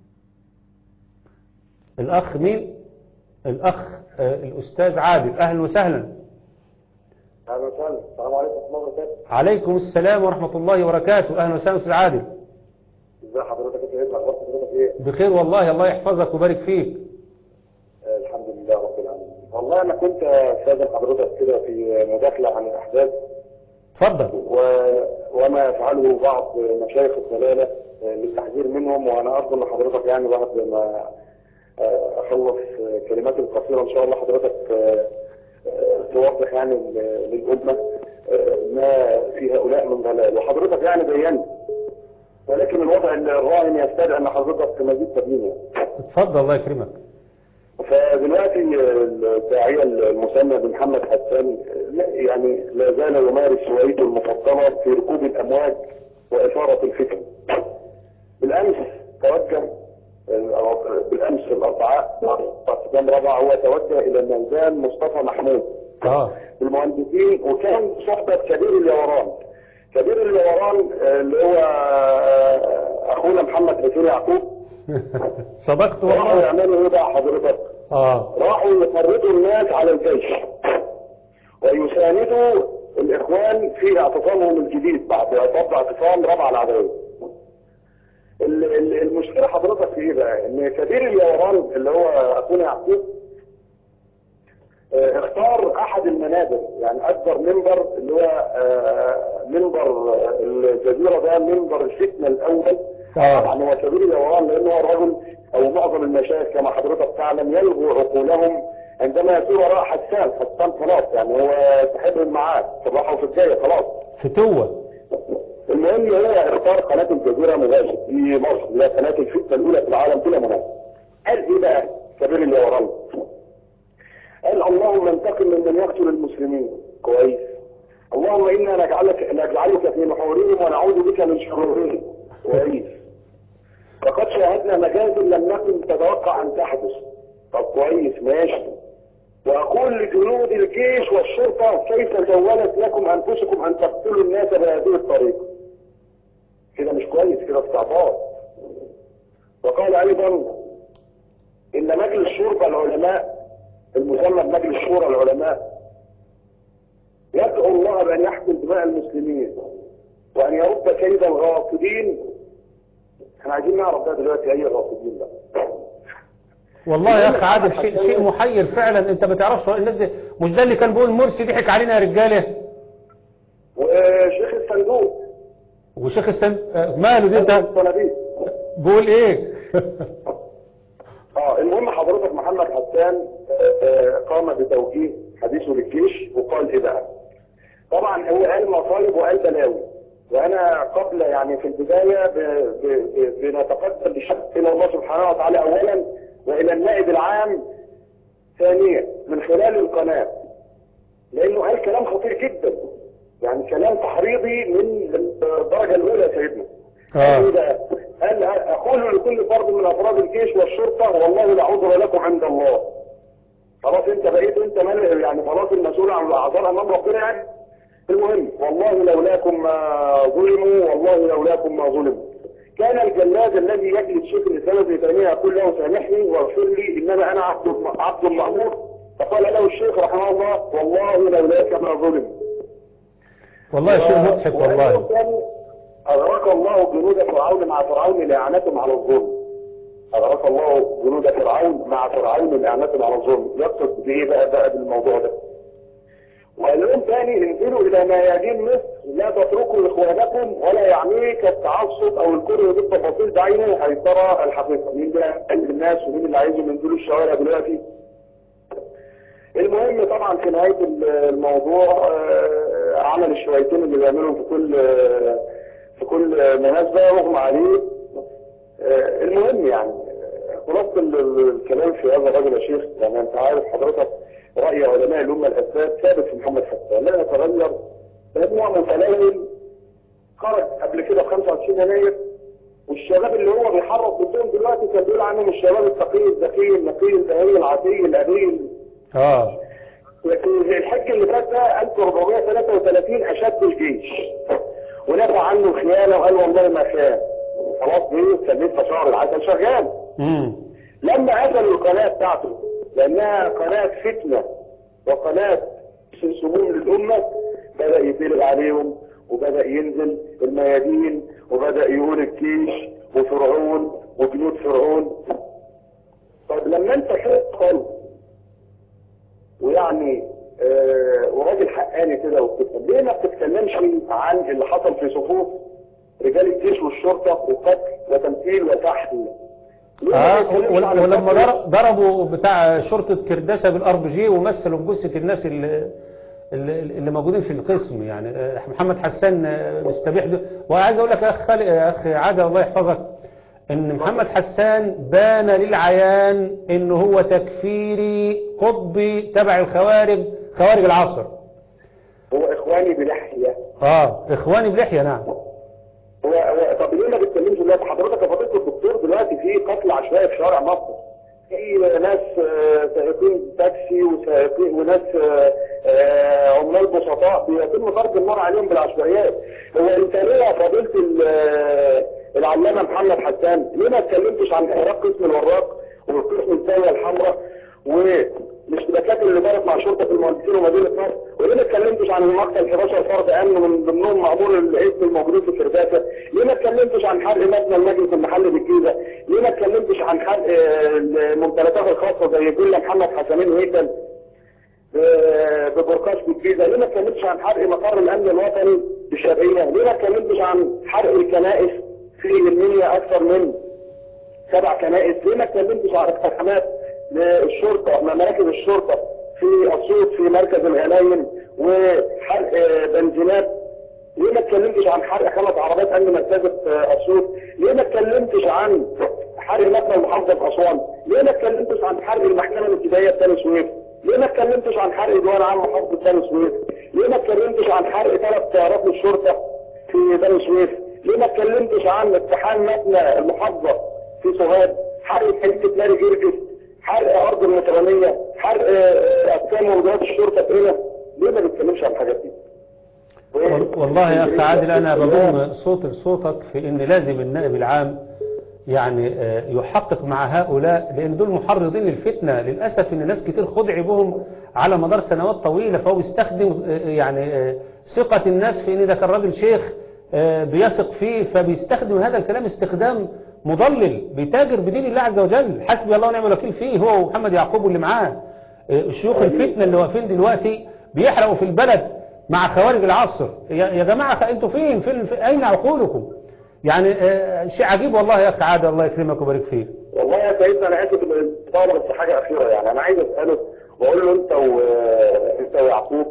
الأخ مين الأخ آه الأستاذ عادل أهلا وسهلا اهلا وسهلا السلام عليكم ورحمه الله وبركاته عليكم السلام ورحمة الله وبركاته أهلا وسهلا أستاذ عادل ازي حضرتك انت ايه اخبار حضرتك ايه بخير والله الله يحفظك ويبارك فيك آه، الحمد لله رب العالمين والله انا كنت استاذن حضرتك كده في مداخله عن الاحداث اتفضل و... وما يفعله بعض مشايخ الضلاله آه، للتحذير منهم وانا ارجو ان حضرتك يعني بعد ما آه، اخلص آه، كلماتي القصيره ان شاء الله حضرتك آه، آه، توضح يعني ل- للامه آه، ما في هؤلاء من ضلال وحضرتك يعني بينت ولكن الوضع الراهن يستدعي ان حضرتك مزيد تبيين يعني. اتفضل الله يكرمك فدلوقتي الداعية المسمى بمحمد حسان لا- يعني لا زال يمارس هوايته المفضلة في ركوب الأمواج وإثارة الفتن. بالأمس توجه بالأمس الأربعاء قدام رابع هو توجه إلى ميدان مصطفى محمود اه بالمهندسين وكان صحبة كبير اليوران كبير اليوران آه، اللي هو آه، أخونا محمد حسين يعقوب صدقت راحوا والله يعملوا إيه بقى حضرتك؟ اه راحوا يفرطوا الناس على الجيش ويساندوا الاخوان في اعتصامهم الجديد بعد طبع اعتصام رابعه العدويه. ال- ال- المشكله حضرتك في ايه بقى؟ ان كبير اليوران اللي هو اخونا يعقوب آه، اختار احد المنابر يعني اكبر منبر اللي هو آه، منبر الجزيره ده منبر الفتنه الاول آه. طبعا هو كبير اليوران لانه هو الرجل او معظم المشايخ كما حضرتك تعلم يلغوا عقولهم عندما يسير وراء حسان حسان خلاص يعني هو صاحبهم معاه في الراحه وفي الجايه خلاص فتوة المهم هو اختار قناه الجزيره مباشر في مصر اللي هي قناه الفتنه الاولى في العالم كله مناسب قال ايه بقى كبير اليوران قال اللهم انتقم ممن يقتل المسلمين كويس اللهم انا نجعلك نجعلك في نحورهم ونعوذ بك من شرورهم كويس فقد شاهدنا مجازر لم نكن تتوقع ان تحدث طب كويس ماشي واقول لجنود الجيش والشرطه كيف سولت لكم انفسكم ان تقتلوا الناس بهذه الطريقه كده مش كويس كده استعباط وقال ايضا ان مجلس شورى العلماء المسمى بمجلس شورى العلماء يدعو الله بان يحكم دماء المسلمين وان يرد كيد الغاصبين احنا عايزين نعرف ده دلوقتي اي الغاصبين ده والله يا اخي عادل شيء شيء محير فعلا انت ما تعرفش الناس دي مش ده اللي كان بيقول مرسي ضحك علينا يا رجاله وشيخ الصندوق وشيخ السن آه، ماله دي انت الصناديق بيقول ايه اه المهم حضرتك محمد حسان آه، آه، قام بتوجيه حديثه للجيش وقال ايه بقى؟ طبعا هو قال مصايب وقال بلاوي وانا قبل يعني في البدايه ب- ب- ب- بنتقدم بشكر الى الله سبحانه وتعالى اولا والى النائب العام ثانيا من خلال القناه لانه قال كلام خطير جدا يعني كلام تحريضي من الدرجه الاولى يا سيدنا آه. قال إيه بقى؟ قال اقول لكل فرد من افراد الجيش والشرطه والله لا عذر لكم عند الله خلاص انت بقيت انت من يعني خلاص المسؤول عن الاعذار امام ربنا يعني المهم والله لولاكم ما ظلموا والله لولاكم ما ظلموا كان الجلاد الذي يجلد شيخ الاسلام ابن تيميه يقول له سامحني واغفر لي انما انا عبد عبد مامور فقال له الشيخ رحمه الله والله لولاك ما ظلم والله شيء مضحك والله والله أغرق الله جنود فرعون مع فرعون لإعانتهم على الظلم أغرق الله جنود فرعون مع فرعون لإعانتهم على الظلم يقصد بإيه بقى بقى بالموضوع ده وقال لهم تاني انزلوا إلى ميادين مصر لا تتركوا إخوانكم ولا يعنيك التعصب أو الكره بالتفاصيل بعينه هيترى الحقيقة مين ده قلب الناس ومين اللي عايزهم ينزلوا الشوارع دلوقتي المهم طبعا في نهاية الموضوع آه، عمل الشويتين اللي بيعملهم في كل آه، في كل مناسبة رغم عليه آه، المهم يعني آه، خلاصة ال- ال- الكلام في هذا الرجل يا شيخ يعني انت عارف حضرتك رأي علماء الأمة الأساس ثابت في محمد حسان لا يتغير مجموعة متلون خرج قبل كده في 25 يناير والشباب اللي هو بيحرض ضدهم دلوقتي كان بيقول عنهم الشباب التقي الذكي النقي البهي العتي الأبي اه لكن زي الحج اللي فات ده 1433 اشد الجيش ونفى عنه الخيانه وقال والله ما خان خلاص دي سميت شهر العسل شغال امم لما قفلوا القناه بتاعته لانها قناه فتنه وقناه سموم للامه بدا يتقلب عليهم وبدا ينزل الميادين وبدا يقول الجيش وفرعون وجنود فرعون طب لما انت كده خالص ويعني آه وراجل حقاني كده وبتفهم ليه ما بتتكلمش عن اللي حصل في صفوف رجال الجيش والشرطه وقتل وتمثيل وسحل ليه ما اه بيتكلمش ول- عن ولما القتل؟ ضر- ضربوا بتاع شرطة كرداسة بالار بي جي ومثلوا بجثة الناس اللي, اللي اللي موجودين في القسم يعني آه، محمد حسان آه، مستبيح ده وعايز اقول لك يا اخ خالد يا اخ عادل الله يحفظك ان محمد حسان بان للعيان ان هو تكفيري قطبي تبع الخوارج خوارج العصر هو اخواني بلحيه اه اخواني بلحية نعم هو هو طب ليه ما بتكلمش دلوقتي حضرتك يا فضيله الدكتور دلوقتي في قتل عشوائي في شوارع مصر في ناس آه، سائقين تاكسي وسائقين وناس آه، آه، عمال بسطاء بيتم ضرب النار عليهم بالعشوائيات هو انت ليه يا فضيله ال- آه، العلامه محمد حسان ليه ما اتكلمتش عن احراق قسم الوراق والقسم الثانيه الحمراء والاشتباكات اللي دارت مع شرطه المهندسين ومدينه نصر وليه ما اتكلمتش عن المقتل 11 فرد امن من ضمنهم مامور الاسم الموجودين في كرداسه ليه ما اتكلمتش عن حرق مبنى المجلس المحلي بالجيزه ليه ما اتكلمتش عن حرق آه، الممتلكات الخاصه زي فيلا محمد حسنين هيكل ب- ببركاش بالجيزه ليه ما اتكلمتش عن حرق مقر الامن الوطني بالشرقيه ليه ما اتكلمتش عن حرق الكنائس في المنيا اكثر من سبع كنائس ليه ما اتكلمتش عن اقتحامات للشرطه مراكز الشرطه في اسيوط في مركز الغنايم وحرق آه، بنزينات ليه ما اتكلمتش عن حرق خمس عربيات امن مركزه آه، اسيوط ليه ما اتكلمتش عن حرق مبنى محافظه اسوان ليه ما اتكلمتش عن حرق المحكمه الابتدائيه بتاني سويف ليه ما اتكلمتش عن حرق ديوان عام محافظه بني سويف ليه ما اتكلمتش عن حرق ثلاث طيارات للشرطه في بني سويف ليه ما اتكلمتش عن اقتحام مبنى المحافظه في سوهاج حرق كنيسه ماري جرجس حرق ارض المترانيه حرق آه، اقسام ووزارات الشرطه في هنا ليه ما بتتكلمش عن الحاجات دي وال- والله يا أخي عادل أنا بضم صوت لصوتك في أن لازم النائب العام يعني آه، يحقق مع هؤلاء لأن دول محرضين للفتنة للأسف أن ناس كتير خدع بهم على مدار سنوات طويلة فهو بيستخدم آه، يعني آه، ثقة الناس في أن ده كان راجل شيخ آه، بيثق فيه فبيستخدم هذا الكلام استخدام مضلل بيتاجر بدين الله عز وجل حسبي الله ونعم الوكيل فيه هو ومحمد يعقوب واللي معاه آه، شيوخ الفتنة اللي واقفين دلوقتي بيحرقوا في البلد مع خوارج العصر يا يا جماعة انتوا فين, فين, فين أين عقولكم يعني آه، شيء عجيب والله يا أخي عادل الله يكرمك ويبارك فيك والله يا سيدنا انا اسف طالب بس حاجه اخيره يعني انا عايز اساله واقول له انت و... انت ويعقوب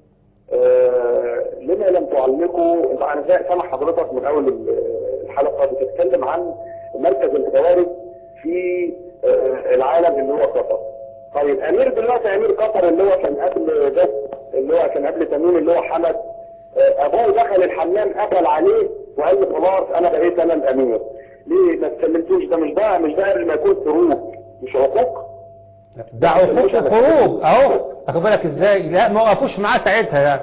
آه... لما لم تعلقوا انت انا زي- سامع حضرتك من اول ال- الحلقه بتتكلم عن مركز الخوارج في آه... العالم اللي هو قطر طيب امير دلوقتي امير قطر اللي هو كان قبل ده اللي هو كان قبل تميم اللي هو حمد آه، ابوه دخل الحمام قفل عليه وقال له خلاص انا بقيت انا الامير ليه ما اتكلمتوش ده مش ده مش ده قبل ما يكون خروج مش عقوق ده عقوق وخروج اهو اخد بالك ازاي لا ما وقفوش معاه ساعتها يعني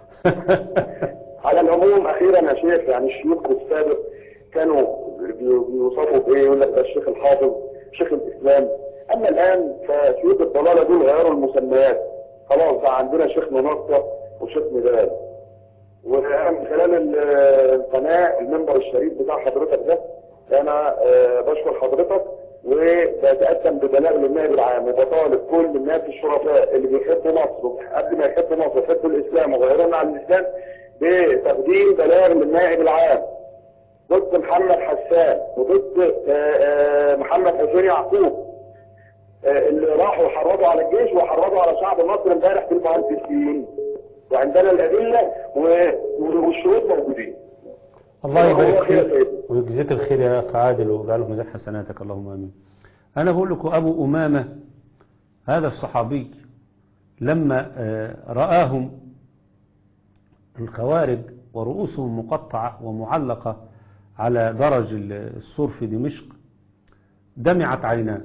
على العموم اخيرا يا شيخ يعني الشيوخ السابق كانوا بي- بيوصفوا بايه يقول لك ده الشيخ الحافظ شيخ الاسلام اما الان فشيوخ الضلاله دول غيروا المسميات خلاص بقى عندنا شيخ منصه وشيخ مدال وانا من خلال ال- القناه المنبر الشريف بتاع حضرتك ده انا آه، بشكر حضرتك وبتقدم ببلاغ للنائب العام وبطالب كل الناس الشرفاء اللي بيحبوا مصر قبل ما يحبوا مصر يحبوا الاسلام وغيرنا عن الاسلام بتقديم بلاغ للنائب العام ضد محمد حسان وضد آه، آه، محمد حسين يعقوب آه، اللي راحوا حرضوا على الجيش وحرضوا على شعب مصر امبارح في المهندسين وعندنا الادله و- والشهود موجودين الله يبارك الله خير يا فيك سيدي. ويجزيك الخير يا اخ عادل ويجعله في ميزان حسناتك اللهم امين انا بقول لكم ابو امامه هذا الصحابي لما آه، راهم الخوارج ورؤوسهم مقطعه ومعلقه على درج السور في دمشق دمعت عيناه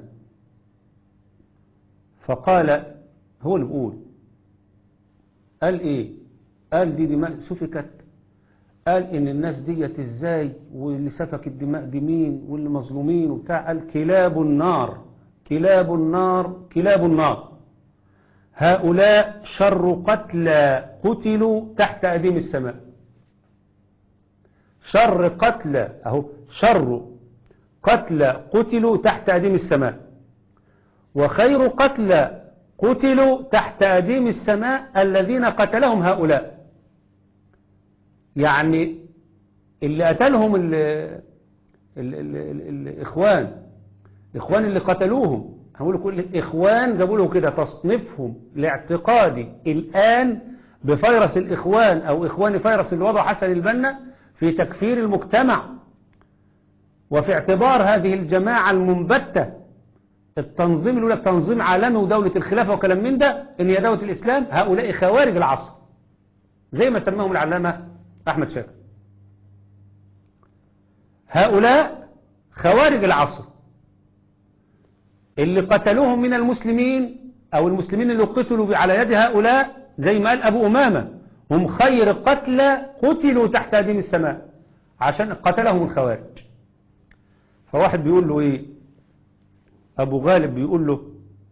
فقال هو اللي بيقول قال ايه قال دي دماء سفكت قال ان الناس ديت ازاي واللي سفك الدماء دي مين واللي مظلومين وبتاع قال كلاب النار كلاب النار كلاب النار هؤلاء شر قتلى قتلوا تحت أديم السماء شر قتلى أهو شر قتلى قتلوا تحت أديم السماء وخير قتلى قتلوا تحت أديم السماء الذين قتلهم هؤلاء يعني اللي قتلهم ال- ال ال ال الإخوان الإخوان اللي قتلوهم هقول كل الإخوان جابوا له كده تصنيفهم لاعتقادي الآن بفيروس الإخوان أو إخوان فيروس اللي وضع حسن البنا في تكفير المجتمع وفي اعتبار هذه الجماعة المنبتة التنظيم اللي لك تنظيم عالمي ودولة الخلافة وكلام من ده إن هي دولة الإسلام هؤلاء خوارج العصر زي ما سماهم العلامة أحمد شاكر هؤلاء خوارج العصر اللي قتلوهم من المسلمين أو المسلمين اللي قتلوا على يد هؤلاء زي ما قال أبو أمامة هم خير قتلى قتلوا تحت هدم السماء عشان قتلهم الخوارج فواحد بيقول له إيه أبو غالب بيقول له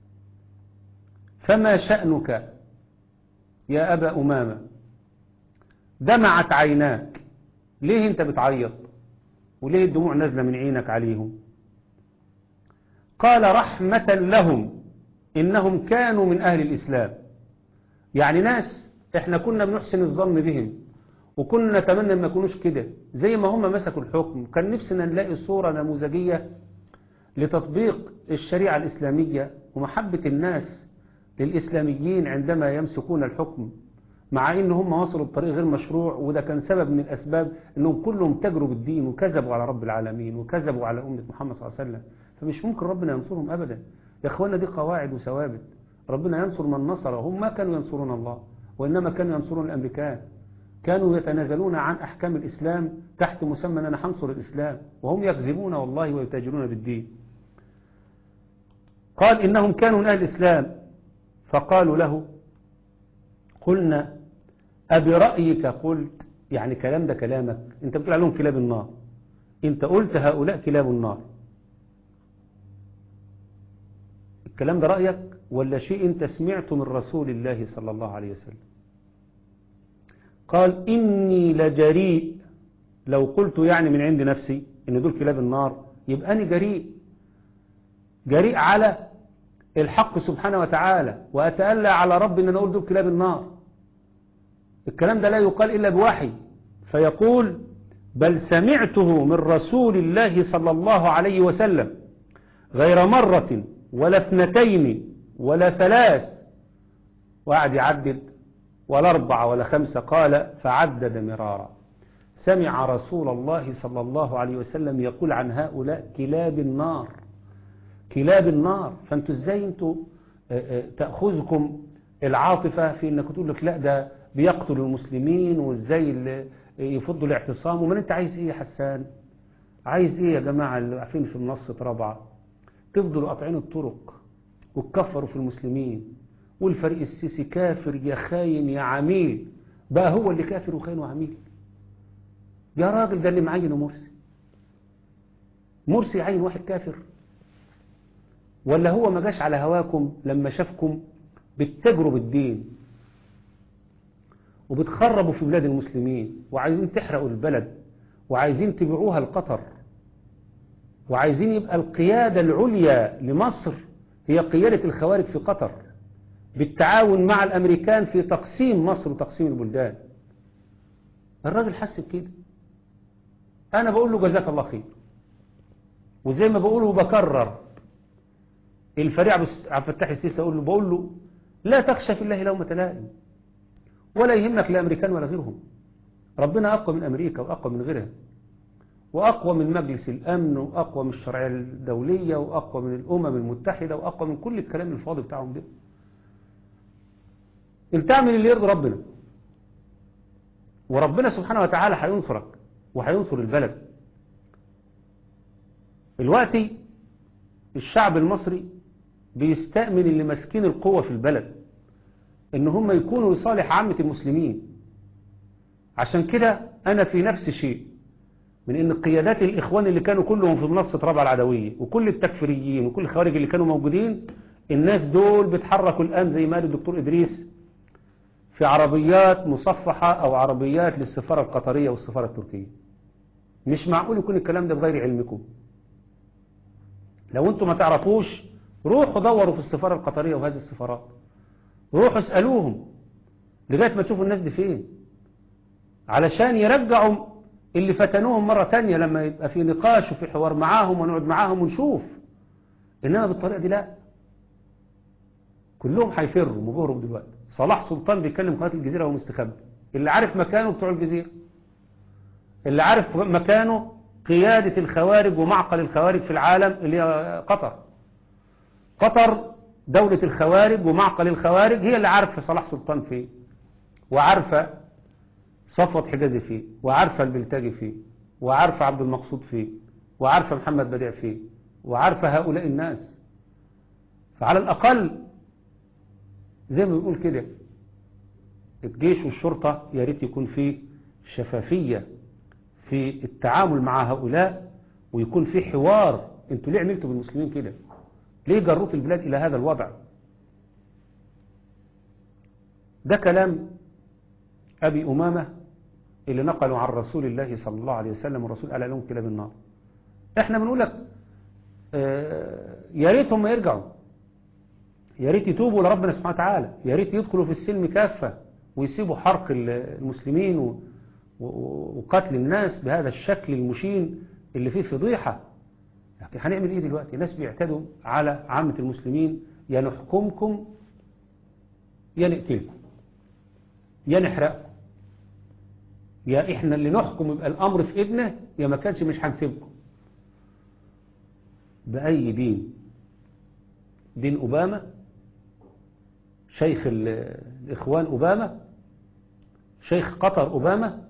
فما شأنك يا أبا أمامة دمعت عيناك ليه انت بتعيط وليه الدموع نازلة من عينك عليهم قال رحمة لهم إنهم كانوا من أهل الإسلام يعني ناس احنا كنا بنحسن الظن بهم وكنا نتمنى ما يكونوش كده زي ما هم مسكوا الحكم كان نفسنا نلاقي صورة نموذجية لتطبيق الشريعة الإسلامية ومحبة الناس للإسلاميين عندما يمسكون الحكم مع ان هم وصلوا بطريق غير مشروع وده كان سبب من الأسباب انهم كلهم تجروا بالدين وكذبوا على رب العالمين وكذبوا على أمة محمد صلى الله عليه وسلم فمش ممكن ربنا ينصرهم أبدا يا اخوانا دي قواعد وثوابت ربنا ينصر من نصر هم ما كانوا ينصرون الله وإنما كانوا ينصرون الأمريكان كانوا يتنازلون عن أحكام الإسلام تحت مسمى أن أنا هنصر الإسلام وهم يكذبون والله ويتاجرون بالدين قال إنهم كانوا من أهل الإسلام فقالوا له قلنا أبرأيك قلت يعني كلام ده كلامك انت بتقول عليهم كلاب النار انت قلت هؤلاء كلاب النار الكلام ده رأيك ولا شيء انت سمعته من رسول الله صلى الله عليه وسلم قال إني لجريء لو قلت يعني من عند نفسي ان دول كلاب النار يبقى أنا جريء جريء على الحق سبحانه وتعالى وأتألى على رب ان انا اقول دول كلاب النار الكلام ده لا يقال إلا بوحي فيقول بل سمعته من رسول الله صلى الله عليه وسلم غير مرة ولا اثنتين ولا ثلاث وقعد يعدد ولا أربعة ولا خمسة قال فعدد مرارا سمع رسول الله صلى الله عليه وسلم يقول عن هؤلاء كلاب النار كلاب النار فانتوا ازاي انتوا تأخذكم العاطفة في انك تقول لك لا ده بيقتلوا المسلمين وازاي يفضوا الاعتصام ومن انت عايز ايه يا حسان عايز ايه يا جماعة اللي عارفين في منصة رابعة تفضلوا قاطعين الطرق وتكفروا في المسلمين والفريق السيسي كافر يا خاين يا عميل بقى هو اللي كافر وخاين وعميل يا راجل ده اللي معينه مرسي مرسي يعين واحد كافر ولا هو ما جاش على هواكم لما شافكم بتجروا بالدين وبتخربوا في بلاد المسلمين وعايزين تحرقوا البلد وعايزين تبيعوها لقطر وعايزين يبقى القيادة العليا لمصر هي قيادة الخوارج في قطر بالتعاون مع الأمريكان في تقسيم مصر وتقسيم البلدان الراجل حس بكده أنا بقول له جزاك الله خير وزي ما بقوله وبكرر الفريق عبد الفتاح السيسي أقول له بقول له لا تخشى في الله لومة لائم ولا يهمك لا أمريكان ولا غيرهم ربنا أقوى من أمريكا وأقوى من غيرها وأقوى من مجلس الأمن وأقوى من الشرعية الدولية وأقوى من الأمم المتحدة وأقوى من كل الكلام الفاضي بتاعهم ده انت اعمل اللي يرضي ربنا وربنا سبحانه وتعالى هينصرك وهينصر البلد دلوقتي الشعب المصري بيستأمن اللي ماسكين القوة في البلد ان هم يكونوا لصالح عامة المسلمين عشان كده انا في نفس شيء من ان قيادات الاخوان اللي كانوا كلهم في منصة رابعة العدوية وكل التكفيريين وكل الخوارج اللي كانوا موجودين الناس دول بيتحركوا الان زي ما قال الدكتور ادريس في عربيات مصفحة او عربيات للسفارة القطرية والسفارة التركية مش معقول يكون الكلام ده بغير علمكم لو انتم ما تعرفوش روحوا دوروا في السفارة القطرية وهذه السفارات روحوا اسألوهم لغاية ما تشوفوا الناس دي فين علشان يرجعوا اللي فتنوهم مرة تانية لما يبقى في نقاش وفي حوار معاهم ونقعد معاهم ونشوف إنما بالطريقة دي لا كلهم هيفروا مبهروا دلوقتي صلاح سلطان بيكلم قناة الجزيرة وهو مستخبي اللي عارف مكانه بتوع الجزيرة اللي عارف مكانه قيادة الخوارج ومعقل الخوارج في العالم اللي هي قطر قطر دولة الخوارج ومعقل الخوارج هي اللي عارفة صلاح سلطان فيه وعارفة صفوة حجازي فيه وعارفة البلتاجي فيه وعارفة عبد المقصود فيه وعارفة محمد بديع فيه وعارفة هؤلاء الناس فعلى الأقل زي ما بيقول كده الجيش والشرطة يا ريت يكون فيه شفافية في التعامل مع هؤلاء ويكون في حوار انتوا ليه عملتوا بالمسلمين كده ليه جروت البلاد إلى هذا الوضع ده كلام أبي أمامة اللي نقلوا عن رسول الله صلى الله عليه وسلم والرسول قال لهم كلاب النار احنا بنقول لك اه يا ريت هم يرجعوا يا ريت يتوبوا لربنا سبحانه وتعالى يا ريت يدخلوا في السلم كافة ويسيبوا حرق المسلمين و وقتل الناس بهذا الشكل المشين اللي فيه فضيحة لكن هنعمل ايه دلوقتي ناس بيعتدوا على عامة المسلمين يا نحكمكم يا نقتلكم يا نحرقكم يا احنا اللي نحكم يبقى الامر في ايدنا يا ما كانش مش هنسيبكم بأي دين دين أوباما شيخ الإخوان أوباما شيخ قطر أوباما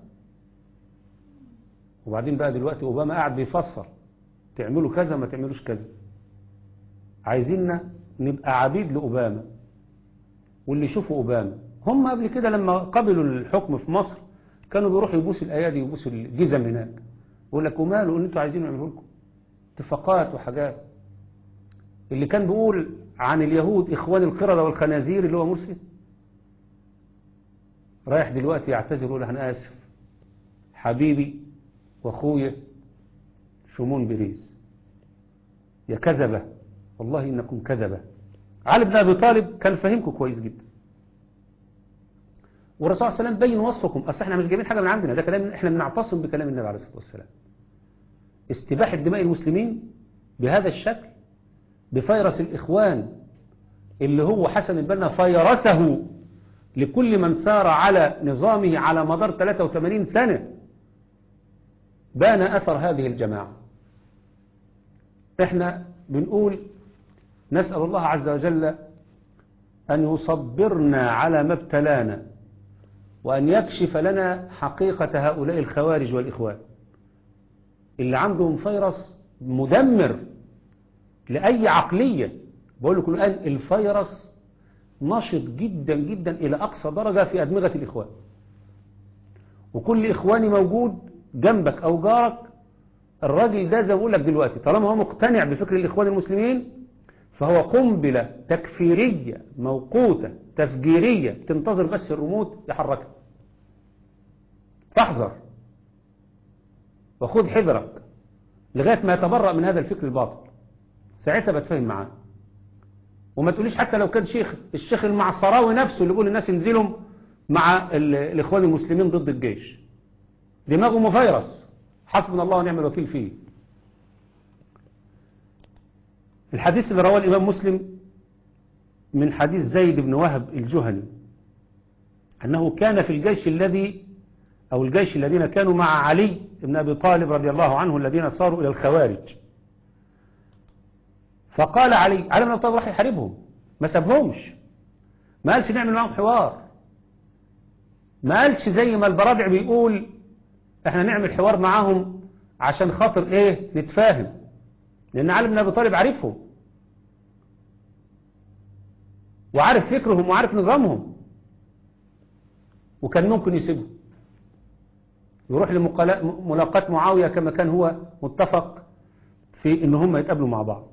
وبعدين بقى دلوقتي أوباما قاعد بيفسر تعملوا كذا ما تعملوش كذا عايزيننا نبقى عبيد لأوباما واللي يشوفوا أوباما هم قبل كده لما قبلوا الحكم في مصر كانوا بيروحوا يبوسوا الأيادي يبوسوا الجزم هناك يقول لك وماله ان انتوا عايزين نعمله لكم اتفاقات وحاجات اللي كان بيقول عن اليهود إخوان القردة والخنازير اللي هو مرسي رايح دلوقتي يعتذر يقول أنا آسف حبيبي واخويا شمون بريز يا كذبة والله إنكم كذبة علي بن أبي طالب كان فاهمكم كويس جدا والرسول صلى الله عليه وسلم بين وصفكم أصل احنا مش جايبين حاجة من عندنا ده كلام احنا بنعتصم بكلام النبي عليه الصلاة والسلام استباحة دماء المسلمين بهذا الشكل بفيروس الإخوان اللي هو حسن البنا فيرسه لكل من سار على نظامه على مدار 83 سنة بان أثر هذه الجماعة احنا بنقول نسأل الله عز وجل أن يصبرنا على ما ابتلانا وأن يكشف لنا حقيقة هؤلاء الخوارج والإخوان اللي عندهم فيروس مدمر لأي عقلية بقول لكم الآن الفيروس نشط جدا جدا إلى أقصى درجة في أدمغة الإخوان وكل إخواني موجود جنبك أو جارك الراجل ده زي ما بقول لك دلوقتي طالما هو مقتنع بفكر الإخوان المسلمين فهو قنبلة تكفيرية موقوتة تفجيرية تنتظر بس الرموت يحركها فاحذر وخذ حذرك لغاية ما يتبرأ من هذا الفكر الباطل ساعتها بتفهم معاه وما تقوليش حتى لو كان شيخ الشيخ المعصراوي نفسه اللي يقول الناس ينزلوا مع الإخوان المسلمين ضد الجيش دماغه مفيرس حسبنا الله ونعم الوكيل فيه الحديث اللي رواه الإمام مسلم من حديث زيد بن وهب الجهني أنه كان في الجيش الذي أو الجيش الذين كانوا مع علي بن أبي طالب رضي الله عنه الذين صاروا إلى الخوارج فقال علي علي بن أبي طالب راح يحاربهم ما سابهمش ما قالش نعمل معهم حوار ما قالش زي ما البرادع بيقول احنا نعمل حوار معاهم عشان خاطر ايه نتفاهم لان علي بن ابي طالب عارفهم وعارف فكرهم وعارف نظامهم وكان ممكن يسيبهم يروح لملاقاة معاوية كما كان هو متفق في ان هم يتقابلوا مع بعض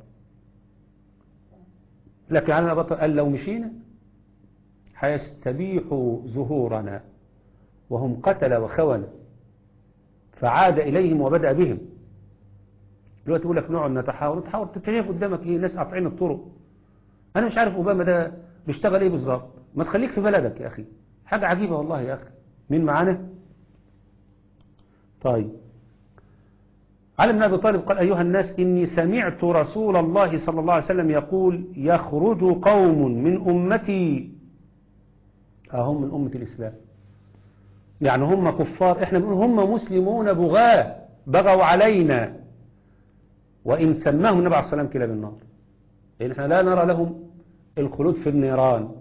لكن علي بن ابي طالب قال لو مشينا هيستبيحوا ظهورنا وهم قتل وخونة فعاد إليهم وبدأ بهم دلوقتي يقول لك نقعد نتحاور نتحاور تتشاف قدامك ايه ناس قاطعين الطرق انا مش عارف اوباما ده بيشتغل ايه بالظبط ما تخليك في بلدك يا اخي حاجة عجيبة والله يا اخي مين معانا طيب علي بن أبي طالب قال أيها الناس إني سمعت رسول الله صلى الله عليه وسلم يقول يخرج قوم من أمتي أهم من أمة الإسلام يعني هم كفار احنا بنقول هم مسلمون بغاة بغوا علينا وإن سماهم النبي عليه الصلاة والسلام كلاب النار لأن احنا لا نرى لهم الخلود في النيران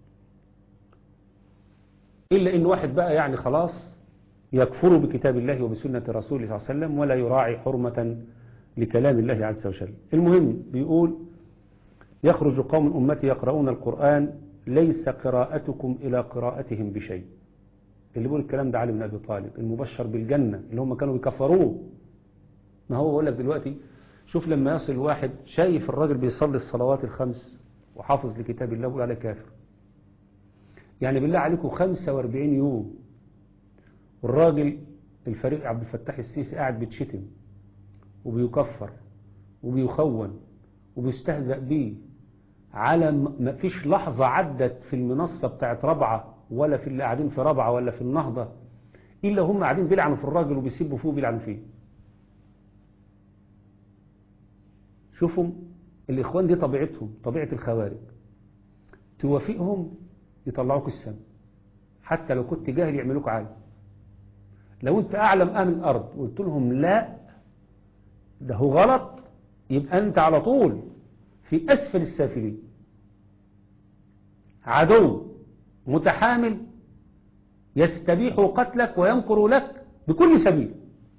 إلا إن واحد بقى يعني خلاص يكفر بكتاب الله وبسنة رسوله صلى الله عليه وسلم ولا يراعي حرمة لكلام الله عز وجل المهم بيقول يخرج قوم أمتي يقرؤون القرآن ليس قراءتكم إلى قراءتهم بشيء اللي بيقول الكلام ده علي بن أبي طالب المبشر بالجنة اللي هم كانوا بيكفروه ما هو بقول لك دلوقتي شوف لما يصل واحد شايف الراجل بيصلي الصلوات الخمس وحافظ لكتاب الله ويقول عليه كافر يعني بالله عليكم 45 يوم والراجل الفريق عبد الفتاح السيسي قاعد بيتشتم وبيكفر وبيخون وبيستهزأ بيه على ما فيش لحظة عدت في المنصة بتاعت ربعة ولا في اللي قاعدين في ربعة ولا في النهضة إلا هم قاعدين بيلعنوا في الراجل وبيسبوا فيه وبيلعنوا فيه شوفوا الإخوان دي طبيعتهم طبيعة الخوارج توافقهم يطلعوك السم حتى لو كنت جاهل يعملوك عالم لو انت أعلم أهل الأرض قلت لهم لا ده هو غلط يبقى أنت على طول في أسفل السافلين عدو متحامل يستبيح قتلك وينكر لك بكل سبيل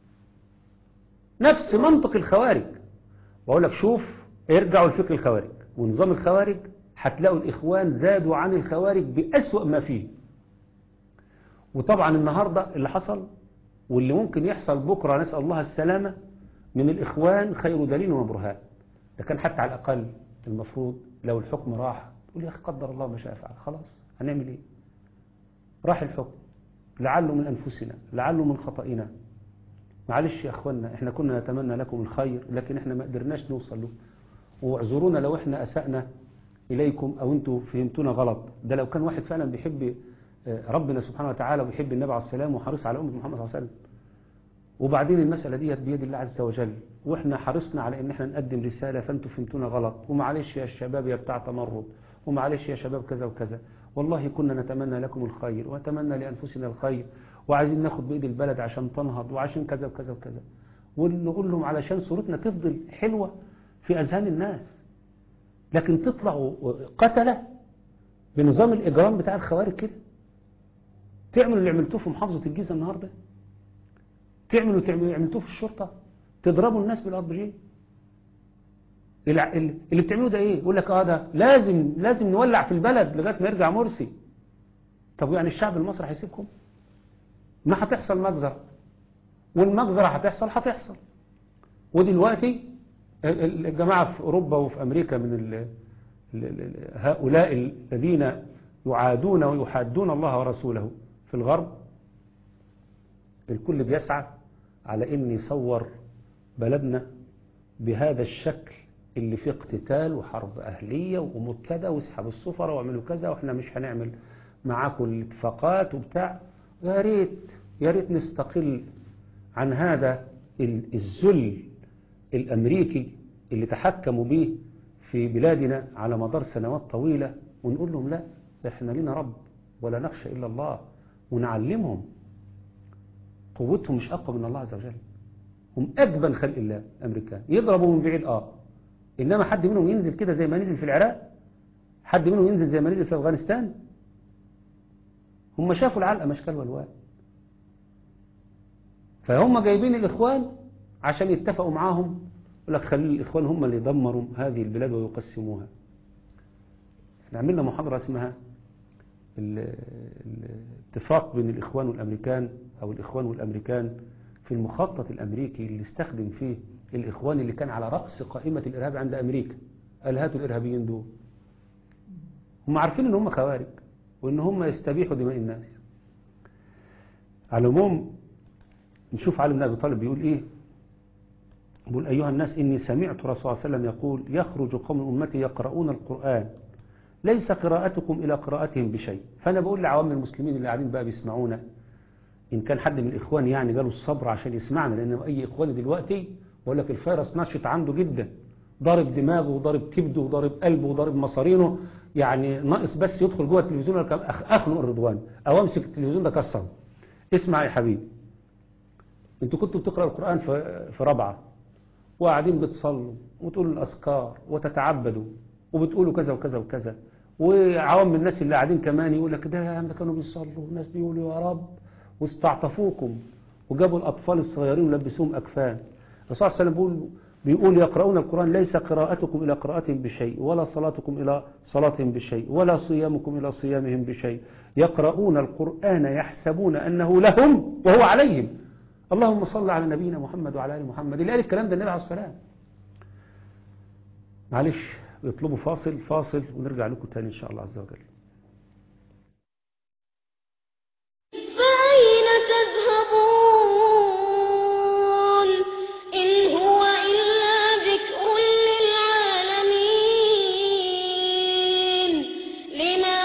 نفس منطق الخوارج وأقول لك شوف ارجعوا لفكر الخوارج ونظام الخوارج هتلاقوا الإخوان زادوا عن الخوارج بأسوأ ما فيه وطبعا النهاردة اللي حصل واللي ممكن يحصل بكرة نسأل الله السلامة من الإخوان خير دليل وبرهان ده كان حتى على الأقل المفروض لو الحكم راح تقول يا أخي قدر الله ما شاء فعل خلاص هنعمل إيه راح الحكم لعله من أنفسنا لعله من خطئنا معلش يا أخوانا إحنا كنا نتمنى لكم الخير لكن إحنا ما قدرناش نوصل له واعذرونا لو إحنا أسأنا إليكم أو أنتوا فهمتونا غلط ده لو كان واحد فعلا بيحب ربنا سبحانه وتعالى وبيحب النبي عليه السلام وحريص على أمة محمد صلى الله عليه وسلم وبعدين المسألة ديت بيد الله عز وجل واحنا حرصنا على ان احنا نقدم رسالة فانتوا فهمتونا غلط ومعلش يا الشباب يا بتاع تمرد ومعلش يا شباب كذا وكذا والله كنا نتمنى لكم الخير ونتمنى لأنفسنا الخير وعايزين ناخد بإيد البلد عشان تنهض وعشان كذا وكذا وكذا ونقول لهم علشان صورتنا تفضل حلوة في أذهان الناس لكن تطلعوا قتلة بنظام الإجرام بتاع الخوارج كده تعملوا اللي عملتوه في محافظة الجيزة النهاردة تعملوا اللي عملتوه في الشرطة تضربوا الناس بالار جي اللي بتعملوه ده ايه يقول لك اه ده لازم لازم نولع في البلد لغايه ما يرجع مرسي طب يعني الشعب المصري هيسيبكم ما هتحصل مجزرة والمجزرة هتحصل هتحصل ودلوقتي الجماعة في أوروبا وفي أمريكا من ال هؤلاء الذين يعادون ويحادون الله ورسوله في الغرب الكل بيسعى على ان يصور بلدنا بهذا الشكل اللي فيه اقتتال وحرب أهلية وأمور كذا واسحبوا السفراء واعملوا كذا واحنا مش هنعمل معاكم الاتفاقات وبتاع يا ريت يا ريت نستقل عن هذا الذل الأمريكي اللي تحكموا به في بلادنا على مدار سنوات طويلة ونقول لهم لا احنا لنا رب ولا نخشى إلا الله ونعلمهم قوتهم مش أقوى من الله عز وجل هم أجبن خلق الله الأمريكان يضربوا من بعيد آه إنما حد منهم ينزل كده زي ما نزل في العراق حد منهم ينزل زي ما نزل في أفغانستان هم شافوا العلقة مشكل والوان فهم جايبين الإخوان عشان يتفقوا معاهم يقول لك خلي الإخوان هم اللي يدمروا هذه البلاد ويقسموها احنا عملنا محاضرة اسمها الاتفاق بين الإخوان والأمريكان أو الإخوان والأمريكان في المخطط الأمريكي اللي استخدم فيه الإخوان اللي كان على رأس قائمة الإرهاب عند أمريكا قال هاتوا الإرهابيين دول هم عارفين ان هم خوارج وان هم يستبيحوا دماء الناس على العموم نشوف علي بن أبي طالب بيقول إيه بيقول أيها الناس إني سمعت رسول الله صلى الله عليه وسلم يقول يخرج قوم أمتي يقرؤون القرآن ليس قراءتكم إلى قراءتهم بشيء فأنا بقول لعوام المسلمين اللي قاعدين بقى بيسمعونا إن كان حد من الإخوان يعني جاله الصبر عشان يسمعنا لأن أي إخواني دلوقتي بقول لك الفيروس نشط عنده جدا ضارب دماغه وضارب كبده وضارب قلبه وضارب مصارينه يعني ناقص بس يدخل جوه التلفزيون يقول لك أخ- أخنق الرضوان أو أمسك التلفزيون ده كسره اسمع يا حبيبي انتوا كنتوا بتقرأ القرآن في في رابعة وقاعدين بتصلوا وتقولوا الأذكار وتتعبدوا وبتقولوا كذا وكذا وكذا وعوام من الناس اللي قاعدين كمان يقول لك ده يا عم ده كانوا بيصلوا والناس بيقولوا يا رب واستعطفوكم وجابوا الأطفال الصغيرين ولبسوهم أكفان الرسول صلى الله عليه وسلم بيقول بيقول يقرؤون القرآن ليس قراءتكم إلى قراءتهم بشيء ولا صلاتكم إلى صلاتهم بشيء ولا صيامكم إلى صيامهم بشيء يقرؤون القرآن يحسبون أنه لهم وهو عليهم اللهم صل على نبينا محمد وعلى آل محمد اللي قال الكلام ده النبي عليه السلام معلش بيطلبوا فاصل فاصل ونرجع لكم تاني إن شاء الله عز وجل فأين تذهبون إن هو إلا ذكر للعالمين لمن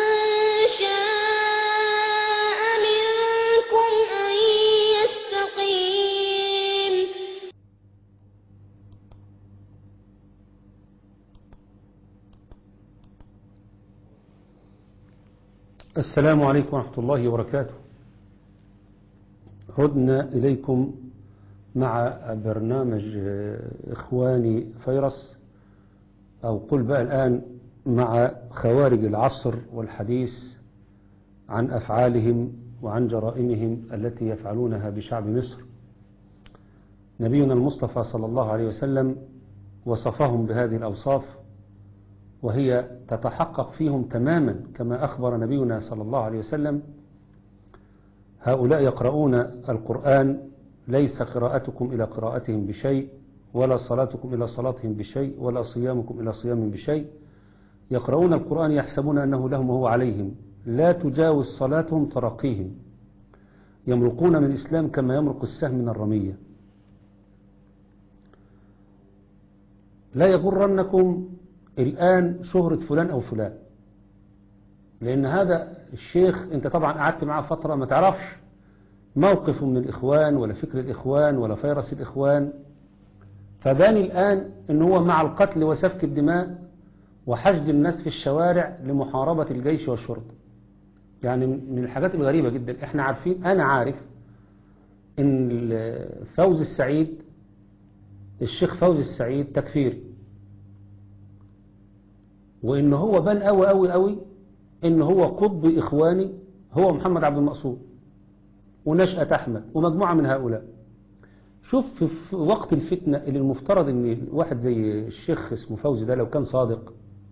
شاء منكم أن يستقيم السلام عليكم ورحمة الله وبركاته عدنا إليكم مع برنامج إخواني فيروس أو قل بقى الآن مع خوارج العصر والحديث عن أفعالهم وعن جرائمهم التي يفعلونها بشعب مصر نبينا المصطفى صلى الله عليه وسلم وصفهم بهذه الأوصاف وهي تتحقق فيهم تماما كما أخبر نبينا صلى الله عليه وسلم هؤلاء يقرؤون القرآن ليس قراءتكم إلى قراءتهم بشيء ولا صلاتكم إلى صلاتهم بشيء ولا صيامكم إلى صيامهم بشيء يقرؤون القرآن يحسبون أنه لهم وهو عليهم لا تجاوز صلاتهم ترقيهم يمرقون من الإسلام كما يمرق السهم من الرمية لا يغرنكم الآن شهرة فلان أو فلان لأن هذا الشيخ أنت طبعا قعدت معاه فترة ما تعرفش موقفه من الإخوان ولا فكر الإخوان ولا فيروس الإخوان فبان الآن أن هو مع القتل وسفك الدماء وحشد الناس في الشوارع لمحاربة الجيش والشرطة يعني من الحاجات الغريبة جدا احنا عارفين أنا عارف أن فوز السعيد الشيخ فوز السعيد تكفيري وان هو بان قوي قوي قوي ان هو قطب اخواني هو محمد عبد المقصود ونشأة احمد ومجموعة من هؤلاء شوف في وقت الفتنة اللي المفترض ان واحد زي الشيخ اسمه فوزي ده لو كان صادق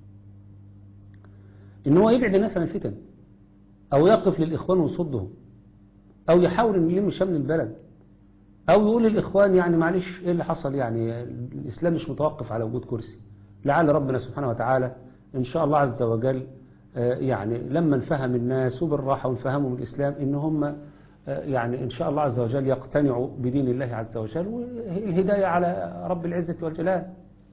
ان هو يبعد الناس عن الفتن او يقف للاخوان ويصدهم او يحاول ان يلم شمل البلد او يقول للاخوان يعني معلش ايه اللي حصل يعني الاسلام مش متوقف على وجود كرسي لعل ربنا سبحانه وتعالى إن شاء الله عز وجل يعني لما نفهم الناس وبالراحة ونفهمهم الإسلام إن هم يعني إن شاء الله عز وجل يقتنعوا بدين الله عز وجل والهداية على رب العزة والجلال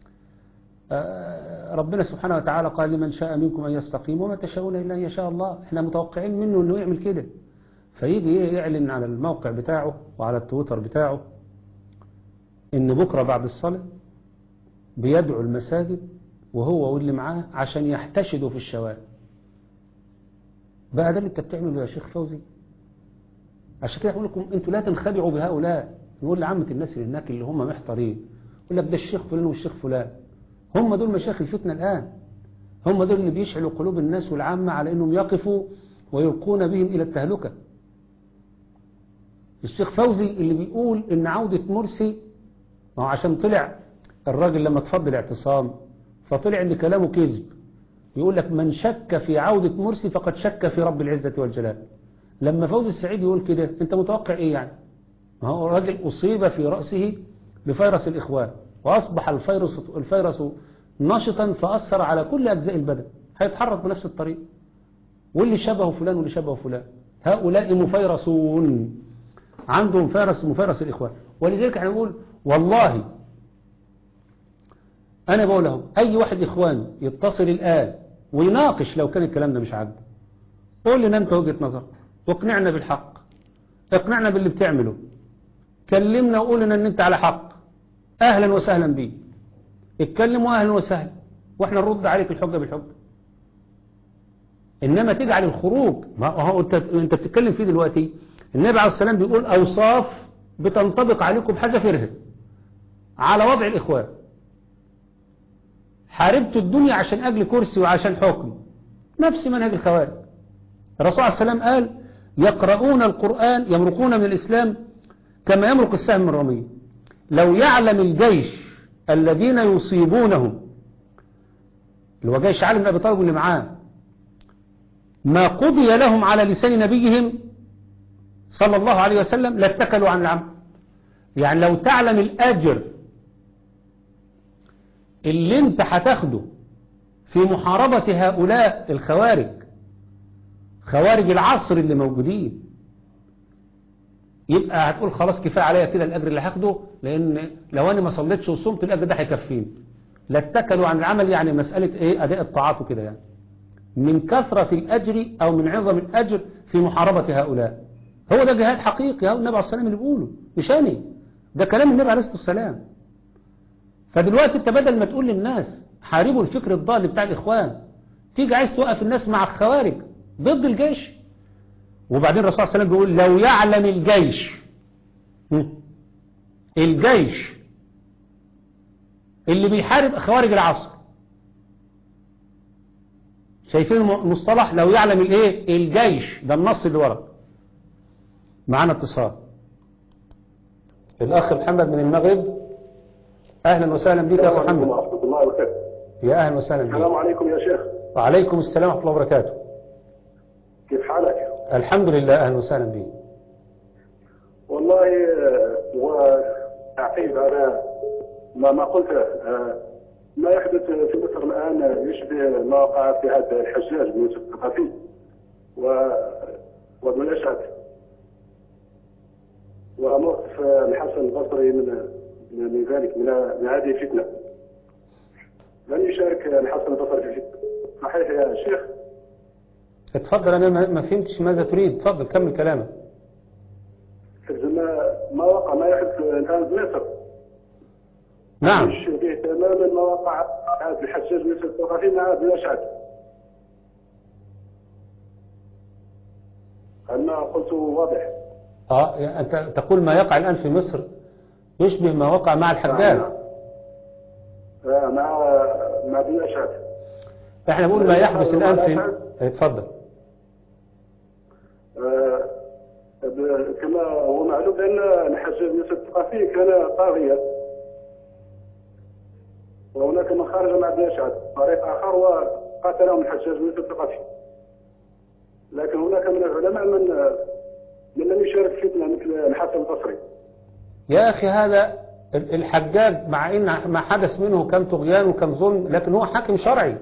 ربنا سبحانه وتعالى قال لمن شاء منكم أن يستقيم وما تشاءون إلا أن يشاء الله احنا متوقعين منه أنه يعمل كده فيجي يعلن على الموقع بتاعه وعلى التويتر بتاعه إن بكرة بعد الصلاة بيدعو المساجد وهو واللي معاه عشان يحتشدوا في الشوارع بقى ده اللي انت بتعمله يا شيخ فوزي عشان كده اقول لكم انتوا لا تنخدعوا بهؤلاء نقول لعامة الناس اللي هناك اللي هم محتارين يقول لك ده الشيخ فلان والشيخ فلان هم دول مشايخ الفتنة الآن هم دول اللي بيشعلوا قلوب الناس والعامة على انهم يقفوا ويلقون بهم الى التهلكة الشيخ فوزي اللي بيقول ان عودة مرسي ما هو عشان طلع الراجل لما تفضل اعتصام فطلع ان كلامه كذب يقول لك من شك في عودة مرسي فقد شك في رب العزة والجلال لما فوز السعيد يقول كده انت متوقع ايه يعني ما هو راجل اصيب في رأسه بفيروس الاخوان واصبح الفيروس الفيروس نشطا فاثر على كل اجزاء البدن هيتحرك بنفس الطريق واللي شبهه فلان واللي شبهه فلان هؤلاء مفيرسون عندهم فيروس مفيرس الاخوان ولذلك احنا نقول والله أنا بقول لهم أي واحد إخوان يتصل الآن ويناقش لو كان الكلام ده مش عاجبه قول لنا أنت وجهة نظر واقنعنا بالحق اقنعنا باللي بتعمله كلمنا وقول لنا ان انت على حق اهلا وسهلا بيك اتكلم واهلا وسهلا واحنا نرد عليك الحجة بالحجة انما تجعل الخروج ما هو انت انت بتتكلم فيه دلوقتي النبي عليه السلام بيقول اوصاف بتنطبق عليكم بحذافيرها على وضع الاخوان حاربت الدنيا عشان اجل كرسي وعشان حكم نفس منهج الخوارج الرسول عليه السلام قال يقرؤون القرآن يمرقون من الإسلام كما يمرق السهم من الرمية لو يعلم الجيش الذين يصيبونهم اللي هو جيش علي بن أبي طالب اللي معاه ما قضي لهم على لسان نبيهم صلى الله عليه وسلم لاتكلوا عن العمل يعني لو تعلم الأجر اللي انت هتاخده في محاربة هؤلاء الخوارج خوارج العصر اللي موجودين يبقى هتقول خلاص كفاية عليا كده الأجر اللي هاخده لأن لو أنا ما صليتش وصمت الأجر ده هيكفيني لا اتكلوا عن العمل يعني مسألة إيه أداء الطاعات وكده يعني من كثرة الأجر أو من عظم الأجر في محاربة هؤلاء هو ده جهاد حقيقي هو النبي عليه الصلاة والسلام اللي بيقوله مش أنا ده كلام النبي عليه الصلاة والسلام فدلوقتي انت بدل ما تقول للناس حاربوا الفكر الضال بتاع الإخوان تيجي عايز توقف الناس مع الخوارج ضد الجيش وبعدين الرسول صلى الله عليه وسلم بيقول لو يعلم الجيش الجيش اللي بيحارب خوارج العصر شايفين المصطلح لو يعلم الايه الجيش ده النص اللي ورا معانا اتصال الاخ محمد من المغرب اهلا وسهلا بك يا اخ محمد ورحمة الله وبركاته يا اهلا وسهلا السلام بك عليكم يا شيخ وعليكم السلام ورحمه الله وبركاته كيف حالك؟ الحمد لله اهلا وسهلا بك والله آه، وأعقيب على ما ما قلته آه، ما يحدث في مصر الآن يشبه ما وقع في هذا الحجاج بن يوسف الثقفي و وابن الأشعث وموقف الحسن البصري من من من ذلك من من هذه الفتنة لم يشارك الحسن البصري في الفتنة صحيح يا شيخ اتفضل انا ما ما فهمتش ماذا تريد اتفضل كمل كلامك ما ما وقع ما يحدث الآن بمصر نعم يشبه تماما ما وقع هذا الحجاج بن يوسف الثقفي مع ابن الأشعث أنا قلت واضح اه يعني انت تقول ما يقع الان في مصر يشبه ما وقع مع الحجاج آه، مع مع ابن الأشعث احنا بنقول ما يحدث الان في اتفضل آه، ب- كما هو معلوم بأن الحجاج بن يوسف الثقفي كان طاغيا وهناك من خرج مع ابن الأشعث طريق آخر وقاتلهم الحجاج بن يوسف الثقفي لكن هناك من العلماء من من لم يشارك في فتنة مثل الحسن البصري يا اخي هذا ال- الحجاج مع ان ما حدث منه كان طغيان وكان ظلم لكن هو حاكم شرعي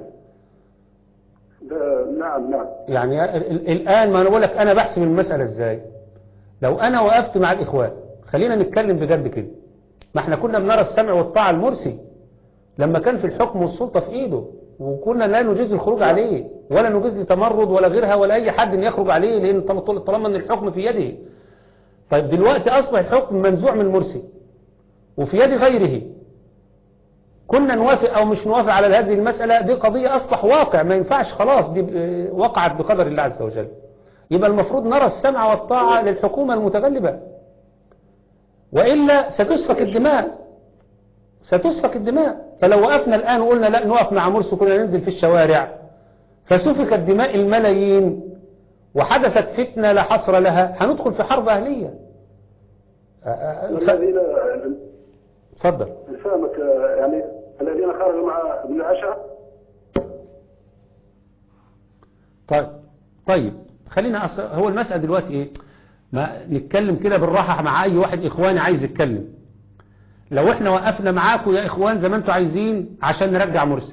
ده- نعم نعم يعني ال- ال- الآن ما أنا بقول لك أنا بحسم المسألة إزاي لو أنا وقفت مع الإخوان خلينا نتكلم بجد كده ما احنا كنا بنرى السمع والطاعة المرسي لما كان في الحكم والسلطة في إيده وكنا لا نجيز الخروج عليه ولا نجيز لتمرد ولا غيرها ولا أي حد إن يخرج عليه لأن طل- طالما أن الحكم في يده طيب دلوقتي أصبح الحكم منزوع من المرسي وفي يد غيره كنا نوافق أو مش نوافق على هذه المسألة دي قضية أصبح واقع ما ينفعش خلاص دي ب- وقعت بقدر الله عز وجل يبقى المفروض نرى السمع والطاعة للحكومة المتغلبة وإلا ستسفك الدماء ستسفك الدماء فلو وقفنا الآن وقلنا لا نقف مع مرسي كنا ننزل في الشوارع فسفكت دماء الملايين وحدثت فتنة لا حصر لها هندخل في حرب أهلية أ- أ- ف- الذين اتفضل فهمك آه، يعني الذين خرجوا مع ابن الأشعث طيب طيب خلينا أص... هو المسألة دلوقتي ايه ما نتكلم كده بالراحة مع اي واحد اخواني عايز يتكلم لو احنا وقفنا معاكم يا اخوان زي ما انتوا عايزين عشان نرجع مرسي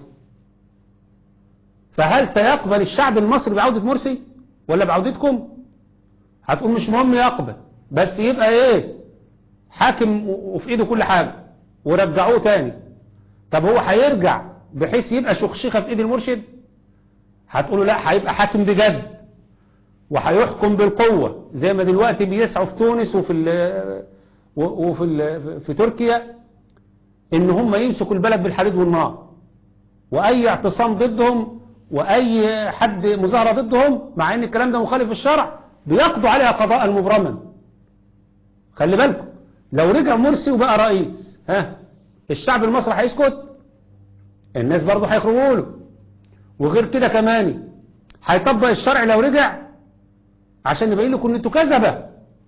فهل سيقبل الشعب المصري بعودة مرسي ولا بعودتكم هتقول مش مهم يقبل بس يبقى ايه حاكم و- وفي ايده كل حاجة ورجعوه تاني طب هو هيرجع بحيث يبقى شخشخة في ايد المرشد هتقولوا لا هيبقى حاكم بجد وهيحكم بالقوة زي ما دلوقتي بيسعوا في تونس وفي ال وفي ال في تركيا ان هم يمسكوا البلد بالحديد والنار واي اعتصام ضدهم واي حد مظاهرة ضدهم مع ان الكلام ده مخالف الشرع بيقضوا عليها قضاء مبرما خلي بالكم لو رجع مرسي وبقى رئيس ها الشعب المصري هيسكت الناس برضه هيخرجوا له وغير كده كمان هيطبق الشرع لو رجع عشان يبين لكم ان انتوا كذبه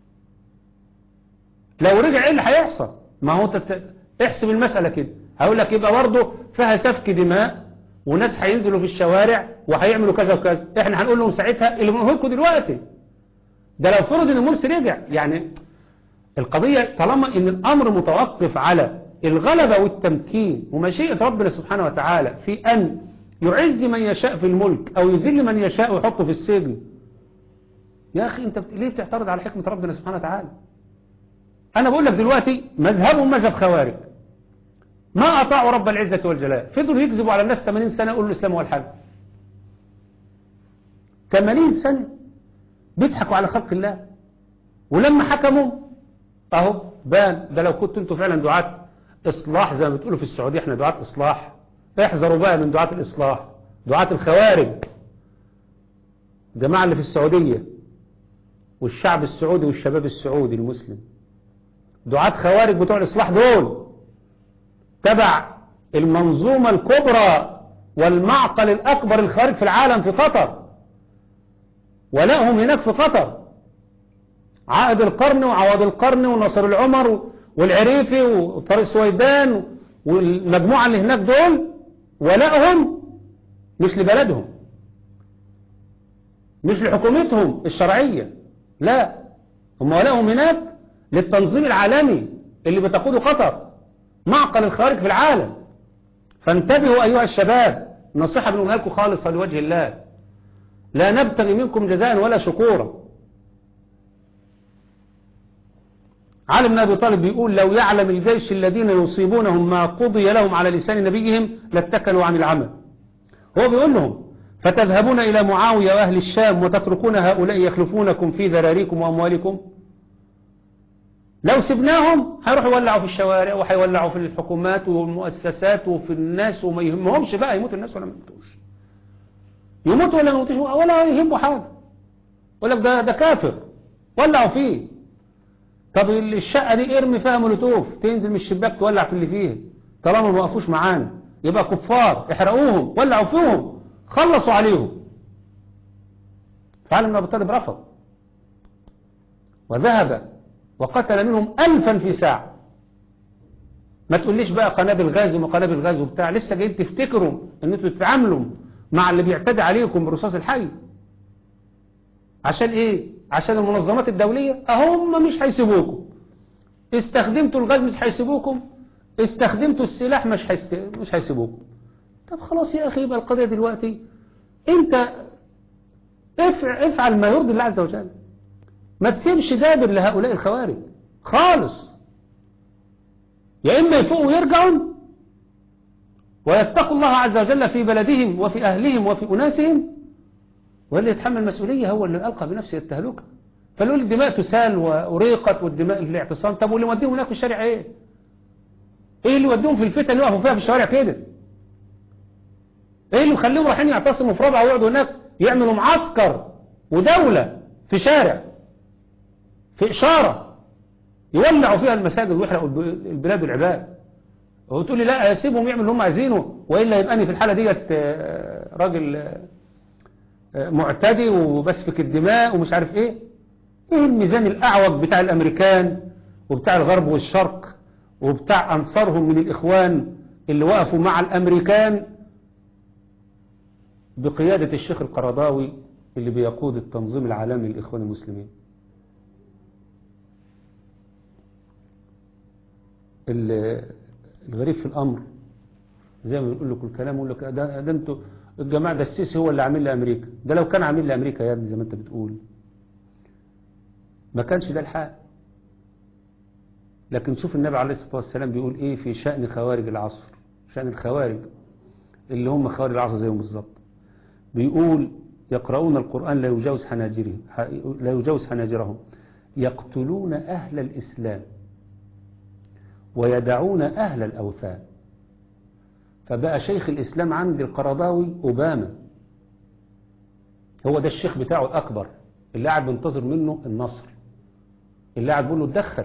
لو رجع ايه اللي هيحصل ما هو انت احسب المسألة كده هقول لك يبقى برضه فيها سفك دماء وناس هينزلوا في الشوارع وهيعملوا كذا وكذا احنا هنقول لهم ساعتها اللي بنقول لكم دلوقتي ده لو فرض ان مرسي رجع يعني القضية طالما ان الامر متوقف على الغلبة والتمكين ومشيئة ربنا سبحانه وتعالى في ان يعز من يشاء في الملك او يذل من يشاء ويحطه في السجن يا اخي انت بت... ليه بتعترض على حكمة ربنا سبحانه وتعالى انا بقول لك دلوقتي مذهبهم مذهب خوارج ما اطاعوا رب العزة والجلال فضلوا يكذبوا على الناس 80 سنة يقولوا الاسلام هو الحل 80 سنة بيضحكوا على خلق الله ولما حكموا اهو بان ده لو كنتوا انتوا فعلا دعاة اصلاح زي ما بتقولوا في السعودية احنا دعاة اصلاح احذروا بقى من دعاة الاصلاح دعاة الخوارج الجماعة اللي في السعودية والشعب السعودي والشباب السعودي المسلم دعاة خوارج بتوع الإصلاح دول تبع المنظومة الكبرى والمعقل الأكبر الخارج في العالم في قطر ولهم هناك في قطر عائد القرن وعواد القرن ونصر العمر والعريفي وطارق سويدان والمجموعة اللي هناك دول ولهم مش لبلدهم مش لحكومتهم الشرعية لا هم ولهم هناك للتنظيم العالمي اللي بتقوده قطر معقل الخارج في العالم فانتبهوا أيها الشباب نصيحة بنقولها لكم خالصة لوجه الله لا نبتغي منكم جزاء ولا شكورا علي بن أبي طالب بيقول لو يعلم الجيش الذين يصيبونهم ما قضي لهم على لسان نبيهم لاتكلوا عن العمل هو بيقول لهم فتذهبون إلى معاوية وأهل الشام وتتركون هؤلاء يخلفونكم في ذراريكم وأموالكم لو سبناهم هيروحوا يولعوا في الشوارع وهيولعوا في الحكومات والمؤسسات وفي الناس وما يهمهمش بقى يموت الناس ولا ما يموتوش يموتوا ولا ما يموتوش ولا يهموا حاجة يقول لك ده ده كافر ولعوا فيه طب الشقة دي ارمي فيها مولوتوف تنزل من الشباك تولع في اللي فيها طالما ما وقفوش معانا يبقى كفار احرقوهم ولعوا فيهم خلصوا عليهم فعلم بن ابي طالب رفض وذهب وقتل منهم ألفا في ساعة ما تقوليش بقى قنابل غاز وما قنابل غاز وبتاع لسه جايين تفتكروا ان انتوا تتعاملوا مع اللي بيعتدي عليكم بالرصاص الحي عشان ايه عشان المنظمات الدولية اهم مش هيسيبوكم استخدمتوا الغاز مش هيسيبوكم استخدمتوا السلاح مش هيست... مش هيسيبوكم طب خلاص يا اخي يبقى القضية دلوقتي انت افعل, افعل ما يرضي الله عز وجل ما تسيبش دابر لهؤلاء الخوارج خالص يا إما يفوقوا ويرجعوا ويتقوا الله عز وجل في بلدهم وفي أهلهم وفي أناسهم واللي يتحمل المسؤولية هو اللي ألقى بنفسه التهلكة فلو الدماء تسال وأريقت والدماء في الاعتصام طب واللي وديهم هناك في الشارع ايه ايه اللي وديهم في الفتن اللي وقفوا فيها في الشوارع كده ايه اللي مخليهم رايحين يعتصموا في رابعه ويقعدوا هناك يعملوا معسكر ودولة في شارع في إشارة يولعوا فيها المساجد ويحرقوا البلاد والعباد وتقول لي لا سيبهم يعملوا اللي هم عايزينه وإلا يبقى في الحالة ديت راجل معتدي وبسفك الدماء ومش عارف ايه ايه الميزان الأعوج بتاع الأمريكان وبتاع الغرب والشرق وبتاع أنصارهم من الإخوان اللي وقفوا مع الأمريكان بقيادة الشيخ القرضاوي اللي بيقود التنظيم العالمي للإخوان المسلمين الغريب في الأمر زي ما بنقول لكم الكلام يقول لك ده, ده انتوا الجماعة ده السيسي هو اللي عامل لأمريكا ده لو كان عامل لأمريكا يا ابني زي ما انت بتقول ما كانش ده الحال لكن شوف النبي عليه الصلاة والسلام بيقول ايه في شأن خوارج العصر شأن الخوارج اللي هم خوارج العصر زيهم بالظبط بيقول يقرؤون القرآن لا يجاوز حناجرهم لا يجاوز حناجرهم يقتلون أهل الإسلام ويدعون أهل الأوثان فبقى شيخ الإسلام عند القرضاوي أوباما هو ده الشيخ بتاعه الأكبر اللي قاعد بينتظر منه النصر اللي قاعد بيقول له اتدخل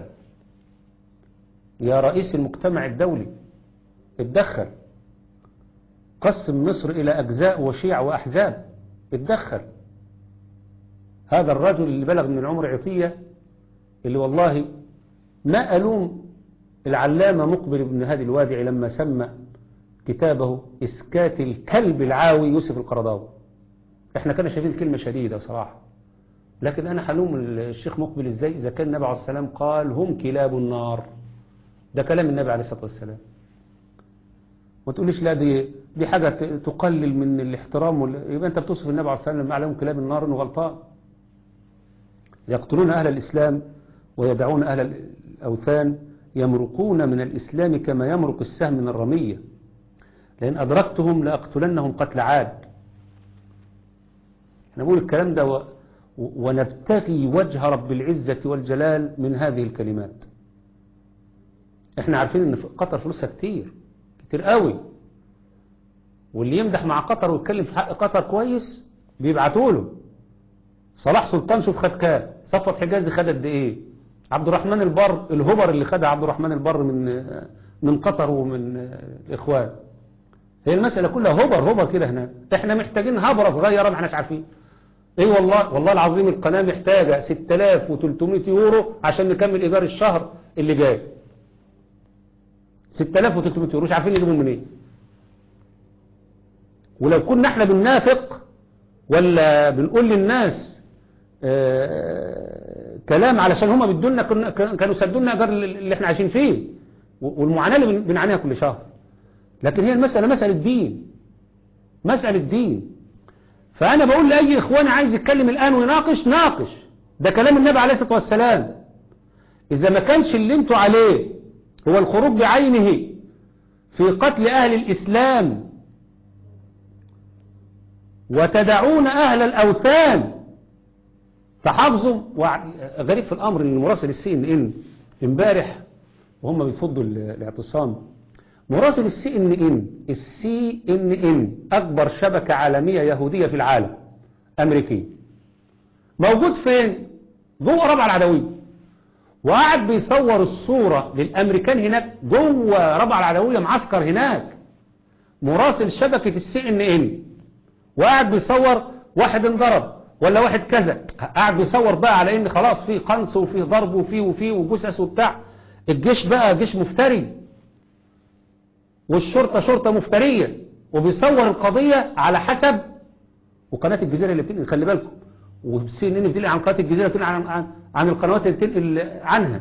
يا رئيس المجتمع الدولي اتدخل قسم مصر إلى أجزاء وشيع وأحزاب اتدخل هذا الرجل اللي بلغ من العمر عطية اللي والله ما ألوم العلامة مقبل بن هادي الوادعي لما سمى كتابه إسكات الكلب العاوي يوسف القرضاوي احنا كنا شايفين كلمة شديدة صراحة لكن أنا حلوم الشيخ مقبل إزاي إذا كان النبي عليه السلام قال هم كلاب النار ده كلام النبي عليه الصلاة والسلام ما تقوليش لا دي دي حاجة تقلل من الاحترام وال- يبقى أنت بتصف النبي عليه الصلاة والسلام لما عليهم كلاب النار إنه غلطان يقتلون أهل الإسلام ويدعون أهل الأوثان يمرقون من الإسلام كما يمرق السهم من الرمية لأن أدركتهم لأقتلنهم قتل عاد احنا نقول الكلام ده و... و- ونبتغي وجه رب العزة والجلال من هذه الكلمات احنا عارفين ان في قطر فلوسها كتير كتير قوي واللي يمدح مع قطر ويتكلم في حق قطر كويس بيبعتوا له صلاح سلطان شوف خد كام صفوت حجازي خد قد ايه عبد الرحمن البر الهبر اللي خدها عبد الرحمن البر من من قطر ومن الاخوان هي المسألة كلها هبر هبر كده هنا احنا محتاجين هبرة صغيرة ما احناش عارفين ايه والله والله العظيم القناة محتاجة 6300 يورو عشان نكمل ايجار الشهر اللي جاي 6300 يورو مش عارفين يجيبهم منين ولو كنا احنا بننافق ولا بنقول للناس آه، كلام علشان هما بدونا كنا- كانوا سدونا ايجار اللي احنا عايشين فيه والمعاناة اللي بن- بنعانيها كل شهر لكن هي المسألة مسألة دين مسألة دين فأنا بقول لأي إخوان عايز يتكلم الآن ويناقش ناقش ده كلام النبي عليه الصلاة والسلام إذا ما كانش اللي انتوا عليه هو الخروج بعينه في قتل أهل الإسلام وتدعون أهل الأوثان تحافظوا وع- غريب في الأمر إن مراسل السي إن إن امبارح وهم بيفضوا ال- الاعتصام مراسل السي ان ان السي ان ان اكبر شبكة عالمية يهودية في العالم امريكية موجود فين جوه ربع العدوية وقاعد بيصور الصورة للامريكان هناك جوه ربع العدوية معسكر هناك مراسل شبكة السي ان ان وقاعد بيصور واحد انضرب ولا واحد كذا قاعد بيصور بقى على ان خلاص في قنص وفي ضرب وفي وفي وجثث وبتاع الجيش بقى جيش مفتري والشرطة شرطة مفترية وبيصور القضية على حسب وقناة الجزيرة اللي بتنقل خلي بالكم والسي ان ان بتنقل عن قناة الجزيرة بتنقل عن, عن, عن القنوات اللي بتنقل عنها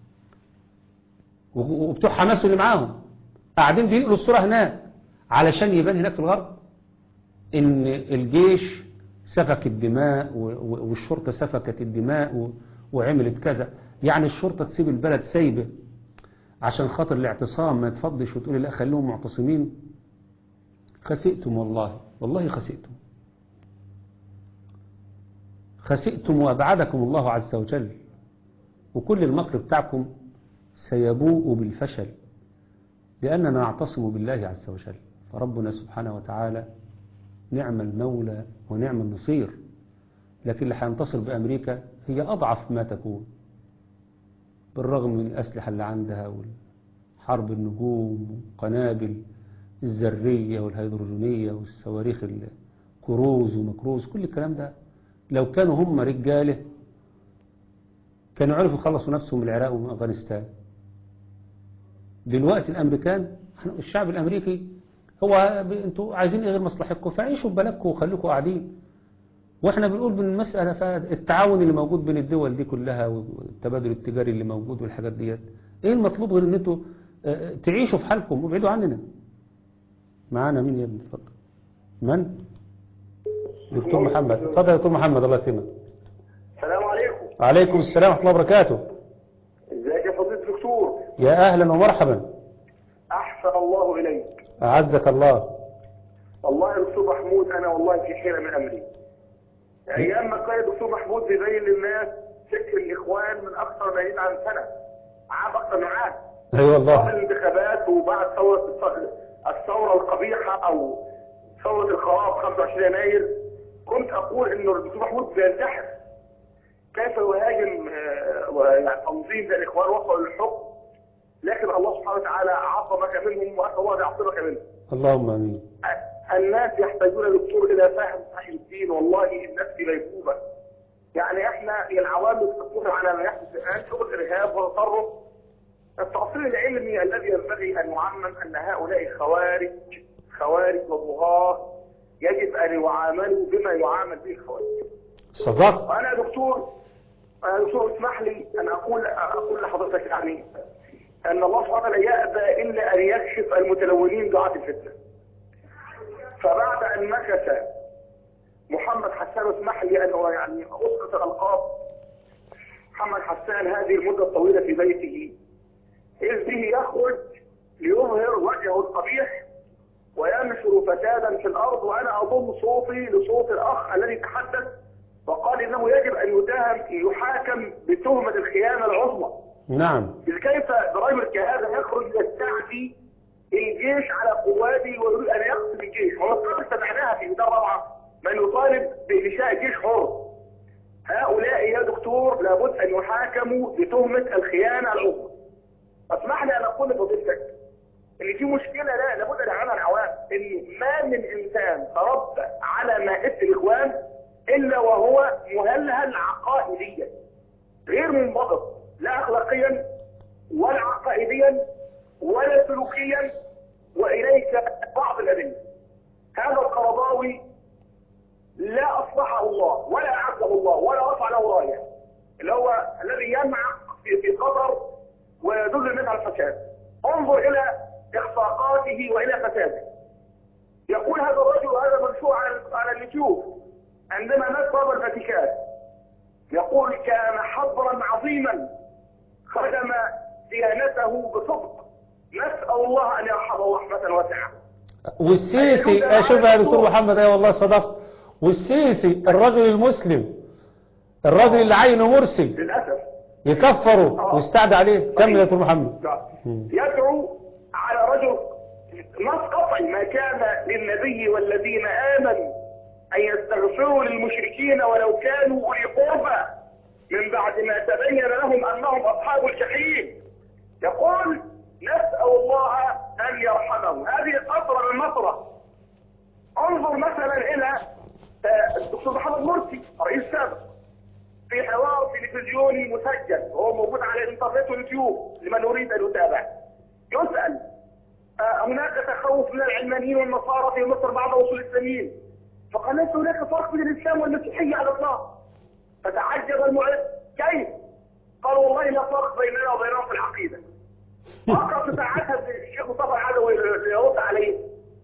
و- وبتوع حماس اللي معاهم قاعدين بينقلوا الصورة هناك علشان يبان هناك في الغرب ان الجيش سفك الدماء و- و- والشرطة سفكت الدماء و- وعملت كذا يعني الشرطة تسيب البلد سايبه عشان خاطر الاعتصام ما يتفضش وتقولي لا خليهم معتصمين خسئتم والله والله خسئتم خسئتم وأبعدكم الله عز وجل وكل المكر بتاعكم سيبوء بالفشل لأننا نعتصم بالله عز وجل فربنا سبحانه وتعالى نعم المولى ونعم النصير لكن اللي هينتصر بأمريكا هي أضعف ما تكون بالرغم من الأسلحة اللي عندها وحرب النجوم والقنابل الذرية والهيدروجينية والصواريخ الكروز ومكروز كل الكلام ده لو كانوا هم رجاله كانوا عرفوا يخلصوا نفسهم من العراق ومن أفغانستان دلوقتي الأمريكان إحنا- الشعب الأمريكي هو ب- انتوا عايزين ايه غير مصلحتكم فعيشوا ببلدكم وخليكم قاعدين واحنا بنقول بالمسألة فالتعاون اللي موجود بين الدول دي كلها والتبادل التجاري اللي موجود والحاجات ديت ايه المطلوب غير ان انتوا آه، تعيشوا في حالكم وابعدوا عننا معانا مين يا ابني اتفضل من دكتور محمد اتفضل يا دكتور محمد الله يكرمك السلام عليكم عليكم السلام ورحمه الله وبركاته ازيك يا فضيلة الدكتور يا اهلا ومرحبا احسن الله اليك اعزك الله والله يا دكتور محمود انا والله في حيرة من امري ايام ما كان الدكتور محمود بيبين للناس فكر الاخوان من اكثر ما يزيد عن سنه عام اكثر من عام اي أيوة قبل والله الانتخابات وبعد ثوره الثوره القبيحه او ثوره الخراب 25 يناير كنت اقول انه الدكتور محمود بينتحر كيف يهاجم آه، يعني تنظيم زي الاخوان وصلوا للحكم لكن الله سبحانه وتعالى عصمك منهم واسال الله ان يعصمك منهم اللهم امين الناس يحتاجون يا دكتور الى فهم صحيح الدين والله الناس في غيبوبه يعني احنا العوام تقول على ما يحدث الان شغل ارهاب وتطرف التأصيل العلمي الذي ينبغي ان يعمم ان هؤلاء خوارج خوارج وبغاة يجب ان يعاملوا بما يعامل به الخوارج صدقت وانا يا دكتور انا يا دكتور اسمح لي ان اقول اقول لحضرتك يعني ان الله سبحانه وتعالى يأبى الا ان يكشف المتلونين دعاة الفتنه فبعد ان مكث محمد حسان اسمح لي ان يعني اسقط الالقاب محمد حسان هذه المده الطويله في بيته اذ به يخرج ليظهر وجهه القبيح وينشر فسادا في الارض وانا اضم صوتي لصوت الاخ الذي تحدث وقال انه يجب ان يتهم يحاكم بتهمه الخيانه العظمى نعم إذ كيف برجل كهذا يخرج يستعدي الجيش على قواته ويريد ان يقتل الجيش ومن سمعناها في بدايه رابعه من يطالب بانشاء جيش حر هؤلاء يا دكتور لابد ان يحاكموا بتهمه الخيانه العظمى اسمح لي ان اقول لفضيلتك ان في مشكله لا لابد ان يعلمها العوام ان ما من انسان تربى على مائده الاخوان الا وهو مهلهل عقائديا غير منضبط لا اخلاقيا ولا عقائديا ولا سلوكيا واليك بعض الادله هذا القرضاوي لا اصلحه الله ولا اعزه الله ولا رفع له رايه اللي هو الذي يمعق في في قطر ويدل منها الفساد انظر الى اخفاقاته والى فساده يقول هذا الرجل وهذا منشور على على اليوتيوب عندما مات بابا الفاتيكان يقول كان حبرا عظيما خدم ديانته بصدق نسال الله ان يرحمه رحمه واسعه والسيسي اشوف يا دكتور محمد اي والله صدقت والسيسي الرجل المسلم الرجل اللي عينه مرسي للاسف يكفره ويستعد عليه كمل يا دكتور محمد يدعو على رجل نص قطعي ما كان للنبي والذين امنوا ان يستغفروا للمشركين ولو كانوا اولي قربى من بعد ما تبين لهم انهم اصحاب الجحيم يقول نسال الله ان يرحمه هذه قطره من مطره انظر مثلا الى آه، الدكتور محمد مرسي رئيس سابق في حوار تلفزيوني مسجل وهو موجود على الانترنت واليوتيوب لمن يريد ان يتابع يسال آه، هناك تخوف من العلمانيين والنصارى في مصر بعد وصول الاسلاميين فقال ليس هناك فرق بين الاسلام والمسيحيه على الاطلاق فتعجب المعلم كيف؟ قال والله لا فرق بيننا وبينهم في العقيده وقف ساعتها الشيخ مصطفى العدوي يرد عليه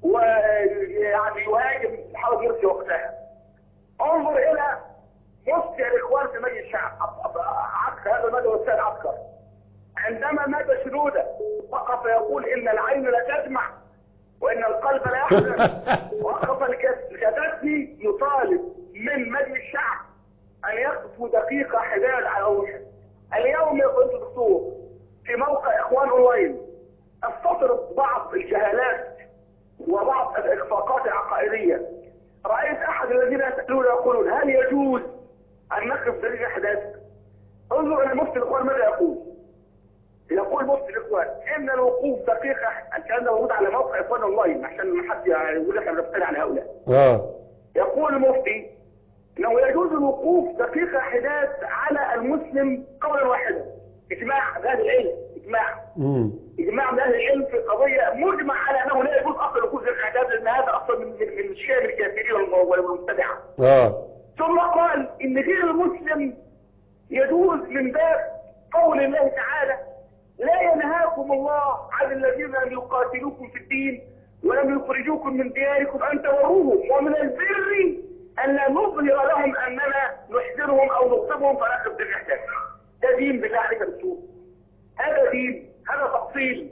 ويعني يهاجم حاول يرسي وقتها انظر الى مفتي الاخوان في مجلس الشعب عسكر هذا المدى والسيد عسكر عندما مات شنوده وقف يقول ان العين لا تدمع وان القلب لا يحزن وقف الكتاتي يطالب من مجلس الشعب ان يقفوا دقيقه حداد على وجهه اليوم يا فضيله الدكتور في موقع اخوان اونلاين استطرد بعض الجهالات وبعض الاخفاقات العقائديه رايت احد الذين يسالون يقولون هل يجوز ان نقف دليل الاحداث انظر الى مفتي الاخوان ماذا يقول يقول مفتي الاخوان ان الوقوف دقيقه الكلام ده موجود على موقع اخوان اونلاين عشان ما حد يقول احنا بنفتري على هؤلاء اه يقول المفتي انه يجوز الوقوف دقيقه حداد على المسلم قولا واحدا اجماع اهل العلم اجماع امم اجماع من اهل العلم في قضيه مجمع على انه لا يجوز اصلا الوقوف للاعداد لان هذا اصلا من من من شام الكافرين والمبتدعه اه ثم قال ان غير المسلم يجوز من باب قول الله تعالى لا ينهاكم الله عن الذين لم يقاتلوكم في الدين ولم يخرجوكم من دياركم ان توروهم ومن البر ان لا نظهر لهم اننا نحذرهم او نغضبهم فناخذ بالاحداث ده دين بالله عليك يا دكتور هذا دين هذا تفصيل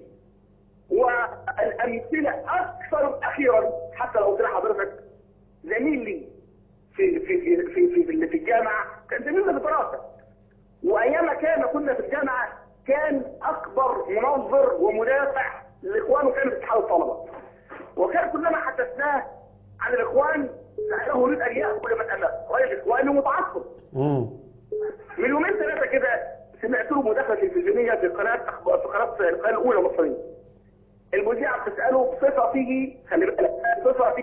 والامثله اكثر اخيرا حتى لو قلت لحضرتك زميل لي في في في في في, في, في الجامعه كان زميلنا في الدراسه وايام كان كنا في الجامعه كان اكبر منظر ومدافع للاخوان كان اتحاد الطلبه وكان كلما حدثناه عن الاخوان لانه يريد ان ياكل من امامه راجل اخواني متعصب مم. من يومين ثلاثه كده سمعت له مداخله تلفزيونيه في قناه أخبار- في قناه القناه الاولى المصريه المذيعه بتساله بصفته خلي بالك بصفته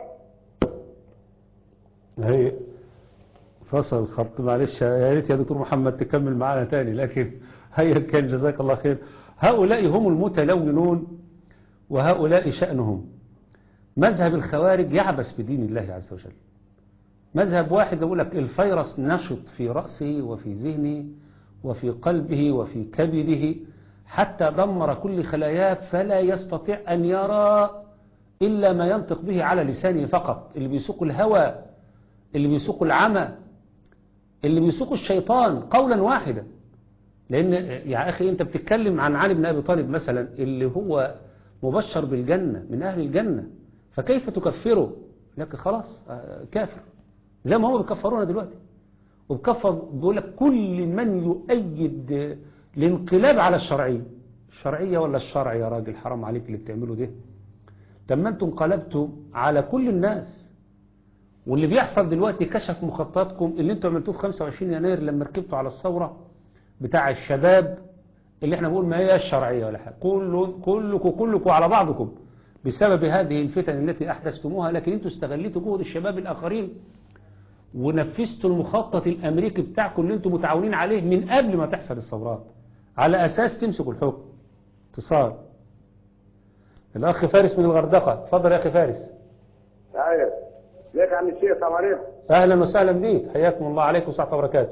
هي فصل الخط معلش يا ريت يا دكتور محمد تكمل معنا تاني لكن هيا كان جزاك الله خير هؤلاء هم المتلونون وهؤلاء شأنهم مذهب الخوارج يعبث بدين الله عز وجل مذهب واحد يقول لك الفيروس نشط في رأسه وفي ذهنه وفي قلبه وفي كبده حتى دمر كل خلاياه فلا يستطيع أن يرى إلا ما ينطق به على لسانه فقط اللي بيسوق الهوى اللي بيسوق العمى اللي بيسوق الشيطان قولا واحدا لأن يا أخي أنت بتتكلم عن علي بن أبي طالب مثلا اللي هو مبشر بالجنة من أهل الجنة فكيف تكفره لكن خلاص آه، كافر زي ما هو بيكفرونا دلوقتي وبكفر بيقول لك كل من يؤيد آه، الانقلاب على الشرعية الشرعية ولا الشرع يا راجل حرام عليك اللي بتعمله ده طب ما انتم انقلبتوا على كل الناس واللي بيحصل دلوقتي كشف مخططكم اللي انتم عملتوه في 25 يناير لما ركبتوا على الثورة بتاع الشباب اللي احنا بنقول ما هي الشرعية ولا حاجة كل كلكم كلكم على بعضكم بسبب هذه الفتن التي أحدثتموها لكن انتوا استغليتوا جهد الشباب الآخرين ونفذتوا المخطط الأمريكي بتاعكم اللي انتم متعاونين عليه من قبل ما تحصل الثورات على أساس تمسكوا الحكم اتصال الأخ فارس من الغردقة اتفضل يا أخي فارس ايوه ازيك يا عم الشيخ السلام عليكم أهلا وسهلا بيك حياكم الله عليكم وصحة وبركاته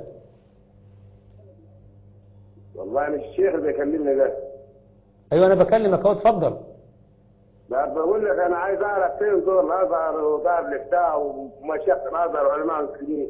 والله مش الشيخ اللي بيكلمني ده أيوة أنا بكلمك أهو اتفضل لا بقول لك انا عايز اعرف فين دور الازهر ودار الافتاء ومشايخ الازهر وعلماء المسلمين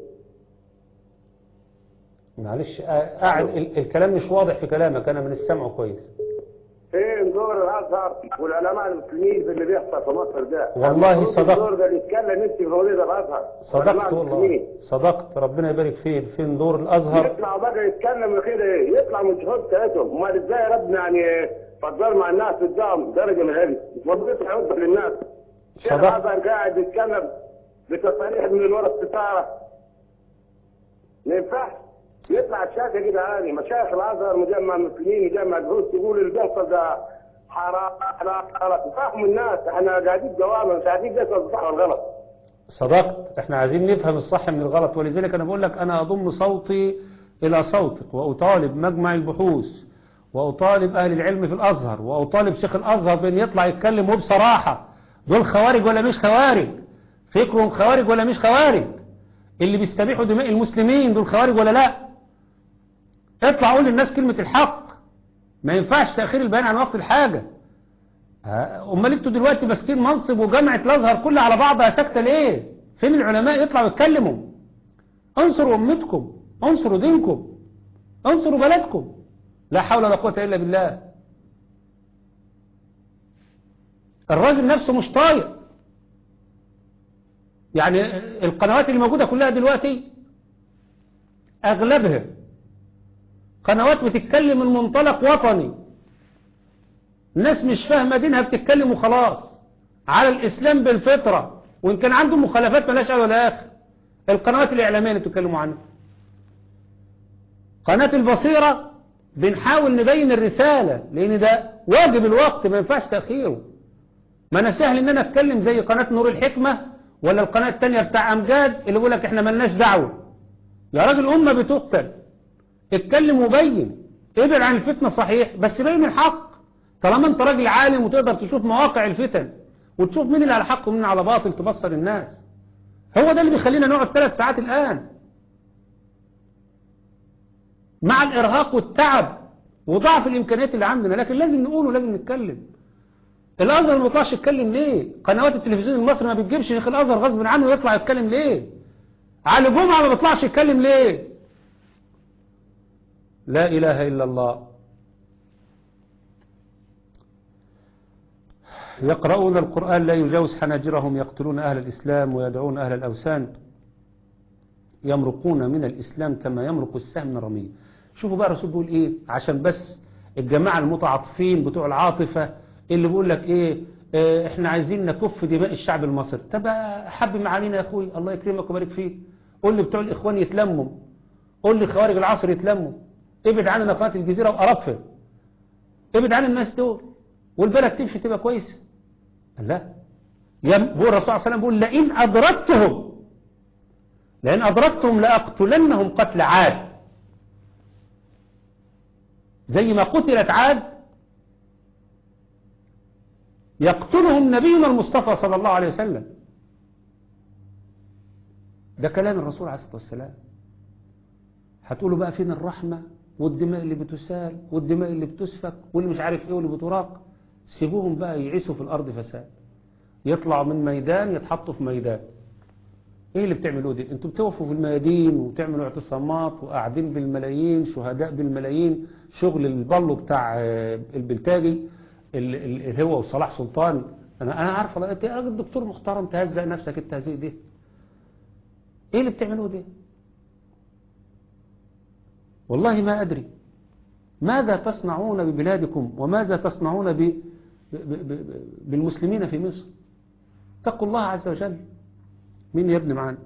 معلش آه، قاعد ال- الكلام مش واضح في كلامك أنا من السمع كويس فين دور الازهر والعلماء المسلمين في اللي بيحصل في مصر ده والله المفروض صدقت. الدور ده اللي يتكلم انت في مولد الازهر صدقت والعلماء والله المسلمين. صدقت ربنا يبارك فين فين دور الأزهر يطلع بقى يتكلم كده ايه يطلع من جهود بتاعتهم امال ازاي ربنا يعني فضل مع الناس قدام درجه من هذه المفروض يطلع يوضح للناس شيخ صدقت. الازهر قاعد يتكلم بتصاريح من الورا الستاره ما ينفعش يطلع الشاشه كده عادي مشايخ الازهر مجمع المسلمين مجمع الدروس يقول اللي بيحصل ده حرام حرام حرام فهموا الناس احنا قاعدين دوامه مش عارفين ليش الصح والغلط صدقت احنا عايزين نفهم الصح من الغلط ولذلك انا بقول لك انا اضم صوتي الى صوتك واطالب مجمع البحوث واطالب اهل العلم في الازهر واطالب شيخ الازهر بان يطلع يتكلم وبصراحة دول خوارج ولا مش خوارج فكرهم خوارج ولا مش خوارج اللي بيستبيحوا دماء المسلمين دول خوارج ولا لا اطلع قول للناس كلمة الحق ما ينفعش تأخير البيان عن وقت الحاجة ها، امال انتوا دلوقتي ماسكين منصب وجامعة الازهر كلها على بعضها ساكتة ليه فين العلماء يطلعوا يتكلموا انصروا امتكم انصروا دينكم انصروا بلدكم لا حول ولا قوة الا بالله الراجل نفسه مش طايق يعني القنوات اللي موجودة كلها دلوقتي اغلبها قنوات بتتكلم من منطلق وطني الناس مش فاهمة دينها بتتكلم وخلاص على الإسلام بالفطرة وإن كان عندهم مخالفات ملاش أول ولا آخر القنوات الإعلامية اللي بتتكلموا عنها قناة البصيرة بنحاول نبين الرسالة لأن ده واجب الوقت ما ينفعش تأخيره ما أنا سهل إن أنا أتكلم زي قناة نور الحكمة ولا القناة التانية بتاع أمجاد اللي بيقول لك إحنا ملناش دعوة يا راجل أمة بتقتل اتكلم وبين ابعد عن الفتنة صحيح بس بين الحق طالما انت راجل عالم وتقدر تشوف مواقع الفتن وتشوف مين اللي على حق ومين على باطل تبصر الناس هو ده اللي بيخلينا نقعد ثلاث ساعات الآن مع الإرهاق والتعب وضعف الإمكانيات اللي عندنا لكن لازم نقول ولازم نتكلم الأزهر ما بيطلعش يتكلم ليه قنوات التلفزيون المصري ما بتجيبش شيخ الأزهر غصب عنه يطلع يتكلم ليه على الجمعة ما بيطلعش يتكلم ليه لا إله إلا الله يقرؤون القرآن لا يجاوز حناجرهم يقتلون أهل الإسلام ويدعون أهل الأوثان يمرقون من الإسلام كما يمرق السهم من الرمية شوفوا بقى الرسول بيقول إيه عشان بس الجماعة المتعاطفين بتوع العاطفة اللي بيقول لك إيه اه احنا عايزين نكف دماء الشعب المصري طب حب معالينا يا اخوي الله يكرمك ويبارك فيك قول لي بتوع الاخوان يتلموا قول لي خوارج العصر يتلموا ابعد عننا قناه الجزيره وقرفه ابعد عن الناس دول والبلد تمشي تبقى كويسه لا يم هو الرسول صلى الله عليه وسلم بيقول لئن ادركتهم لئن ادركتهم لاقتلنهم قتل عاد زي ما قتلت عاد يقتلهم نبينا المصطفى صلى الله عليه وسلم ده كلام الرسول عليه الصلاة والسلام هتقولوا بقى فين الرحمة والدماء اللي بتسال والدماء اللي بتسفك واللي مش عارف ايه واللي بتراق سيبوهم بقى يعيشوا في الأرض فساد يطلعوا من ميدان يتحطوا في ميدان ايه اللي بتعملوه دي انتوا بتوقفوا في الميادين وتعملوا اعتصامات وقاعدين بالملايين شهداء بالملايين شغل البلو بتاع البلتاجي اللي هو وصلاح سلطان انا انا عارف والله انت راجل دكتور محترم تهزأ نفسك التهزيء دي ايه اللي بتعملوه ده والله ما ادري ماذا تصنعون ببلادكم وماذا تصنعون ب... ب... ب... بالمسلمين في مصر اتقوا الله عز وجل مين يا ابني معانا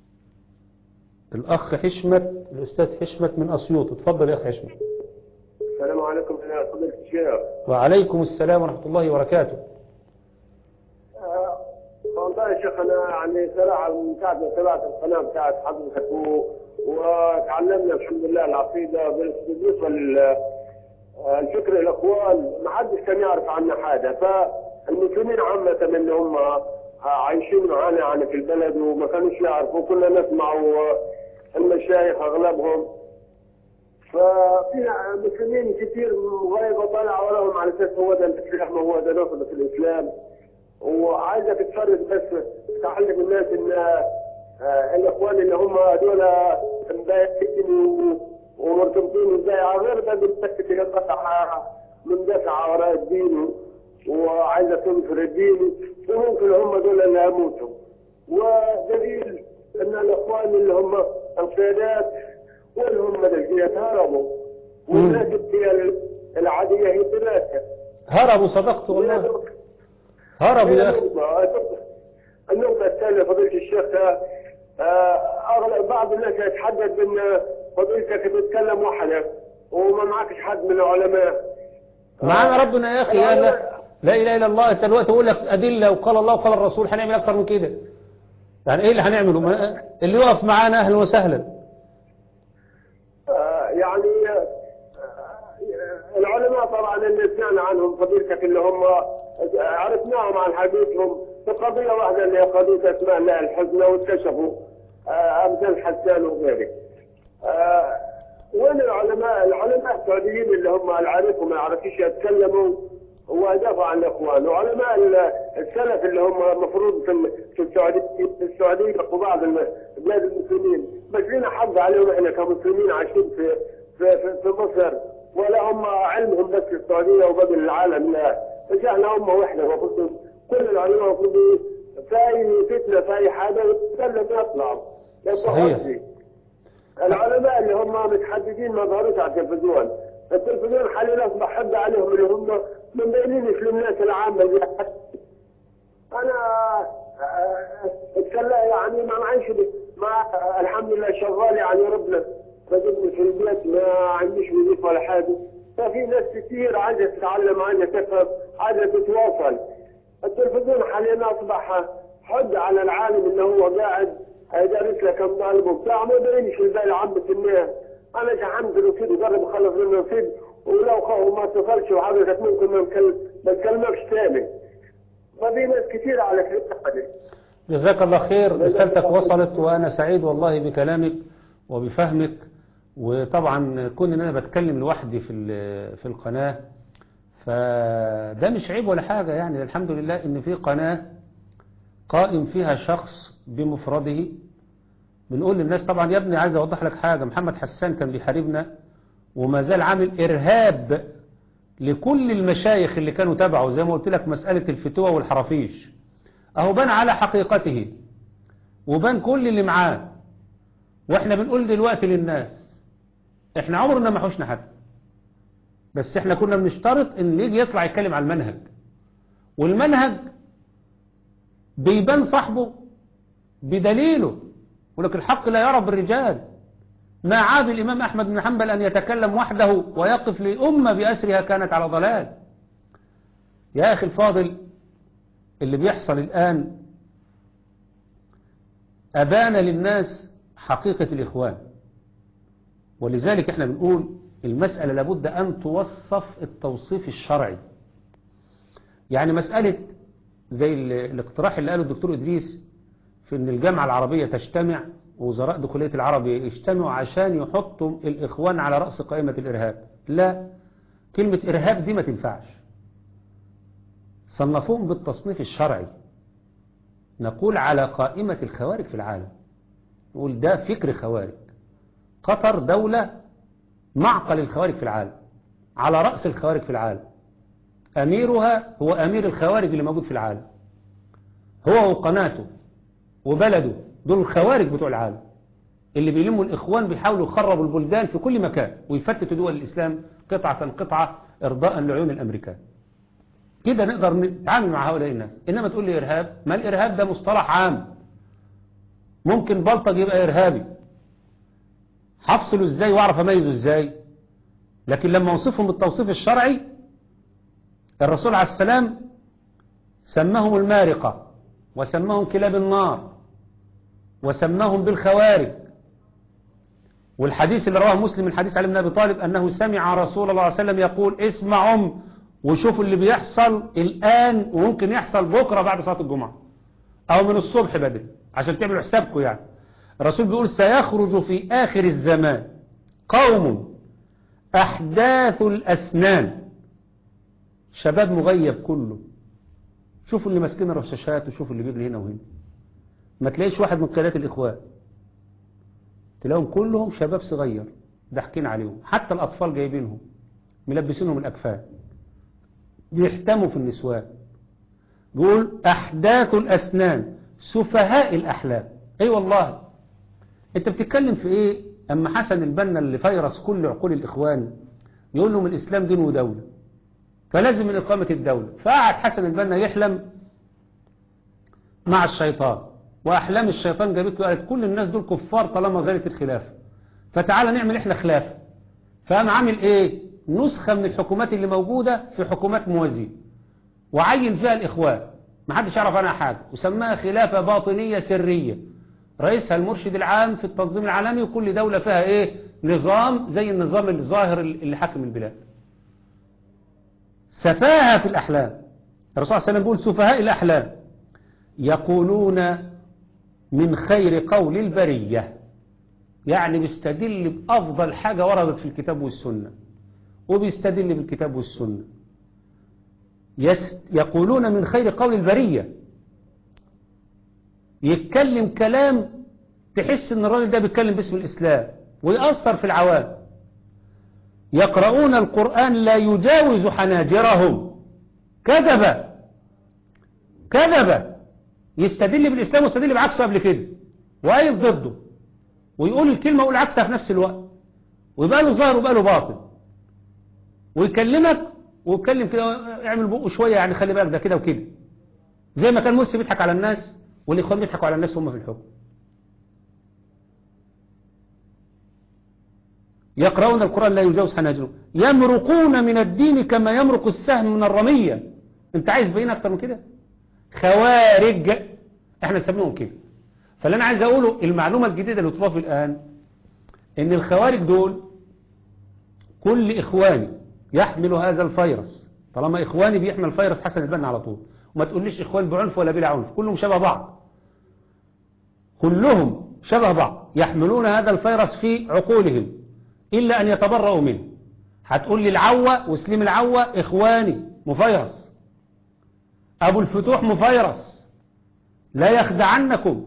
الاخ حشمت الاستاذ حشمت من اسيوط اتفضل يا اخ حشمت السلام عليكم يا فضيلة الشيخ وعليكم السلام ورحمة الله وبركاته آه، والله يا شيخ انا يعني صراحه من ساعه ما تابعت القناه بتاعت حضرتك و- وتعلمنا الحمد لله العقيده بالنسبه لل آه، الفكر الاخوان ما حدش كان يعرف عنا حاجه فالمسلمين عامه ان هم آه، عايشين معانا يعني في البلد وما كانوش يعرفوا كنا نسمع و- المشايخ اغلبهم ففي مسلمين كثير غيبة طالعة وراهم على اساس هو ده الاسلام هو ده نصرة الاسلام وعايزك تفرق بس تعلم الناس ان آه، الاخوان اللي هم دول مبايعين و- ومرتبطين ازاي غير ده بتسكت يقطع مندفع وراء الدين وعايزه تنصر الدين وممكن هم دول اللي يموتوا ودليل ان الاخوان اللي هم القيادات واللي هم الجهات هربوا والناس هي العاديه هي ثلاثه هربوا صدقت والله هربوا يا اخي النقطة الثانية فضيلة الشيخ آه، أغلب بعض الناس يتحدث بأن فضيلتك بتتكلم وحدك وما معكش حد من العلماء معانا ربنا يا اخي يا لا لا اله الا الله انت دلوقتي اقول لك ادله وقال الله وقال الرسول هنعمل اكتر من كده يعني ايه اللي هنعمله ما- اللي يقف معانا اهلا وسهلا آه، يعني آه، العلماء طبعا اللي سمعنا عنهم فضيلتك اللي هم عرفناهم عن حديثهم في قضية واحدة اللي هي قضية أسماء الله الحسنى واكتشفوا آه، أمثال حسان وغيره. آه، وين العلماء؟ العلماء السعوديين اللي هم العارف وما يعرفوش يتكلموا ودافعوا عن الاخوان، وعلماء ال- السلف اللي هم المفروض في ال- في السعوديه في السعوديه وبعض الم- بلاد المسلمين، بس لنا حق عليهم احنا كمسلمين عايشين في في في, في مصر ولا هم علمهم بس في السعوديه وباقي العالم لا، بس احنا هم واحده المفروض كل العلماء المفروض في اي فتنه في اي حاجه يتكلم يطلع. يبقى صحيح. قصدي. العلماء اللي هم متحددين ما ظهروش على التلفزيون التلفزيون حاليا اصبح حد عليهم اللي هم مبينين في الناس العامه اللي انا آه، اتكلم يعني ما معيش ما الحمد لله شغال يعني ربنا بجيبني في البيت ما عنديش وظيفه ولا حاجه ففي ناس كثير عايزه تتعلم عايزه تفهم عايزه تتواصل التلفزيون حاليا اصبح حد على العالم انه هو قاعد يدرس لك كم طالب وبتاع ما يبينش البال عامة الناس انا شحنت الرصيد وجرب اخلص منه الرصيد ولو خو ما اتصلش وحضرتك ممكن ما نكلم- ما نكلمكش تاني ففي ناس كثير على كده جزاك الله خير رسالتك وصلت وأنا سعيد والله بكلامك وبفهمك وطبعا كون ان انا بتكلم لوحدي في ال- في القناة فده مش عيب ولا حاجة يعني الحمد لله ان في قناة قائم فيها شخص بمفرده بنقول للناس طبعا يا ابني عايز اوضح لك حاجة محمد حسان كان بيحاربنا وما زال عامل ارهاب لكل المشايخ اللي كانوا تبعه زي ما قلت لك مسألة الفتوة والحرافيش اهو بان على حقيقته وبان كل اللي معاه واحنا بنقول دلوقتي للناس احنا عمرنا ما حوشنا حد بس احنا كنا بنشترط ان يجي يطلع يتكلم على المنهج والمنهج بيبان صاحبه بدليله ولكن الحق لا يرى بالرجال ما عاب الإمام أحمد بن حنبل أن يتكلم وحده ويقف لأمة بأسرها كانت على ضلال يا أخي الفاضل اللي بيحصل الآن أبان للناس حقيقة الإخوان ولذلك احنا بنقول المسألة لابد أن توصف التوصيف الشرعي يعني مسألة زي الاقتراح اللي قاله الدكتور إدريس في أن الجامعة العربية تجتمع ووزراء دخولية العرب يجتمعوا عشان يحطوا الإخوان على رأس قائمة الإرهاب لا كلمة إرهاب دي ما تنفعش صنفوهم بالتصنيف الشرعي نقول على قائمة الخوارج في العالم نقول ده فكر خوارج قطر دولة معقل الخوارج في العالم على رأس الخوارج في العالم أميرها هو أمير الخوارج اللي موجود في العالم هو وقناته وبلده دول الخوارج بتوع العالم اللي بيلموا الإخوان بيحاولوا يخربوا البلدان في كل مكان ويفتتوا دول الإسلام قطعة قطعة إرضاء لعيون الأمريكان كده نقدر نتعامل مع هؤلاء الناس إنما تقول لي إرهاب ما الإرهاب ده مصطلح عام ممكن بلطج يبقى إرهابي هفصله إزاي وأعرف أميزه إزاي لكن لما أوصفهم بالتوصيف الشرعي الرسول عليه السلام سماهم المارقة وسماهم كلاب النار وسماهم بالخوارج والحديث اللي رواه مسلم من حديث علي بن أبي طالب أنه سمع رسول الله عليه وسلم يقول اسمعوا وشوفوا اللي بيحصل الآن وممكن يحصل بكرة بعد صلاة الجمعة أو من الصبح بدري عشان تعملوا حسابكم يعني الرسول بيقول سيخرج في آخر الزمان قوم أحداث الأسنان شباب مغيب كله شوفوا اللي ماسكين الرشاشات وشوفوا اللي بيجري هنا وهنا ما تلاقيش واحد من قيادات الإخوان تلاقيهم كلهم شباب صغير ضاحكين عليهم حتى الأطفال جايبينهم ملبسينهم الأكفان بيحتموا في النسوان بيقول أحداث الأسنان سفهاء الأحلام أي أيوة والله أنت بتتكلم في إيه أما حسن البنا اللي فيرس كل عقول الإخوان يقول لهم الإسلام دين ودولة فلازم من إقامة الدولة فقعد حسن البنا يحلم مع الشيطان وأحلام الشيطان جابت له قالت كل الناس دول كفار طالما زالت الخلافة فتعالى نعمل إحنا خلافة فقام عامل إيه نسخة من الحكومات اللي موجودة في حكومات موازية وعين فيها الإخوان ما حدش يعرف عنها حاجة وسماها خلافة باطنية سرية رئيسها المرشد العام في التنظيم العالمي وكل دولة فيها إيه نظام زي النظام الظاهر اللي حكم البلاد سفاهة في الأحلام الرسول صلى الله عليه وسلم يقول سفهاء الأحلام يقولون من خير قول البرية يعني بيستدل بأفضل حاجة وردت في الكتاب والسنة وبيستدل بالكتاب والسنة يقولون من خير قول البرية يتكلم كلام تحس ان الراجل ده بيتكلم باسم الإسلام ويأثر في العوام يقرؤون القرآن لا يجاوز حناجرهم كذب كذب يستدل بالإسلام ويستدل بعكسه قبل كده وآية ضده ويقول الكلمة ويقول عكسها في نفس الوقت ويبقى له ظاهر ويبقى له باطن ويكلمك ويتكلم كده اعمل بقه شوية يعني خلي بالك ده كده وكده زي ما كان مرسي بيضحك على الناس والإخوان بيضحكوا على الناس هم في الحكم يقرؤون القرآن لا يجاوز حناجرهم يمرقون من الدين كما يمرق السهم من الرمية انت عايز بين اكتر من كده خوارج احنا نسميهم كده فاللي انا عايز اقوله المعلومة الجديدة اللي تضاف الان ان الخوارج دول كل اخواني يحمل هذا الفيروس طالما اخواني بيحمل فيروس حسن البنا على طول وما تقوليش اخوان بعنف ولا بلا عنف كلهم شبه بعض كلهم شبه بعض يحملون هذا الفيروس في عقولهم إلا أن يتبرأوا منه هتقول لي العوة وسليم العوة إخواني مفيرس أبو الفتوح مفيرس لا يخدعنكم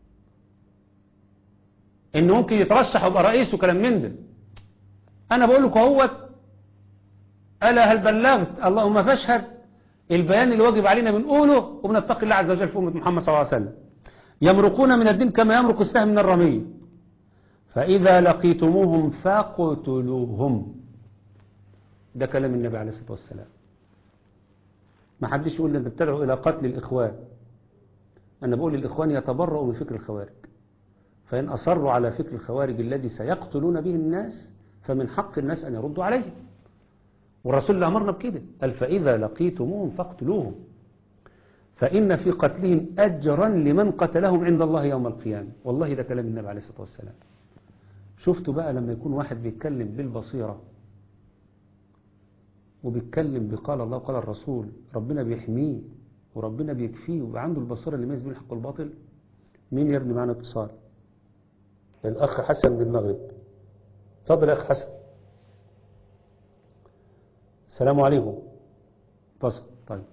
إنه ممكن يترشح ويبقى رئيس وكلام من ده أنا بقول لكم اهوت ألا هل بلغت اللهم فاشهد البيان اللي واجب علينا بنقوله وبنتقي الله عز وجل في أمة محمد صلى الله عليه وسلم يمرقون من الدين كما يمرق السهم من الرمية فإذا لقيتموهم فاقتلوهم ده كلام النبي عليه الصلاة والسلام ما حدش يقول أنت بتدعو إلى قتل الإخوان أنا بقول الإخوان يتبرؤوا من فكر الخوارج فإن أصروا على فكر الخوارج الذي سيقتلون به الناس فمن حق الناس أن يردوا عليه والرسول اللي أمرنا بكده قال فإذا لقيتموهم فاقتلوهم فإن في قتلهم أجرا لمن قتلهم عند الله يوم القيامة والله ده كلام النبي عليه الصلاة والسلام شفتوا بقى لما يكون واحد بيتكلم بالبصيرة وبيتكلم بقال الله وقال الرسول ربنا بيحميه وربنا بيكفيه ويبقى عنده البصيرة اللي يميز بين الحق والباطل مين يبني معنا اتصال الأخ حسن من المغرب اتفضل يا أخ حسن السلام عليكم فصل طيب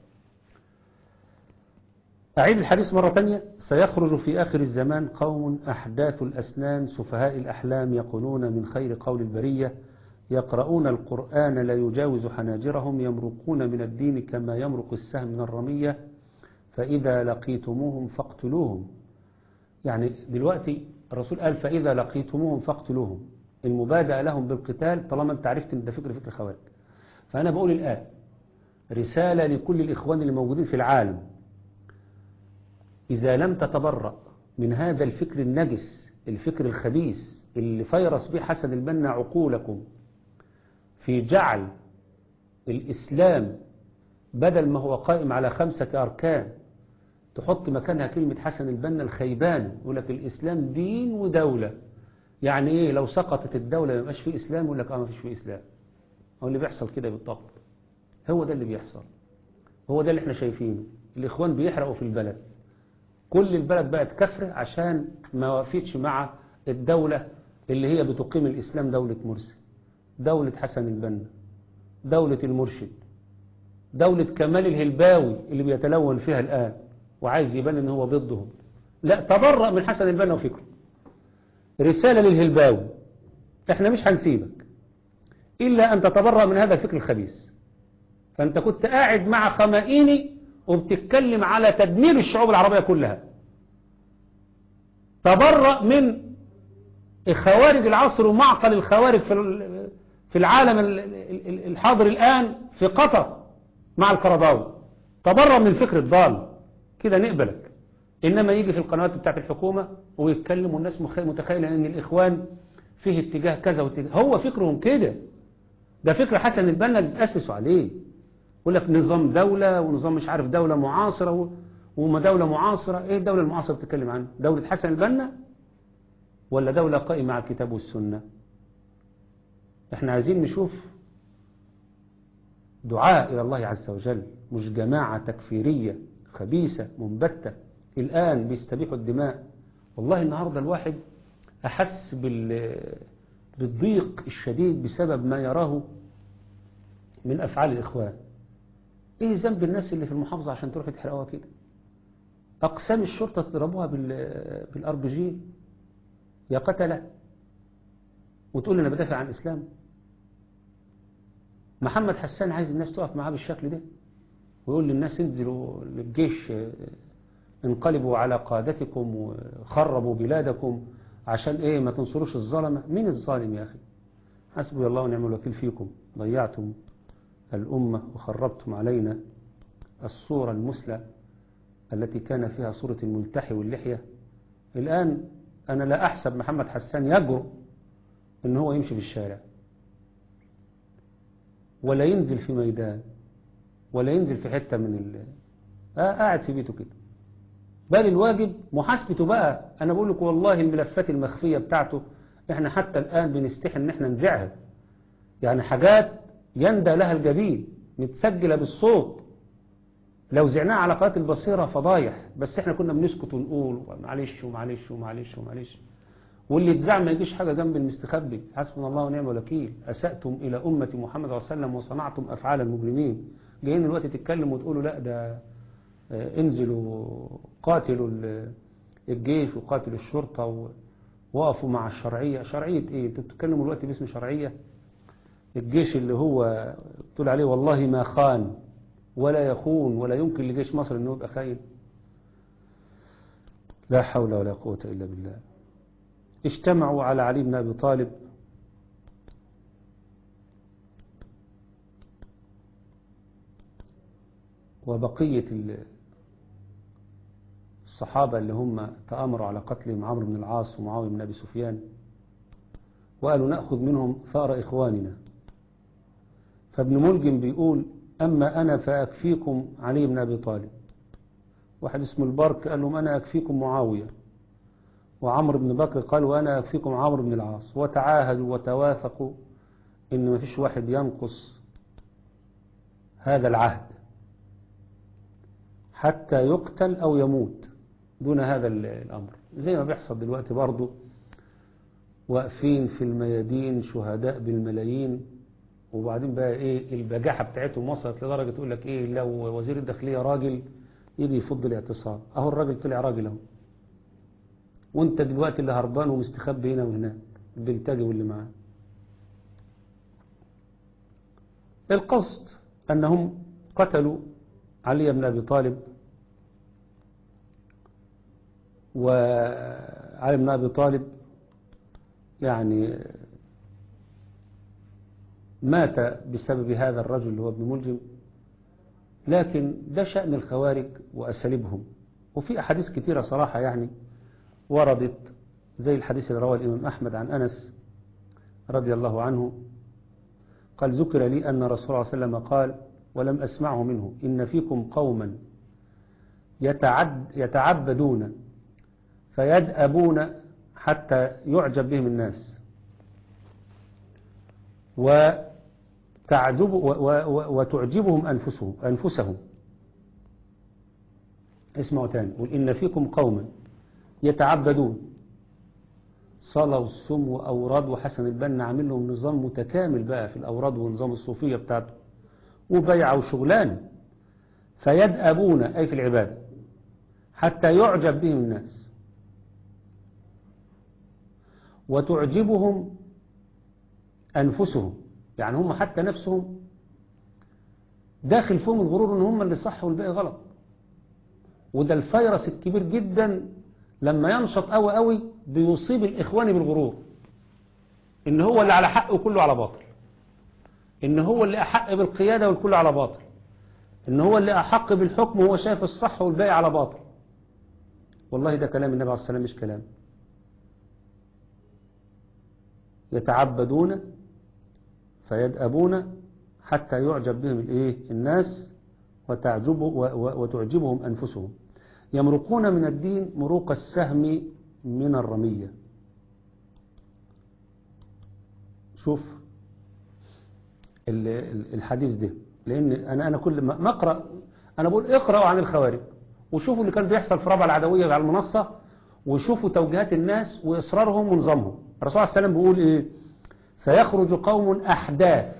أعيد الحديث مرة تانية سيخرج في آخر الزمان قوم أحداث الأسنان سفهاء الأحلام يقولون من خير قول البرية يقرؤون القرآن لا يجاوز حناجرهم يمرقون من الدين كما يمرق السهم من الرمية فإذا لقيتموهم فاقتلوهم يعني دلوقتي الرسول قال فإذا لقيتموهم فاقتلوهم المبادئة لهم بالقتال طالما انت عرفت ان ده فكر فكر خوارج فأنا بقول الآن رسالة لكل الإخوان اللي موجودين في العالم إذا لم تتبرأ من هذا الفكر النجس الفكر الخبيث اللي فيرس به حسن البنا عقولكم في جعل الإسلام بدل ما هو قائم على خمسة أركان تحط مكانها كلمة حسن البنا الخيبان يقول لك الإسلام دين ودولة يعني إيه لو سقطت الدولة ما يبقاش فيه إسلام يقول لك آه ما فيش فيه إسلام هو اللي بيحصل كده بالضبط هو ده اللي بيحصل هو ده اللي احنا شايفينه الإخوان بيحرقوا في البلد كل البلد بقت كفر عشان ما وافقتش مع الدولة اللي هي بتقيم الإسلام دولة مرسي دولة حسن البنا دولة المرشد دولة كمال الهلباوي اللي بيتلون فيها الآن وعايز يبان ان هو ضدهم لا تبرأ من حسن البنا وفكره رسالة للهلباوي احنا مش هنسيبك إلا أن تتبرأ من هذا الفكر الخبيث فأنت كنت قاعد مع خمائيني وبتتكلم على تدمير الشعوب العربية كلها تبرأ من خوارج العصر ومعقل الخوارج في في العالم الحاضر الآن في قطر مع القرضاوي تبرأ من الفكر الضال كده نقبلك إنما يجي في القنوات بتاعت الحكومة ويتكلم والناس متخيلة أن الإخوان فيه اتجاه كذا واتجاه هو فكرهم كده ده فكر حسن البنا اللي تأسسوا عليه يقول لك نظام دولة ونظام مش عارف دولة معاصرة وما دولة معاصرة ايه الدولة المعاصرة بتتكلم عنها دولة حسن البنا ولا دولة قائمة على الكتاب والسنة احنا عايزين نشوف دعاء إلى الله عز وجل مش جماعة تكفيرية خبيثة منبتة الآن بيستبيحوا الدماء والله النهاردة الواحد أحس بالضيق الشديد بسبب ما يراه من أفعال الإخوان ايه ذنب الناس اللي في المحافظة عشان تروح تحرقوها كده اقسام الشرطة تضربوها بالار بي جي يا قتلة وتقول انا بدافع عن الاسلام محمد حسان عايز الناس تقف معاه بالشكل ده ويقول للناس انزلوا للجيش انقلبوا على قادتكم وخربوا بلادكم عشان ايه ما تنصروش الظلمة مين الظالم يا اخي حسبي الله ونعم الوكيل فيكم ضيعتم الأمة وخربتم علينا الصورة المثلى التي كان فيها صورة الملتحي واللحية الآن أنا لا أحسب محمد حسان يجرؤ أن هو يمشي في الشارع ولا ينزل في ميدان ولا ينزل في حتة من ال... آه قاعد في بيته كده بل الواجب محاسبته بقى أنا بقول لك والله الملفات المخفية بتاعته احنا حتى الآن بنستحي ان احنا نذيعها يعني حاجات يندى لها الجبين متسجلة بالصوت لو زعناها على قناة البصيرة فضايح بس احنا كنا بنسكت ونقول معلش ومعلش ومعلش ومعلش واللي اتزعم ما يجيش حاجة جنب المستخبي حسبنا الله ونعم الوكيل أسأتم إلى أمة محمد صلى الله عليه وسلم وصنعتم أفعال المجرمين جايين الوقت تتكلموا وتقولوا لا ده انزلوا قاتلوا الجيش وقاتلوا الشرطة ووقفوا مع الشرعية شرعية ايه انتوا بتتكلموا الوقت باسم شرعية الجيش اللي هو تقول عليه والله ما خان ولا يخون ولا يمكن لجيش مصر انه يبقى خاين لا حول ولا قوة إلا بالله اجتمعوا على علي بن أبي طالب وبقية ال- الصحابة اللي هم تآمروا على قتلهم عمرو بن العاص ومعاوية بن أبي سفيان وقالوا نأخذ منهم ثأر إخواننا فابن ملجم بيقول أما أنا فأكفيكم علي بن أبي طالب واحد اسمه البرك قال لهم أنا أكفيكم معاوية وعمرو بن بكر قال وأنا أكفيكم عمرو بن العاص وتعاهدوا وتواثقوا إن ما فيش واحد ينقص هذا العهد حتى يقتل أو يموت دون هذا ال- الأمر زي ما بيحصل دلوقتي برضو واقفين في الميادين شهداء بالملايين وبعدين بقى ايه البجاحة بتاعتهم وصلت لدرجة تقول لك ايه لو وزير الداخلية راجل يجي يفض الاعتصام اهو الراجل طلع راجل اهو وانت دلوقتي اللي هربان ومستخبي هنا وهناك البلتاجي واللي معاه القصد انهم قتلوا علي بن ابي طالب وعلي بن ابي طالب يعني مات بسبب هذا الرجل اللي هو ابن ملجم لكن ده شأن الخوارج وأساليبهم وفي أحاديث كثيرة صراحة يعني وردت زي الحديث اللي رواه الإمام أحمد عن أنس رضي الله عنه قال ذكر لي أن رسول الله صلى الله عليه وسلم قال ولم أسمعه منه إن فيكم قوما يتعد يتعبدون فيدأبون حتى يعجب بهم الناس وتعجب و- و- وتعجبهم أنفسهم أنفسهم اسمعوا تاني قل إن فيكم قوما يتعبدون صلاة والصوم وأوراد وحسن البنا عامل لهم نظام متكامل بقى في الأوراد ونظام الصوفية بتاعته وبيع وشغلان فيدأبون أي في العبادة حتى يعجب بهم الناس وتعجبهم أنفسهم يعني هم حتى نفسهم داخل فيهم الغرور ان هم اللي صح والباقي غلط وده الفيروس الكبير جدا لما ينشط قوي قوي بيصيب الإخوان بالغرور ان هو اللي على حق وكله على باطل ان هو اللي أحق بالقيادة والكل على باطل ان هو اللي أحق بالحكم وهو شايف الصح والباقي على باطل والله ده كلام النبي عليه الصلاة والسلام مش كلام يتعبدون فيدأبون حتى يعجب بهم الايه الناس وتعجب و- و- وتعجبهم أنفسهم يمرقون من الدين مروق السهم من الرمية شوف ال- ال- الحديث ده لأن أنا أنا كل ما ما أقرأ أنا بقول اقرأوا عن الخوارج وشوفوا اللي كان بيحصل في رابعة العدوية على المنصة وشوفوا توجيهات الناس وإصرارهم ونظامهم الرسول عليه السلام بيقول إيه سيخرج قوم أحداث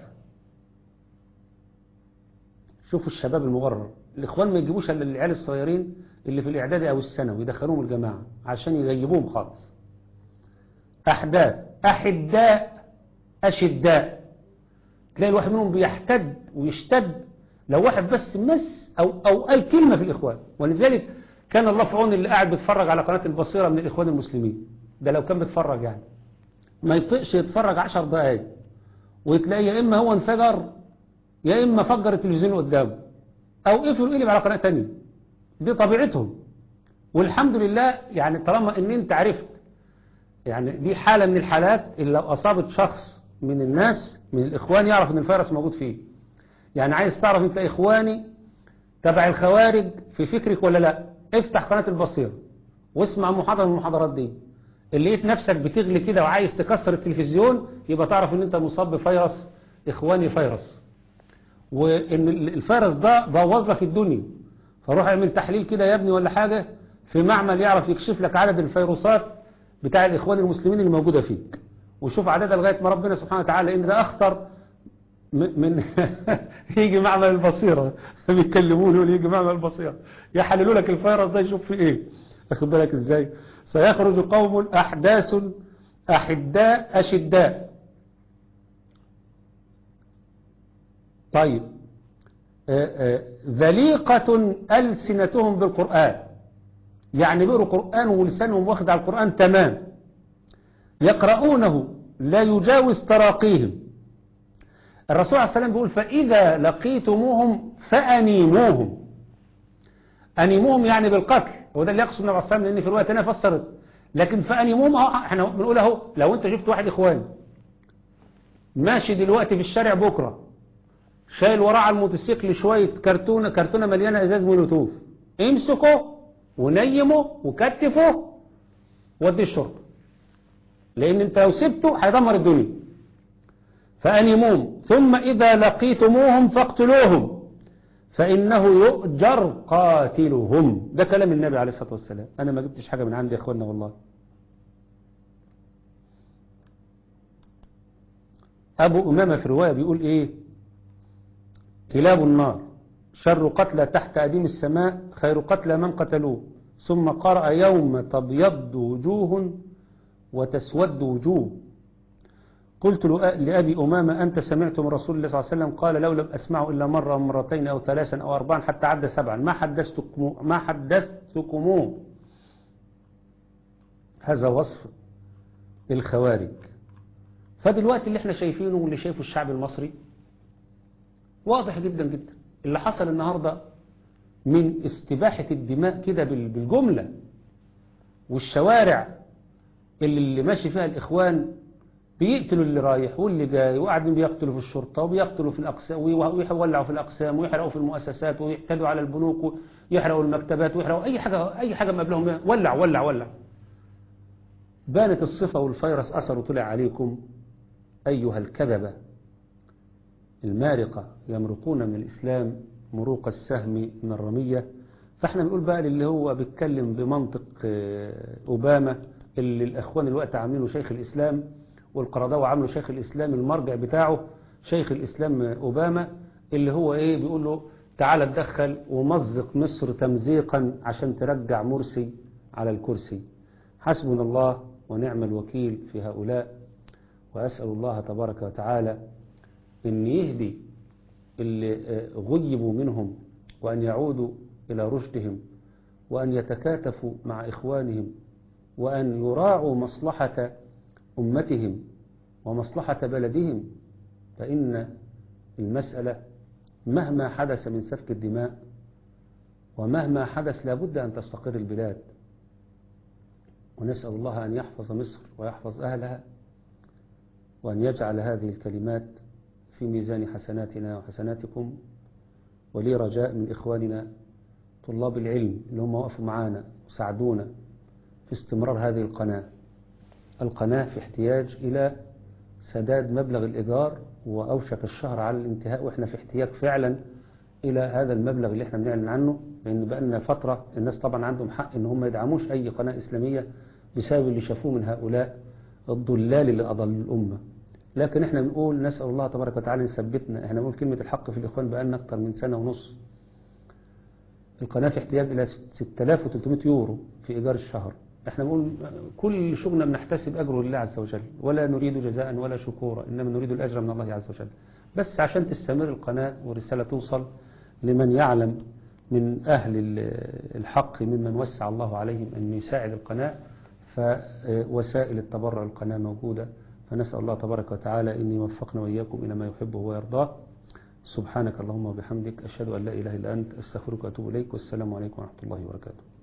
شوفوا الشباب المغرر الإخوان ما يجيبوش إلا العيال الصغيرين اللي في الإعدادي أو الثانوي يدخلوهم الجماعة عشان يغيبوهم خالص أحداث أحداء أشداء تلاقي الواحد منهم بيحتد ويشتد لو واحد بس مس أو, أو أي كلمة في الإخوان ولذلك كان الله في عون اللي قاعد بيتفرج على قناة البصيرة من الإخوان المسلمين ده لو كان بيتفرج يعني ما يطيقش يتفرج عشر دقايق وتلاقي يا إما هو انفجر يا إما فجر التلفزيون قدامه أو قفل وقلب على قناة تانية دي طبيعتهم والحمد لله يعني طالما ان انت عرفت يعني دي حالة من الحالات اللي لو أصابت شخص من الناس من الإخوان يعرف ان الفيروس موجود فيه يعني عايز تعرف انت إخواني تبع الخوارج في فكرك ولا لا افتح قناة البصيرة واسمع محاضرة من المحاضرات دي اللي لقيت نفسك بتغلي كده وعايز تكسر التلفزيون يبقى تعرف ان انت مصاب بفيروس إخواني فيروس وان الفيروس ده بوظ لك الدنيا فروح اعمل تحليل كده يا ابني ولا حاجة في معمل يعرف يكشف لك عدد الفيروسات بتاع الإخوان المسلمين اللي موجودة فيك وشوف عددها لغاية ما ربنا سبحانه وتعالى إن ده أخطر م- من يجي معمل البصيرة بيتكلمون يقول يجي معمل البصيرة يحللوا لك الفيروس ده يشوف فيه ايه اخد بالك ازاي سيخرج قوم أحداث أحداء أشداء طيب آه، آه، ذليقة ألسنتهم بالقرآن يعني بيقروا قرآن ولسانهم واخد على القرآن تمام يقرؤونه لا يجاوز تراقيهم الرسول عليه السلام بيقول فإذا لقيتموهم فأنيموهم أنيموهم يعني بالقتل وده اللي يقصد النبي عليه السلام لأن في رواية تانية فسرت لكن فأنيموهم أهو احنا بنقول اهو لو أنت شفت واحد إخوان ماشي دلوقتي في الشارع بكرة شايل وراه على الموتوسيكل شوية كرتونة كرتونة مليانة إزاز مولوتوف امسكه ونيمه وكتفه وديه الشرطة لأن أنت لو سبته هيدمر الدنيا فأنموهم ثم إذا لقيتموهم فاقتلوهم فإنه يؤجر قاتلهم ده كلام النبي عليه الصلاة والسلام أنا ما جبتش حاجة من عندي يا إخواننا والله أبو أمامة في رواية بيقول إيه كلاب النار شر قتلى تحت أديم السماء خير قتلى من قتلوه ثم قرأ يوم تبيض وجوه وتسود وجوه قلت لأبي أمامة أنت سمعت من رسول الله صلى الله عليه وسلم قال لو لم أسمعه إلا مرة أو مرتين أو ثلاثا أو أربعا حتى عد سبعا ما حدثتكم ما حدثتكموه هذا وصف الخوارج فدلوقتي اللي احنا شايفينه واللي شايفه الشعب المصري واضح جدا جدا اللي حصل النهاردة من استباحة الدماء كده بالجملة والشوارع اللي, اللي ماشي فيها الإخوان بيقتلوا اللي رايح واللي جاي وقاعدين بيقتلوا في الشرطة وبيقتلوا في الأقسام ويولعوا في الأقسام ويحرقوا في المؤسسات ويحتدوا على البنوك ويحرقوا المكتبات ويحرقوا أي حاجة أي حاجة ما قبلهم ولع ولع ولع بانت الصفة والفيروس أثر طلع عليكم أيها الكذبة المارقة يمرقون من الإسلام مروق السهم من الرمية فاحنا بنقول بقى اللي هو بيتكلم بمنطق أوباما اللي الأخوان الوقت عاملينه شيخ الإسلام والقرضاوي عامله شيخ الإسلام المرجع بتاعه شيخ الإسلام أوباما اللي هو إيه بيقول له تعال اتدخل ومزق مصر تمزيقا عشان ترجع مرسي على الكرسي حسبنا الله ونعم الوكيل في هؤلاء وأسأل الله تبارك وتعالى أن يهدي اللي غيبوا منهم وأن يعودوا إلى رشدهم وأن يتكاتفوا مع إخوانهم وأن يراعوا مصلحة أمتهم ومصلحة بلدهم فإن المسألة مهما حدث من سفك الدماء ومهما حدث لابد أن تستقر البلاد ونسأل الله أن يحفظ مصر ويحفظ أهلها وأن يجعل هذه الكلمات في ميزان حسناتنا وحسناتكم ولي رجاء من إخواننا طلاب العلم اللي هم وقفوا معانا وساعدونا في استمرار هذه القناة القناة في احتياج إلى سداد مبلغ الإيجار وأوشك الشهر على الانتهاء وإحنا في احتياج فعلا إلى هذا المبلغ اللي احنا بنعلن عنه لأن بقالنا فترة الناس طبعا عندهم حق إن هم ما يدعموش أي قناة إسلامية بسبب اللي شافوه من هؤلاء الضلال اللي أضل الأمة لكن احنا بنقول نسأل الله تبارك وتعالى يثبتنا احنا بنقول كلمة الحق في الإخوان بقالنا أكتر من سنة ونص القناة في احتياج إلى 6300 يورو في إيجار الشهر احنا بنقول كل شغلنا بنحتسب أجره لله عز وجل ولا نريد جزاء ولا شكورا إنما نريد الأجر من الله عز وجل بس عشان تستمر القناة والرسالة توصل لمن يعلم من أهل الحق ممن وسع الله عليهم أن يساعد القناة فوسائل التبرع القناة موجودة فنسأل الله تبارك وتعالى أن يوفقنا وإياكم إلى ما يحبه ويرضاه سبحانك اللهم وبحمدك أشهد أن لا إله إلا أنت أستغفرك وأتوب إليك والسلام عليكم ورحمة الله وبركاته